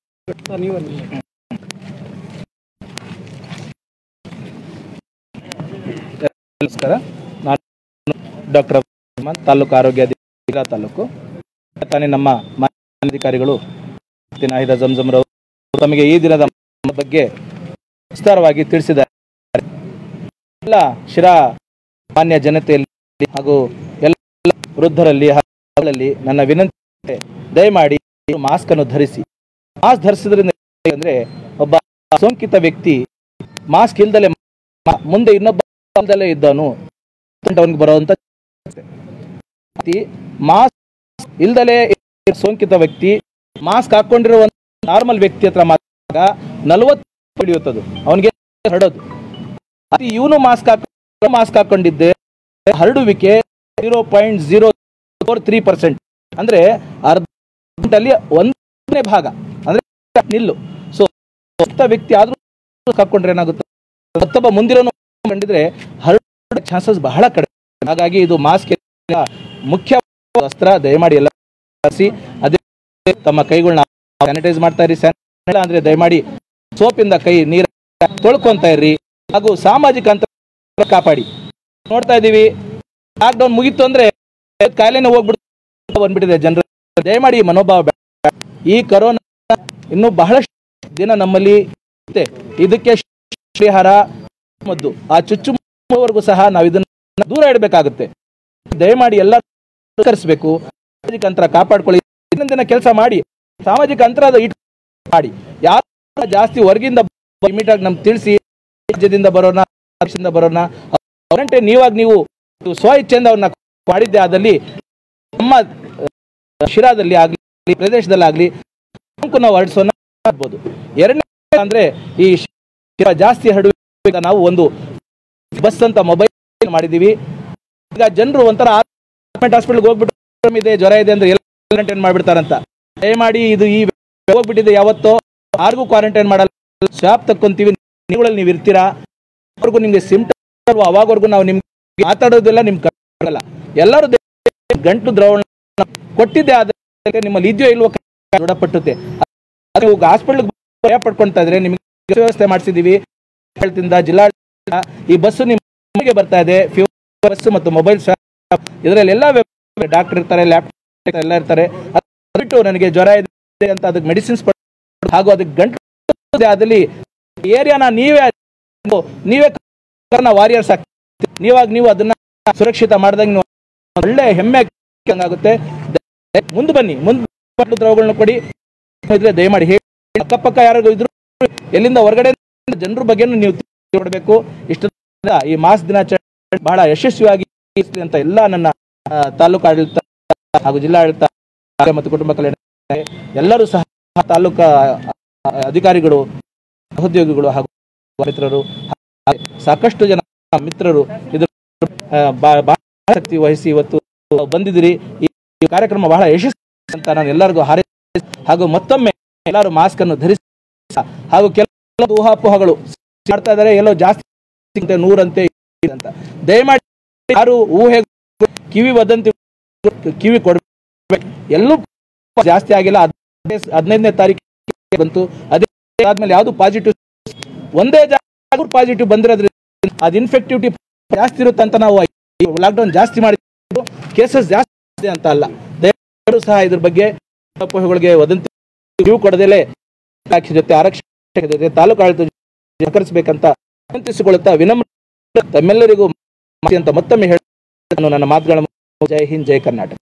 ನಮಸ್ಕಾರ ನಾನು ಡಾಕ್ಟರ್ ರಹಮಾನ್ ತಾಲೂಕು ಆರೋಗ್ಯಾಧಿಕಾರಿ ತಾಲೂಕು ತಾನೇ ನಮ್ಮ ಮಾನ್ಯ ಅಧಿಕಾರಿಗಳು ನಾಹಿದ ಜಂಜಮ್ರವರು ತಮಗೆ ಈ ದಿನದ ಬಗ್ಗೆ ವಿಸ್ತಾರವಾಗಿ ತಿಳಿಸಿದ್ದಾರೆ ಎಲ್ಲ ಶಿರಾ ಮಾನ್ಯ ಜನತೆಯಲ್ಲಿ ಹಾಗೂ ಎಲ್ಲ ವೃದ್ಧರಲ್ಲಿ ಹಾಗೂ ನನ್ನ ವಿನಂತಿ ದಯಮಾಡಿ ಮಾಸ್ಕ್ ಅನ್ನು ಧರಿಸಿ ಮಾಸ್ಕ್ ಧರಿಸಿದ್ರಿಂದ ಅಂದ್ರೆ ಒಬ್ಬ ಸೋಂಕಿತ ವ್ಯಕ್ತಿ ಮಾಸ್ಕ್ ಇಲ್ದಲೆ ಮುಂದೆ ಇನ್ನೊಬ್ಬ ಇಲ್ದಲೆ ಇದ್ದವನು ಅವನಿಗೆ ಬರುವಂತ ಮಾಸ್ಕ್ ಇಲ್ದಲೆ ಸೋಂಕಿತ ವ್ಯಕ್ತಿ ಮಾಸ್ಕ್ ಹಾಕೊಂಡಿರುವ ನಾರ್ಮಲ್ ವ್ಯಕ್ತಿ ಹತ್ರ ಮಾತಾಡಿದಾಗ ನಲವತ್ತು ಹಿಡಿಯುತ್ತದು ಅವನಿಗೆ ಹರಡೋದು ಅತಿ ಇವನು ಮಾಸ್ಕ್ ಹಾಕ ಮಾಸ್ಕ್ ಹಾಕೊಂಡಿದ್ದೆ ಹರಡುವಿಕೆ zero point zero four three percent ಅಂದ್ರೆ ಅರ್ಧ ಅಲ್ಲಿ ಒಂದನೇ ಭಾಗ ಅಂದ್ರೆ ನಿಲ್ಲು ಸೊ ಸತ್ತ ವ್ಯಕ್ತಿ ಆದ್ರೂ ಹಾಕೊಂಡ್ರೆ ಏನಾಗುತ್ತೆ ಮತ್ತೊಬ್ಬ ಮುಂದಿರೋನು ಕಂಡಿದ್ರೆ ಹರಡೋ ಚಾನ್ಸಸ್ ಬಹಳ ಕಡಿಮೆ ಹಾಗಾಗಿ ಇದು ಮಾಸ್ಕ್ ಮುಖ್ಯ ಅಸ್ತ್ರ ದಯಮಾಡಿ ಎಲ್ಲ ಬಳಸಿ ಅದೇ ತಮ್ಮ ಕೈಗಳನ್ನ ಸ್ಯಾನಿಟೈಸ್ ಮಾಡ್ತಾ ಇರಿ ಸ್ಯಾನಿಟೈಸ್ ಅಂದ್ರೆ ದಯಮಾಡಿ ಸೋಪಿಂದ ಕೈ ನೀರ ತೊಳ್ಕೊಂತ ಇರ್ರಿ ಹಾಗೂ ಸಾಮಾಜಿಕ ಅಂತರ ಕಾಪಾಡಿ ನೋಡ್ತಾ ಇದೀವಿ ಲಾಕ್ಡೌನ್ ಮುಗೀತು ಅಂದ್ರೆ ಕಾಯಿಲೆನೇ ಹೋಗ್ಬಿಟ್ಟು ಬಂದ್ಬಿಟ್ಟಿದೆ ಜನರು ದಯಮಾಡಿ ಈ ಮನೋಭಾವ ಬೇಡ. ಈ ಕರೋನಾ ಇನ್ನೂ ಬಹಳಷ್ಟು ದಿನ ನಮ್ಮಲ್ಲಿ ಇರುತ್ತೆ ಇದಕ್ಕೆ ಶ್ರೀಹಾರ ಮದ್ದು ಆ ಚುಚ್ಚುವರೆಗೂ ಸಹ ನಾವು ಇದನ್ನ ದೂರ ಇಡಬೇಕಾಗುತ್ತೆ ದಯಮಾಡಿ ಎಲ್ಲ ಕರೆಸಬೇಕು ಸಾಮಾಜಿಕ ಅಂತರ ಕಾಪಾಡ್ಕೊಳ್ಳಿ ದಿನ ಕೆಲಸ ಮಾಡಿ ಸಾಮಾಜಿಕ ಅಂತರದ ಇಟ್ ಮಾಡಿ ಯಾರು ಜಾಸ್ತಿ ಹೊರಗಿಂದ ಇಮಿಡಿಯೇಟ್ ಆಗಿ ನಮ್ಗೆ ತಿಳಿಸಿ ರಾಜ್ಯದಿಂದ ಬರೋಣ ರಾಜ್ಯದಿಂದ ಬರೋಣ ಅವರಂತೆ ನೀವಾಗ ನೀವು ಸ್ವ ಇಚ್ಛೆಯಿಂದ ಅವ್ರನ್ನ ಮಾಡಿದ್ದೆ ಆದಲ್ಲಿ ನಮ್ಮ ಅಹ್, ಶಿರಾದಲ್ಲಿ ಆಗ್ಲಿ ಈ ಪ್ರದೇಶದಲ್ಲಿ ಆಗ್ಲಿ ಸೋಂಕು ನಾವು ಹರಡಿಸೋಣ ಆಗ್ಬೋದು ಎರಡನೇ ಅಂದ್ರೆ ಈ ಶಿರಾ ಜಾಸ್ತಿ ಹರಡುವ ನಾವು ಒಂದು ಬಸ್ ಅಂತ ಮೊಬೈಲ್ ಮಾಡಿದೀವಿ ಈಗ ಜನರು ಒಂಥರ ಗೌರ್ಮೆಂಟ್ ಹಾಸ್ಪಿಟಲ್ಗೆ ಹೋಗ್ಬಿಟ್ಟು ಇದೆ ಜ್ವರ ಇದೆ ಅಂದ್ರೆ ಎಲ್ಲ ಕ್ವಾರಂಟೈನ್ ಮಾಡ್ಬಿಡ್ತಾರಂತ ದಯಮಾಡಿ ಇದು ಈ ಹೋಗ್ಬಿಟ್ಟಿದೆ ಯಾವತ್ತೋ ಯಾರಿಗೂ ಕ್ವಾರಂಟೈನ್ ಮಾಡಲ್ಲ ಸ್ವಾಪ್ ತಕ್ಕೊಂತೀವಿ ನೀವುಗಳಲ್ಲಿ ನೀವು ಇರ್ತೀರಾ ಅವ್ರಿಗೂ ನಿಮ್ಗೆ ಸಿಂಪ್ಟಮ್ ಅವಾಗವರೆಗೂ ನಾವು ನಿಮ್ಗೆ ಮಾತಾಡೋದಿಲ್ಲ ನಿಮ್ಗೆ ಆಗಲ್ಲ ಎಲ್ಲರೂ ದಯವಿಟ್ಟು ಗಂಟು ದ್ರವಣ ಕೊಟ್ಟಿದ್ದೆ ಆದ್ರೆ ನಿಮ್ಮಲ್ಲಿ ಇದೆಯೋ ಇಲ್ವೋ ದೃಢಪಟ್ಟುತ್ತೆ ಅದು ನೀವು ಹಾಸ್ಪಿಟಲ್ಗೆ ಭಯ ಪಡ್ಕೊಂತಾ ಇದ್ರೆ ನಿಮ್ಗೆ ವ್ಯವಸ್ಥೆ ಮಾಡಿಸಿದೀವಿ ಹೇಳ್ತಿಂದ ಜಿಲ್ಲಾಡಳಿತ ಈ ಬಸ್ಸು ನಿಮಗೆ ಬರ್ತಾ ಇದೆ ಬಸ್ ಮತ್ತು ಮೊಬೈಲ್ ಇದರಲ್ಲಿ ಎಲ್ಲ ಡಾಕ್ಟರ್ ಇರ್ತಾರೆ ಲ್ಯಾಪ್ಟಾಪ್ ಎಲ್ಲ ಇರ್ತಾರೆ ಅದು ಬಿಟ್ಟು ನನಗೆ ಜ್ವರ ಇದೆ ಅಂತ ಅದಕ್ಕೆ ಮೆಡಿಸಿನ್ಸ್ ಹಾಗೂ ಅದಕ್ಕೆ ಗಂಟು ಇದೆ, ಅದಲ್ಲಿ ಏರಿಯಾನ ನೀವೇ ನೀವೇ ಕರೋನಾ ವಾರಿಯರ್ಸ್ ಆಗ್ತೀವಿ ನೀವಾಗ ನೀವು ಅದನ್ನ ಸುರಕ್ಷಿತ ಮಾಡಿದಾಗ ನೀವು ಒಳ್ಳೆ ಹೆಮ್ಮೆ ಆಗುತ್ತೆ ಮುಂದೆ ಬನ್ನಿ ಮುಂದೆ ಬಾಟ್ಲು ದ್ರವಗಳನ್ನ ಕೊಡಿ ಇದ್ರೆ ದಯಮಾಡಿ ಹೇಳಿ ಅಕ್ಕಪಕ್ಕ ಯಾರಿಗೂ ಇದ್ರು ಎಲ್ಲಿಂದ ಹೊರಗಡೆ ಜನರ ಬಗ್ಗೆ ನೀವು ನೋಡಬೇಕು ಇಷ್ಟ ಈ ಮಾಸ್ ದಿನಾಚರಣೆ ಬಹಳ ಯಶಸ್ವಿಯಾಗಿ ಇರ್ಲಿ ಅಂತ ಎಲ್ಲ ನನ್ನ ಆ, ತಾಲೂಕು ಆಡಳಿತ ಹಾಗೂ ಜಿಲ್ಲಾಡಳಿತ ಆರೋಗ್ಯ ಮತ್ತು ಕುಟುಂಬ ಕಲ್ಯಾಣ ಇಲಾಖೆ, ಎಲ್ಲರೂ ಸಹ ತಾಲೂಕಾ ಆ, ಅಧಿಕಾರಿಗಳು ಸಹೋದ್ಯೋಗಿಗಳು ಹಾಗೂ ಮಿತ್ರರು ಹಾಗೆ ಸಾಕಷ್ಟು ಜನ ಮಿತ್ರರು ಇದ್ರ ಆ, ಬಾ- ಬಹಳ ಆಸಕ್ತಿ ವಹಿಸಿ ಇವತ್ತು ಬಂದಿದ್ದೀರಿ ಈ ಈ ಕಾರ್ಯಕ್ರಮ ಬಹಳ ಯಶಸ್ವಿ ಅಂತ ನಾನು ಎಲ್ಲರಿಗೂ ಹಾರೈಸಿ ಹಾಗೂ ಮತ್ತೊಮ್ಮೆ ಎಲ್ಲರೂ ಮಾಸ್ಕ್ ಅನ್ನು ಧರಿಸಿ ಹಾಗೂ ಕೆಲವು ಊಹಾಪೋಹಗಳು ಮಾಡ್ತಾ ಇದ್ದಾರೆ ಎಲ್ಲೋ ಜಾಸ್ತಿ ಅಂತೆ, ನೂರಂತೆ ಅಂತ ದಯಮಾಡಿ ಯಾರು ಊಹೆ ಕಿವಿ ವದಂತಿ ಕಿವಿ ಕೊಡ್ಬೇಕು ಎಲ್ಲೂ ಜಾಸ್ತಿ ಆಗಿಲ್ಲ ಹದಿನೈದು- ಹದಿನೈದನೇ ತಾರೀಕು ಬಂತು ಅದೇ ಆದ್ಮೇಲೆ ಯಾವುದು ಪಾಸಿಟಿವ್ ಒಂದೇ ಜಾಗ ಪಾಸಿಟಿವ್ ಬಂದಿರೋದ್ರಿಂದ ಅದು ಇನ್ಫೆಕ್ಟಿವಿಟಿ ಜಾಸ್ತಿ ಇರುತ್ತೆ ಅಂತ ನಾವು ಲಾಕ್ಡೌನ್ ಜಾಸ್ತಿ ಮಾಡಿದ್ದು ಕೇಸಸ್ ಜಾಸ್ತಿ ಇದೆ ಅಂತ ಅಲ್ಲ ದಯವಿಟ್ಟು ಸಹ ಇದ್ರ ಬಗ್ಗೆ ಅಪೋಹಗಳಿಗೆ ವದಂತಿ ಕಿವಿ ಕೊಡದಲೇ ಇಲಾಖೆ ಜೊತೆ ಆರಕ್ಷಕ ಜೊತೆ ತಾಲೂಕು ಆಡಳಿತ ಜೊತೆ ಸಹಕರಿಸಬೇಕಂತ ವಿನಂತಿಸಿಕೊಳ್ಳುತ್ತಾ ವಿನಮ್ರ ತಮ್ಮೆಲ್ಲರಿಗೂ ಮಾಹಿತಿ ಅಂತ ಮತ್ತೊಮ್ಮೆ ಹೇಳಿ ನಾನು ನನ್ನ ಮಾತುಗಳ ಜೈ ಹಿಂದ್ ಜೈ ಕರ್ನಾಟಕ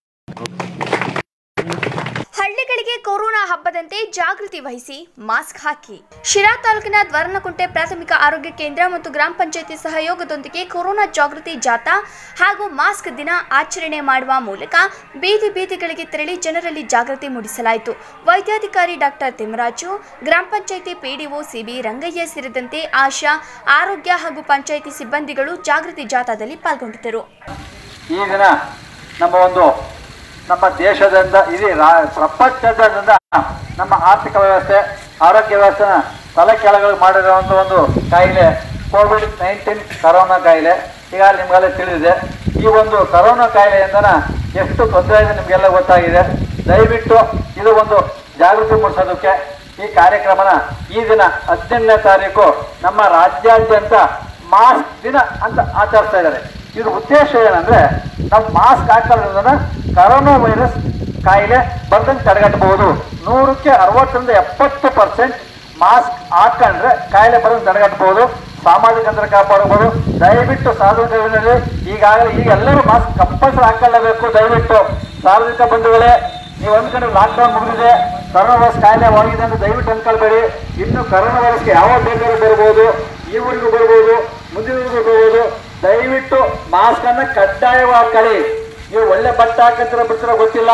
ಹಳ್ಳಿಗಳಿಗೆ ಕೊರೋನಾ ಹಬ್ಬದಂತೆ ಜಾಗೃತಿ ವಹಿಸಿ ಮಾಸ್ಕ್ ಹಾಕಿ ಶಿರಾ ತಾಲೂಕಿನ ದ್ವರನಕುಂಟೆ ಪ್ರಾಥಮಿಕ ಆರೋಗ್ಯ ಕೇಂದ್ರ ಮತ್ತು ಗ್ರಾಮ ಪಂಚಾಯತಿ ಸಹಯೋಗದೊಂದಿಗೆ ಕೊರೋನಾ ಜಾಗೃತಿ ಜಾಥಾ ಹಾಗೂ ಮಾಸ್ಕ್ ದಿನ ಆಚರಣೆ ಮಾಡುವ ಮೂಲಕ ಬೀದಿ ಬೀದಿಗಳಿಗೆ ತೆರಳಿ ಜನರಲ್ಲಿ ಜಾಗೃತಿ ಮೂಡಿಸಲಾಯಿತು ವೈದ್ಯಾಧಿಕಾರಿ ಡಾಕ್ಟರ್ ತಿಮ್ಮರಾಜು ಗ್ರಾಮ ಪಂಚಾಯತಿ ಪಿಡಿಒ ಸಿಬಿ ರಂಗಯ್ಯ ಸೇರಿದಂತೆ ಆಶಾ ಆರೋಗ್ಯ ಹಾಗೂ ಪಂಚಾಯಿತಿ ಸಿಬ್ಬಂದಿಗಳು ಜಾಗೃತಿ ಜಾಥಾದಲ್ಲಿ ಪಾಲ್ಗೊಂಡಿದ್ದರು ಈ ದಿನ ನಮ್ಮ ಒಂದು ನಮ್ಮ ದೇಶದಿಂದ ಇಡೀ ರಾ ಪ್ರಪಂಚದಿಂದ ನಮ್ಮ ಆರ್ಥಿಕ ವ್ಯವಸ್ಥೆ ಆರೋಗ್ಯ ವ್ಯವಸ್ಥೆನ ತಲೆ ಕೆಳಗೆ ಮಾಡಿರುವಂಥ ಒಂದು ಕಾಯಿಲೆ ಕೋವಿಡ್ ನೈನ್ಟೀನ್ ಕರೋನಾ ಕಾಯಿಲೆ ಈಗಾಗಲೇ ನಿಮಗೆಲ್ಲ ತಿಳಿದಿದೆ ಈ ಒಂದು ಕರೋನಾ ಕಾಯಿಲೆಯಿಂದನ ಎಷ್ಟು ತೊಂದರೆ ಇದೆ ನಿಮಗೆಲ್ಲ ಗೊತ್ತಾಗಿದೆ ದಯವಿಟ್ಟು ಇದು ಒಂದು ಜಾಗೃತಿ ಮೂಡಿಸೋದಕ್ಕೆ ಈ ಕಾರ್ಯಕ್ರಮನ ಈ ದಿನ ಹದಿನೆಂಟನೇ ತಾರೀಕು ನಮ್ಮ ರಾಜ್ಯಾದ್ಯಂತ ಮಾಸ್ಕ್ ದಿನ ಅಂತ ಆಚರಿಸ್ತಾ ಇದ್ದಾರೆ ಇದ್ರ ಉದ್ದೇಶ ಏನಂದ್ರೆ ನಾವು ಮಾಸ್ಕ್ ಹಾಕೊಳ್ಳೋದ್ರಿಂದ ಕರೋನಾ ವೈರಸ್ ಕಾಯಿಲೆ ಬಂದಂಗೆ ತಡೆಗಟ್ಟಬಹುದು ನೂರಕ್ಕೆ ಅರವತ್ತರಿಂದ ಎಪ್ಪತ್ತು ಪರ್ಸೆಂಟ್ ಮಾಸ್ಕ್ ಹಾಕೊಂಡ್ರೆ ಕಾಯಿಲೆ ಬರೋದು ತಡೆಗಟ್ಟಬಹುದು ಸಾಮಾಜಿಕ ಅಂತರ ಕಾಪಾಡಬಹುದು ದಯವಿಟ್ಟು ಸಾರ್ವಜನಿಕರಲ್ಲಿ ಈಗಾಗಲೇ ಈಗ ಎಲ್ಲರೂ ಮಾಸ್ಕ್ ಕಂಪಲ್ಸರಿ ಹಾಕೊಳ್ಳಬೇಕು ದಯವಿಟ್ಟು ಸಾರ್ವಜನಿಕ ಬಂಧುಗಳೇ ನೀವು ಅಂದ್ಕೊಂಡು ಲಾಕ್ಡೌನ್ ಮುಗಿದಿದೆ ಕರೋನಾ ವೈರಸ್ ಕಾಯಿಲೆ ಹೋಗಿದೆ ಅಂತ ದಯವಿಟ್ಟು ಅನ್ಕೊಳ್ಬೇಡಿ ಇನ್ನು ಕರೋನಾ ವೈರಸ್ಗೆ ಯಾವಾಗ ಬೇಕಾದ್ರೂ ಬರ್ಬೋದು ಈ ಊರಿಗೂ ಬರ್ಬೋದು ಮುಂದಿನ ಊರಿಗೂ ಬರ್ಬೋದು ದಯವಿಟ್ಟು ಮಾಸ್ಕ್ ಅನ್ನ ಕಡ್ಡಾಯವಾಗಿ ಹಾಕೊಳ್ಳಿ ನೀವು ಒಳ್ಳೆ ಬಟ್ಟೆ ಹಾಕಂತೀರ ಬಿಡ್ತೀರ ಗೊತ್ತಿಲ್ಲ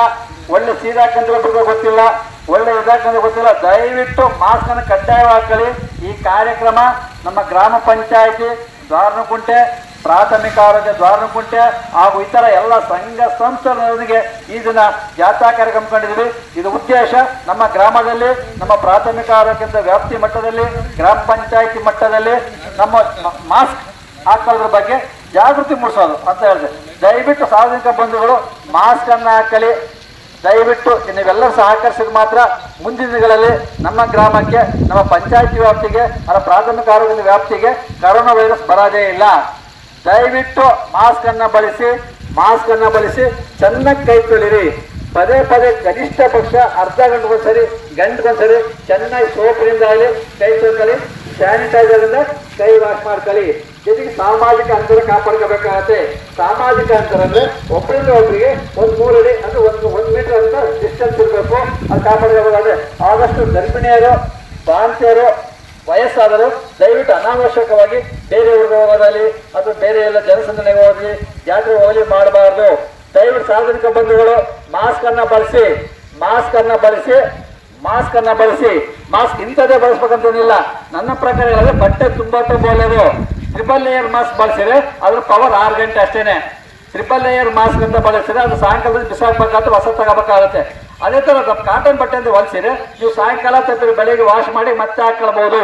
ಒಳ್ಳೆ ಸೀರೆ ಹಾಕಂದ್ರೆ ಗೊತ್ತಿಲ್ಲ ಒಳ್ಳೆ ಇದಾಕಂದ್ರೆ ಗೊತ್ತಿಲ್ಲ ದಯವಿಟ್ಟು ಮಾಸ್ಕ್ ಅನ್ನು ಕಡ್ಡಾಯವಾಗಿ ಹಾಕೊಳ್ಳಿ ಈ ಕಾರ್ಯಕ್ರಮ ನಮ್ಮ ಗ್ರಾಮ ಪಂಚಾಯತಿ ದ್ವಾರನಕುಂಟೆ ಪ್ರಾಥಮಿಕ ಆರೋಗ್ಯ ದ್ವಾರನಕುಂಟೆ ಹಾಗೂ ಇತರ ಎಲ್ಲ ಸಂಘ ಸಂಸ್ಥೆಗಳೊಂದಿಗೆ ಈ ದಿನ ಜಾಥಾ ಕಾರ್ಯಕ್ರಮ ಕಂಡಿದ್ದೀವಿ ಇದು ಉದ್ದೇಶ ನಮ್ಮ ಗ್ರಾಮದಲ್ಲಿ ನಮ್ಮ ಪ್ರಾಥಮಿಕ ಆರೋಗ್ಯದ ವ್ಯಾಪ್ತಿ ಮಟ್ಟದಲ್ಲಿ ಗ್ರಾಮ ಪಂಚಾಯತಿ ಮಟ್ಟದಲ್ಲಿ ನಮ್ಮ ಮ- ಮಾಸ್ಕ್ ಹಾಕೊಳ್ಳೋದ್ರ ಬಗ್ಗೆ ಜಾಗೃತಿ ಮೂಡಿಸೋದು ಅಂತ ಹೇಳಿದೆ ದಯವಿಟ್ಟು ಸಾರ್ವಜನಿಕ ಬಂಧುಗಳು ಮಾಸ್ಕ್ ಅನ್ನ ಹಾಕಲಿ ದಯವಿಟ್ಟು ನೀವೆಲ್ಲರೂ ಸಹಕರಿಸಿದ ಮಾತ್ರ ಮುಂದಿನ ದಿನಗಳಲ್ಲಿ ನಮ್ಮ ಗ್ರಾಮಕ್ಕೆ ನಮ್ಮ ಪಂಚಾಯತಿ ವ್ಯಾಪ್ತಿಗೆ ಅದರ ಪ್ರಾಥಮಿಕ ಆರೋಗ್ಯದ ವ್ಯಾಪ್ತಿಗೆ ಕರೋನಾ ವೈರಸ್ ಬರೋದೇ ಇಲ್ಲ ದಯವಿಟ್ಟು ಮಾಸ್ಕ್ ಅನ್ನ ಬಳಸಿ ಮಾಸ್ಕ್ ಅನ್ನ ಬಳಸಿ ಚೆನ್ನಾಗಿ ಕೈ ತೊಳಿರಿ ಪದೇ ಪದೇ ಕನಿಷ್ಠ ಪಕ್ಷ ಅರ್ಧ ಗಂಟೆಗೊಂದ್ಸರಿ ಗಂಟೆಗೊಂದ್ಸರಿ ಚೆನ್ನಾಗಿ ಸೋಪಿನಿಂದ ಆಗಲಿ ಕೈ ತೊಳ್ಕೊಳ್ಳಿ ಸ್ಯಾನಿಟೈಸರ್ ಇಂದ ಕೈ ವಾಶ್ ಮಾಡ್ಕೊಳ್ಳಿ ಜೊತೆಗೆ ಸಾಮಾಜಿಕ ಅಂತರ ಕಾಪಾಡ್ಕೋಬೇಕಾಗತ್ತೆ ಸಾಮಾಜಿಕ ಅಂತರ ಅಂದ್ರೆ ಒಬ್ಬರಿಂದ ಒಬ್ಬರಿಗೆ ಒಂದ್ ಮೂರು ಅಡಿ ಅಂದ್ರೆ ಒಂದು ಒಂದ್ ಮೀಟರ್ ಅಂತ ಡಿಸ್ಟೆನ್ಸ್ ಇರಬೇಕು ಅದು ಕಾಪಾಡ್ಕೋಬೇಕಾದ್ರೆ ಆದಷ್ಟು ಗರ್ಭಿಣಿಯರು ಬಾಂತಿಯರು ವಯಸ್ಸಾದರು ದಯವಿಟ್ಟು ಅನಾವಶ್ಯಕವಾಗಿ ಬೇರೆ ಊರಿಗೆ ಹೋಗೋದಾಗಲಿ ಅಥವಾ ಬೇರೆ ಎಲ್ಲ ಜನಸಂದಣಿಗೆ ಹೋಗಿ ಜಾತ್ರೆ ಹೋಗಲಿ ಮಾಡಬಾರ್ದು ದಯವಿಟ್ಟು ಸಾರ್ವಜನಿಕ ಬಂಧುಗಳು ಮಾಸ್ಕ್ ಅನ್ನ ಬಳಸಿ ಮಾಸ್ಕ್ ಅನ್ನ ಬಳಸಿ ಮಾಸ್ಕ್ ಅನ್ನ ಬಳಸಿ ಮಾಸ್ಕ್ ಇಂಥದ್ದೇ ಬಳಸ್ಬೇಕಂತೇನಿಲ್ಲ ನನ್ನ ಪ್ರಕಾರ ಹೇಳಿದ್ರೆ ಬಟ್ಟೆ ತುಂಬಾ ತುಂಬ ಒಳ್ಳೆಯದು ಟ್ರಿಪಲ್ ಲೇಯರ್ ಮಾಸ್ಕ್ ಬಳಸಿದ್ರೆ ಅದ್ರ ಪವರ್ ಆರು ಗಂಟೆ ಅಷ್ಟೇನೆ ಟ್ರಿಪಲ್ ಲೇಯರ್ ಮಾಸ್ಕ್ ಅಂತ ಬಳಸಿದ್ರೆ ಅದು ಸಾಯಂಕಾಲದಲ್ಲಿ ಬಿಸಾಕ್ಬೇಕಾದ್ರೆ ಹೊಸ ತಗೋಬೇಕಾಗುತ್ತೆ ಅದೇ ತರ ಕಾಟನ್ ಬಟ್ಟೆ ಅಂತ ಹೊಲಿಸಿದ್ರೆ ನೀವು ಸಾಯಂಕಾಲ ತಪ್ಪಿದ್ರೆ ಬೆಳಿಗ್ಗೆ ವಾಶ್ ಮಾಡಿ ಮತ್ತೆ ಹಾಕೊಳ್ಬಹುದು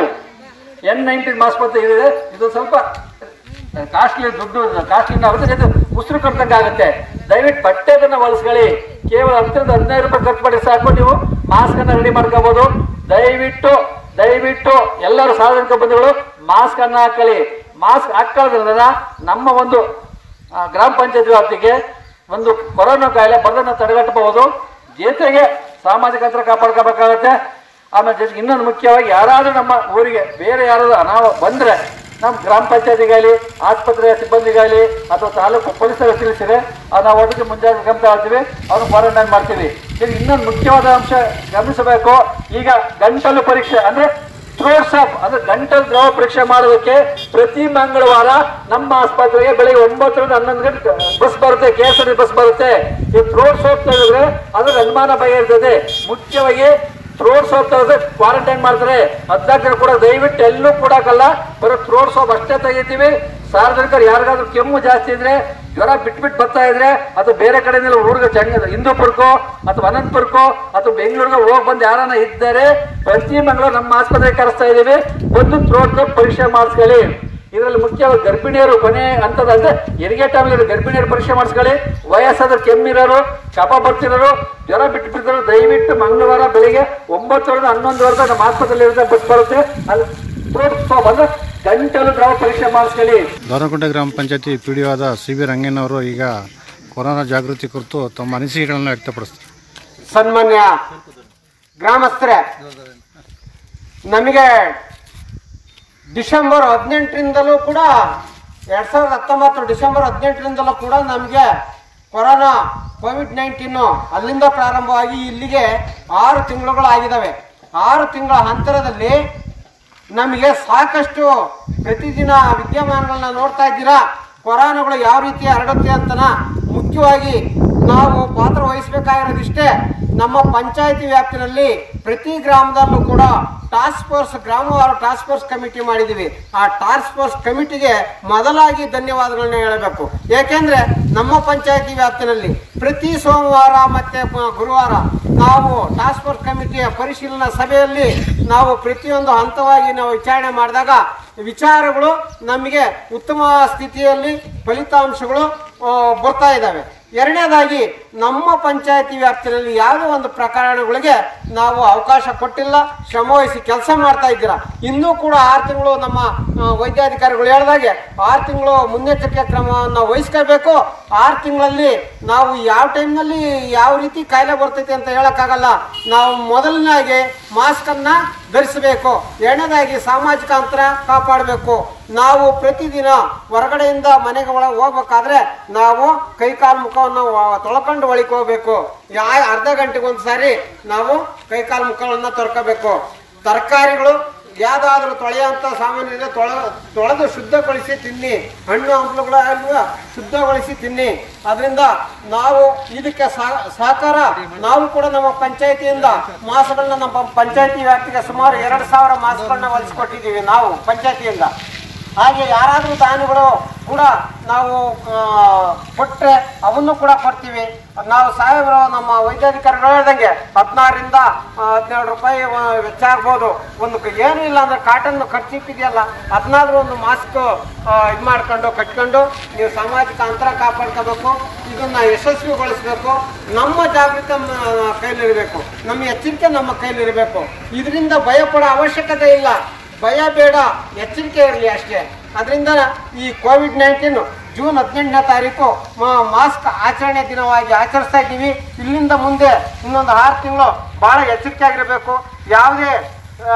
ಎನ್ ನೈನ್ಟೀನ್ ಮಾಸ್ಕ್ ಅಂತ ಇದೆ ಇದು ಸ್ವಲ್ಪ ಕಾಸ್ಟ್ಲಿ ದುಡ್ಡು ಕಾಸ್ಟ್ಲಿ ಆಗುತ್ತೆ ಇದು ಉಸಿರು ಕಟ್ಟಂಗೆ ಆಗುತ್ತೆ ದಯವಿಟ್ಟು ಬಟ್ಟೆ ಅದನ್ನ ಹೊಲಿಸ್ಕೊಳ್ಳಿ ಕೇವಲ ಹತ್ತರಿಂದ ಹದಿನೈದು ರೂಪಾಯಿ ಖರ್ಚು ಮಾಡಿ ಸಾಕು ನೀವು ಮಾಸ್ಕ್ ಅನ್ನ ರೆಡಿ ಮಾಡ್ಕೋಬಹುದು ದಯವಿಟ್ಟು ದಯವಿಟ್ಟು ಎಲ್ಲರೂ ಸಾರ್ವಜನಿಕ ಬಂಧುಗಳು ಮಾಸ್ಕ್ ಅನ್ನ ಹಾಕೊಳ್ಳಿ ಮಾಸ್ಕ್ ಹಾಕೊಳ್ಳೋದ್ರಿಂದ ನಮ್ಮ ಒಂದು ಆ, ಗ್ರಾಮ ಪಂಚಾಯತ್ ವ್ಯಾಪ್ತಿಗೆ ಒಂದು ಕೊರೋನಾ ಕಾಯಿಲೆ ಬರೋದನ್ನ ತಡೆಗಟ್ಟಬಹುದು ಜೊತೆಗೆ ಸಾಮಾಜಿಕ ಅಂತರ ಕಾಪಾಡ್ಕೋಬೇಕಾಗುತ್ತೆ ಆಮೇಲೆ ಜೊತೆಗೆ ಇನ್ನೊಂದು ಮುಖ್ಯವಾಗಿ ಯಾರಾದ್ರೂ ನಮ್ಮ ಊರಿಗೆ ಬೇರೆ ಯಾರಾದ್ರೂ ಅನಾವ ಬಂದ್ರೆ ನಮ್ಮ ಗ್ರಾಮ ಪಂಚಾಯತಿಗಾಗಲಿ ಆಸ್ಪತ್ರೆಯ ಸಿಬ್ಬಂದಿಗಾಗಲಿ ಅಥವಾ ತಾಲೂಕು ಪೊಲೀಸರು ತಿಳಿಸಿದ್ರೆ ಅದು ನಾವು ಅದಕ್ಕೆ ಮುಂಜಾಗ್ರತೆ ಕ್ರಮ ತಗೊಳ್ತೀವಿ ಅವ್ರನ್ನ ಕ್ವಾರಂಟೈನ್ ಮಾಡ್ತೀವಿ ಇದು ಇನ್ನೊಂದು ಮುಖ್ಯವಾದ ಅಂಶ ಗಮನಿಸಬೇಕು ಈಗ ಗಂಟಲು ಪರೀಕ್ಷೆ ಅಂದ್ರೆ ಥ್ರೋಟ್ಸ್ ಆಫ್ ಅಂದ್ರೆ ಗಂಟಲು ದ್ರವ ಪರೀಕ್ಷೆ ಮಾಡೋದಕ್ಕೆ ಪ್ರತಿ ಮಂಗಳವಾರ ನಮ್ಮ ಆಸ್ಪತ್ರೆಗೆ ಬೆಳಿಗ್ಗೆ ಒಂಬತ್ತರಿಂದ ಹನ್ನೊಂದು ಗಂಟೆ ಬಸ್ ಬರುತ್ತೆ ಕೆ ಎಸ್ ಆರ್ ಬಸ್ ಬರುತ್ತೆ ಈ ಥ್ರೋಟ್ ಸೋಪ್ ತೆಗೆದ್ರೆ ಅದ್ರ ಅನುಮಾನ ಭಯ ಇರ್ತದೆ ಮುಖ್ಯವಾಗಿ ಥ್ರೋಟ್ ಸೋಪ್ ತೆಗೆದ್ರೆ ಕ್ವಾರಂಟೈನ್ ಮಾಡ್ತಾರೆ ಹದಿನಾಲ್ಕು ಜನ ಕೂಡ ದಯವಿಟ್ಟು ಎಲ್ಲೂ ಕೊಡಕ್ಕಲ್ಲ ಬರೋ ಥ್ರೋಟ್ ಸೋಪ್ ಅಷ್ಟೇ ತೆಗಿತೀವಿ ಸಾರ್ವಜನಿಕರು ಯಾರಿಗಾದ್ರೂ ಕೆಮ್ಮು ಜಾಸ್ತಿ ಇದ್ರೆ ಜ್ವರ ಬಿಟ್ಬಿಟ್ಟು ಬರ್ತಾ ಇದ್ರೆ ಅಥವಾ ಬೇರೆ ಕಡೆಯಿಂದ ಊರಿಗೆ ಚಂಗ ಹಿಂದೂಪುರಕ್ಕೋ ಅಥವಾ ಅನಂತಪುರಕ್ಕೋ ಅಥವಾ ಬೆಂಗಳೂರಿಗೆ ಹೋಗಿ ಬಂದು ಯಾರನ್ನ ಇದ್ದಾರೆ ಪ್ರತಿ ಮಂಗಳೂರು ನಮ್ಮ ಆಸ್ಪತ್ರೆಗೆ ಕರೆಸ್ತಾ ಇದ್ದೀವಿ ಬಂದು ಥ್ರೋಟ್ ಪರೀಕ್ಷೆ ಮಾಡಿಸ್ಕೊಳ್ಳಿ ಇದರಲ್ಲಿ ಮುಖ್ಯವಾಗಿ ಗರ್ಭಿಣಿಯರು ಕೊನೆ ಹಂತದ ಅಂದ್ರೆ ಹೆರಿಗೆ ಟೈಮಲ್ಲಿ ಗರ್ಭಿಣಿಯರು ಪರೀಕ್ಷೆ ಮಾಡಿಸ್ಕೊಳ್ಳಿ ವಯಸ್ಸಾದ ಕೆಮ್ಮಿರೋರು ಕಫ ಬರ್ತಿರೋರು ಜ್ವರ ಬಿಟ್ಟು ಬಿಟ್ಟಿರೋರು ದಯವಿಟ್ಟು ಮಂಗಳವಾರ ಬೆಳಿಗ್ಗೆ ಒಂಬತ್ತರಿಂದ ಹನ್ನೊಂದುವರೆಗೆ ನಮ್ಮ ಆಸ್ಪತ್ರೆಯಲ್ಲಿ ಇರುತ್ತೆ ಬಸ್ ಬರುತ್ತೆ ಅಲ್ಲಿ ಥ್ರೋಟ್ ಸ್ವಾಬ್ ಅಂದ್ರೆ ಗಂಟಲು ದ್ರವ ಪರೀಕ್ಷೆ ಮಾಡಿಸ್ಕೊಳ್ಳಿ ದಾವನಕುಂಟೆ ಗ್ರಾಮ ಪಂಚಾಯತಿ ಪಿ ಡಿ ಆದ ಸಿ ಬಿ ರಂಗಣ್ಣವರು ಈಗ ಕೊರೋನಾ ಜಾಗೃತಿ ಕುರಿತು ತಮ್ಮ ಅನಿಸಿಕೆಗಳನ್ನು ವ್ಯಕ್ತಪಡಿಸ್ತಾರೆ ಸನ್ಮಾನ್ಯ ಗ್ರಾಮಸ್ಥರೇ ನಮಗೆ ಡಿಸೆಂಬರ್ ಹದಿನೆಂಟರಿಂದಲೂ ಕೂಡ ಎರಡ್ ಸಾವಿರದ ಹತ್ತೊಂಬತ್ತು ಡಿಸೆಂಬರ್ ಹದಿನೆಂಟರಿಂದಲೂ ಕೂಡ ನಮಗೆ ಕೊರೋನಾ ಕೋವಿಡ್ ನೈನ್ಟೀನು ಅಲ್ಲಿಂದ ಪ್ರಾರಂಭವಾಗಿ ಇಲ್ಲಿಗೆ ಆರು ತಿಂಗಳುಗಳಾಗಿದ್ದಾವೆ ಆರು ತಿಂಗಳ ಅಂತರದಲ್ಲಿ ನಮಗೆ ಸಾಕಷ್ಟು ಪ್ರತಿದಿನ ವಿದ್ಯಮಾನಗಳನ್ನ ನೋಡ್ತಾ ಇದ್ದೀರಾ ಕೊರೋನಾಗಳು ಯಾವ ರೀತಿ ಹರಡುತ್ತೆ ಅಂತನ ಮುಖ್ಯವಾಗಿ ನಾವು ಪಾತ್ರ ವಹಿಸಬೇಕಾಗಿರೋದಿಷ್ಟೇ ನಮ್ಮ ಪಂಚಾಯತಿ ವ್ಯಾಪ್ತಿನಲ್ಲಿ ಪ್ರತಿ ಗ್ರಾಮದಲ್ಲೂ ಕೂಡ ಟಾಸ್ಕ್ ಫೋರ್ಸ್ ಗ್ರಾಮವಾರು ಟಾಸ್ಕ್ ಫೋರ್ಸ್ ಕಮಿಟಿ ಮಾಡಿದೀವಿ ಆ ಟಾಸ್ಕ್ ಫೋರ್ಸ್ ಕಮಿಟಿಗೆ ಮೊದಲಾಗಿ ಧನ್ಯವಾದಗಳನ್ನ ಹೇಳಬೇಕು ಏಕೆಂದ್ರೆ ನಮ್ಮ ಪಂಚಾಯತಿ ವ್ಯಾಪ್ತಿನಲ್ಲಿ ಪ್ರತಿ ಸೋಮವಾರ ಮತ್ತೆ ಪ- ಗುರುವಾರ ನಾವು ಟಾಸ್ಕ್ ಫೋರ್ಸ್ ಕಮಿಟಿಯ ಪರಿಶೀಲನಾ ಸಭೆಯಲ್ಲಿ ನಾವು ಪ್ರತಿಯೊಂದು ಹಂತವಾಗಿ ನಾವು ವಿಚಾರಣೆ ಮಾಡಿದಾಗ ವಿಚಾರಗಳು ನಮಗೆ ಉತ್ತಮ ಸ್ಥಿತಿಯಲ್ಲಿ ಫಲಿತಾಂಶಗಳು ಆ, ಬರ್ತಾ ಇದ್ದಾವೆ ಎರಡನೇದಾಗಿ ನಮ್ಮ ಪಂಚಾಯತಿ ವ್ಯಾಪ್ತಿಯಲ್ಲಿ ಯಾವುದೇ ಒಂದು ಪ್ರಕರಣಗಳಿಗೆ ನಾವು ಅವಕಾಶ ಕೊಟ್ಟಿಲ್ಲ ಶ್ರಮವಹಿಸಿ ಕೆಲಸ ಮಾಡ್ತಾ ಇದ್ದೀರಾ ಇನ್ನೂ ಕೂಡ ಆರು ತಿಂಗಳು ನಮ್ಮ ಆ, ವೈದ್ಯಾಧಿಕಾರಿಗಳು ಹೇಳಿದಾಗೆ ಆರು ತಿಂಗಳು ಮುನ್ನೆಚ್ಚರಿಕೆ ಕ್ರಮವನ್ನು ವಹಿಸ್ಕೋಬೇಕು ಆರು ತಿಂಗಳಲ್ಲಿ ನಾವು ಯಾವ ಟೈಮ್ನಲ್ಲಿ ಯಾವ ರೀತಿ ಕಾಯಿಲೆ ಬರ್ತೈತೆ ಅಂತ ಹೇಳಕ್ಕಾಗಲ್ಲ ನಾವು ಮೊದಲನೇದಾಗಿ ಮಾಸ್ಕ್ ಅನ್ನ ಧರಿಸಬೇಕು ಎರಡನೇದಾಗಿ ಸಾಮಾಜಿಕ ಅಂತರ ಕಾಪಾಡಬೇಕು ನಾವು ಪ್ರತಿದಿನ ಹೊರಗಡೆಯಿಂದ ಮನೆಗೆ ಒಳ ಹೋಗ್ಬೇಕಾದ್ರೆ ನಾವು ಕೈ ಕಾಲು ಮುಖವನ್ನು ವ- ತೊಳ್ಕೊಂಡು ಒಳಗೆ ಹೋಗ್ಬೇಕು ಯಾ ಅರ್ಧ ಗಂಟೆಗೆ ಒಂದು ಸಾರಿ ನಾವು ಕೈ ಕಾಲು ಮುಖಗಳನ್ನ ತೊಳ್ಕೋಬೇಕು ತರಕಾರಿಗಳು ಯಾವುದಾದ್ರೂ ತೊಳೆಯುವಂಥ ಸಾಮಾನು ಇದೆ ತೊಳೆ ತೊಳೆದು ಶುದ್ಧಗೊಳಿಸಿ ತಿನ್ನಿ ಹಣ್ಣು ಹಂಪಲುಗಳಲ್ವ ಶುದ್ಧಗೊಳಿಸಿ ತಿನ್ನಿ ಅದರಿಂದ ನಾವು ಇದಕ್ಕೆ ಸಹ- ಸಹಕಾರ ನಾವು ಕೂಡ ನಮ್ಮ ಪಂಚಾಯತಿಯಿಂದ ಮಾಸ್ಗಳನ್ನ ನಮ್ಮ ಪಂಚಾಯತಿ ವ್ಯಾಪ್ತಿಗೆ ಸುಮಾರು ಎರಡು ಸಾವಿರ ಮಾಸ್ಗಳನ್ನ ಒಲಿಸ್ಕೊಟ್ಟಿದ್ದೀವಿ ನಾವು ಪಂಚಾಯತಿಯಿಂದ ಹಾಗೆ ಯಾರಾದರೂ ದಾನಿಗಳು ಕೂಡ ನಾವು ಆ, ಕೊಟ್ರೆ ಅವನ್ನು ಕೂಡ ಕೊಡ್ತೀವಿ ನಾವು ಸಾಹೇಬರು ನಮ್ಮ ವೈದ್ಯಾಧಿಕಾರಿಗಳು ಹೇಳ್ದಂಗೆ ಹದಿನಾರರಿಂದ ಹದಿನೇಳು ರೂಪಾಯಿ ಆ, ವೆಚ್ಚ ಆಗ್ಬೋದು ಒಂದು ಕ- ಏನೂ ಇಲ್ಲ ಅಂದ್ರೆ ಕಾಟನ್ ಖರ್ಚಿಪ್ಪಿದೆಯಲ್ಲ ಅದನ್ನಾದ್ರೂ ಒಂದು ಮಾಸ್ಕ್ ಇದು ಮಾಡ್ಕೊಂಡು ಕಟ್ಕೊಂಡು ನೀವು ಸಾಮಾಜಿಕ ಅಂತರ ಕಾಪಾಡ್ಕೋಬೇಕು ಇದನ್ನ ಯಶಸ್ವಿಗೊಳಿಸಬೇಕು ನಮ್ಮ ಜಾಗೃತಿ ನಮ್ಮ ಕೈಲಿರಬೇಕು ನಮ್ಮ ಎಚ್ಚರಿಕೆ ನಮ್ಮ ಕೈಲಿರಬೇಕು ಇದರಿಂದ ಭಯ ಪಡೋ ಅವಶ್ಯಕತೆ ಇಲ್ಲ ಭಯ ಬೇಡ ಎಚ್ಚರಿಕೆ ಇರಲಿ ಅಷ್ಟೇ ಅದರಿಂದ ಈ ಕೋವಿಡ್ ನೈನ್ಟೀನ್ ಜೂನ್ ಹದಿನೆಂಟನೇ ತಾರೀಕು ಮ- ಮಾಸ್ಕ್ ಆಚರಣೆ ದಿನವಾಗಿ ಆಚರಿಸ್ತಾ ಇದ್ದೀವಿ ಇಲ್ಲಿಂದ ಮುಂದೆ ಇನ್ನೊಂದು ಆರು ತಿಂಗಳು ಭಾಳ ಎಚ್ಚರಿಕೆ ಆಗಿರಬೇಕು ಯಾವುದೇ ಆ,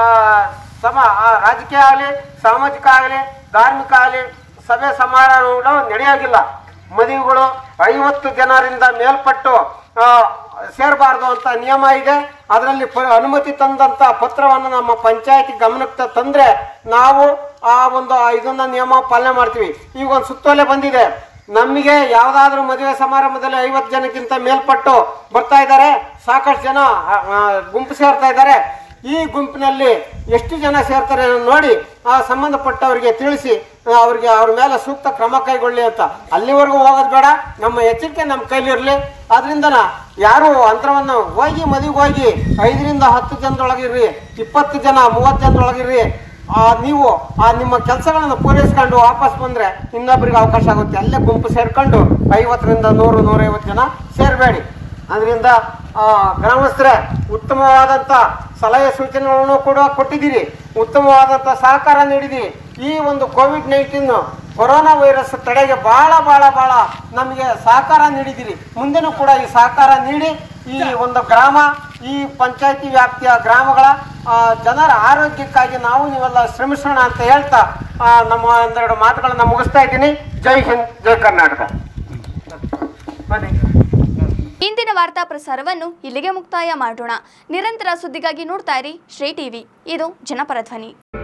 ಸಮ ಆ, ರಾಜಕೀಯ ಆಗಲಿ ಸಾಮಾಜಿಕ ಆಗಲಿ ಧಾರ್ಮಿಕ ಆಗಲಿ ಸಭೆ ಸಮಾರಂಭಗಳು ನಡೆಯೋಗಿಲ್ಲ ಮದುವೆಗಳು ಐವತ್ತು ಜನರಿಂದ ಮೇಲ್ಪಟ್ಟು ಆ, ಸೇರಬಾರ್ದು ಅಂತ ನಿಯಮ ಇದೆ ಅದರಲ್ಲಿ ಪ ಅನುಮತಿ ತಂದಂತ ಪತ್ರವನ್ನು ನಮ್ಮ ಪಂಚಾಯತಿ ಗಮನಕ್ಕೆ ತಂದ್ರೆ ನಾವು ಆ ಒಂದು ಇದನ್ನ ನಿಯಮ ಪಾಲನೆ ಮಾಡ್ತೀವಿ ಈಗ ಒಂದು ಸುತ್ತೋಲೆ ಬಂದಿದೆ ನಮಗೆ ಯಾವ್ದಾದ್ರು ಮದುವೆ ಸಮಾರಂಭದಲ್ಲಿ ಐವತ್ತು ಜನಕ್ಕಿಂತ ಮೇಲ್ಪಟ್ಟು ಬರ್ತಾ ಇದ್ದಾರೆ ಸಾಕಷ್ಟು ಜನ ಆ, ಆ, ಗುಂಪು ಸೇರ್ತಾ ಇದ್ದಾರೆ ಈ ಗುಂಪಿನಲ್ಲಿ ಎಷ್ಟು ಜನ ಸೇರ್ತಾರೆ ಅನ್ನೋದ್ ನೋಡಿ ಆ ಸಂಬಂಧಪಟ್ಟವರಿಗೆ ತಿಳಿಸಿ ಆ, ಅವ್ರಿಗೆ ಅವ್ರ ಮೇಲೆ ಸೂಕ್ತ ಕ್ರಮ ಕೈಗೊಳ್ಳಿ ಅಂತ ಅಲ್ಲಿವರೆಗೂ ಹೋಗೋದು ಬೇಡ ನಮ್ಮ ಎಚ್ಚರಿಕೆ ನಮ್ಮ ಕೈಲಿರಲಿ ಅದರಿಂದ ಯಾರು ಅಂತರವನ್ನು ಹೋಗಿ ಮದುವೆಗೆ ಹೋಗಿ ಐದರಿಂದ ಹತ್ತು ಜನದೊಳಗಿರ್ರಿ ಇಪ್ಪತ್ತು ಜನ ಮೂವತ್ತು ಜನದೊಳಗಿರ್ರಿ ಆ, ನೀವು ಆ ನಿಮ್ಮ ಕೆಲಸಗಳನ್ನು ಪೂರೈಸ್ಕೊಂಡು ವಾಪಸ್ ಬಂದ್ರೆ ಇನ್ನೊಬ್ಬರಿಗೆ ಅವಕಾಶ ಆಗುತ್ತೆ ಅಲ್ಲೇ ಗುಂಪು ಸೇರ್ಕೊಂಡು ಐವತ್ತರಿಂದ ನೂರು ನೂರೈವತ್ತು ಜನ ಸೇರಬೇಡಿ ಅದರಿಂದ ಗ್ರಾಮಸ್ಥರೇ ಉತ್ತಮವಾದಂಥ ಸಲಹೆ ಸೂಚನೆಗಳನ್ನು ಕೂಡ ಕೊಟ್ಟಿದ್ದೀರಿ ಉತ್ತಮವಾದಂಥ ಸಹಕಾರ ನೀಡಿದ್ದೀರಿ ಈ ಒಂದು ಕೋವಿಡ್ ನೈನ್ಟೀನ್ ಕೊರೋನಾ ವೈರಸ್ ತಡೆಗೆ ಬಹಳ ಬಹಳ ಬಹಳ ನಮಗೆ ಸಹಕಾರ ನೀಡಿದ್ದೀರಿ ಮುಂದೆನೂ ಕೂಡ ಈ ಸಹಕಾರ ನೀಡಿ ಈ ಒಂದು ಗ್ರಾಮ ಈ ಪಂಚಾಯತಿ ವ್ಯಾಪ್ತಿಯ ಗ್ರಾಮಗಳ ಆ, ಜನರ ಆರೋಗ್ಯಕ್ಕಾಗಿ ನಾವು ನೀವೆಲ್ಲ ಶ್ರಮಿಸೋಣ ಅಂತ ಹೇಳ್ತಾ ಆ, ನಮ್ಮ ಒಂದೆರಡು ಮಾತುಗಳನ್ನ ಮುಗಿಸ್ತಾ ಇದ್ದೀನಿ ಜೈ ಹಿಂದ್ ಜೈ ಕರ್ನಾಟಕ ಬನ್ನಿ ಇಂದಿನ ವಾರ್ತಾ ಪ್ರಸಾರವನ್ನು ಇಲ್ಲಿಗೆ ಮುಕ್ತಾಯ ಮಾಡೋಣ ನಿರಂತರ ಸುದ್ದಿಗಾಗಿ ನೋಡ್ತಾ ಇರಿ ಶ್ರೀ ಟಿವಿ ಇದು ಜನಪರ ಧ್ವನಿ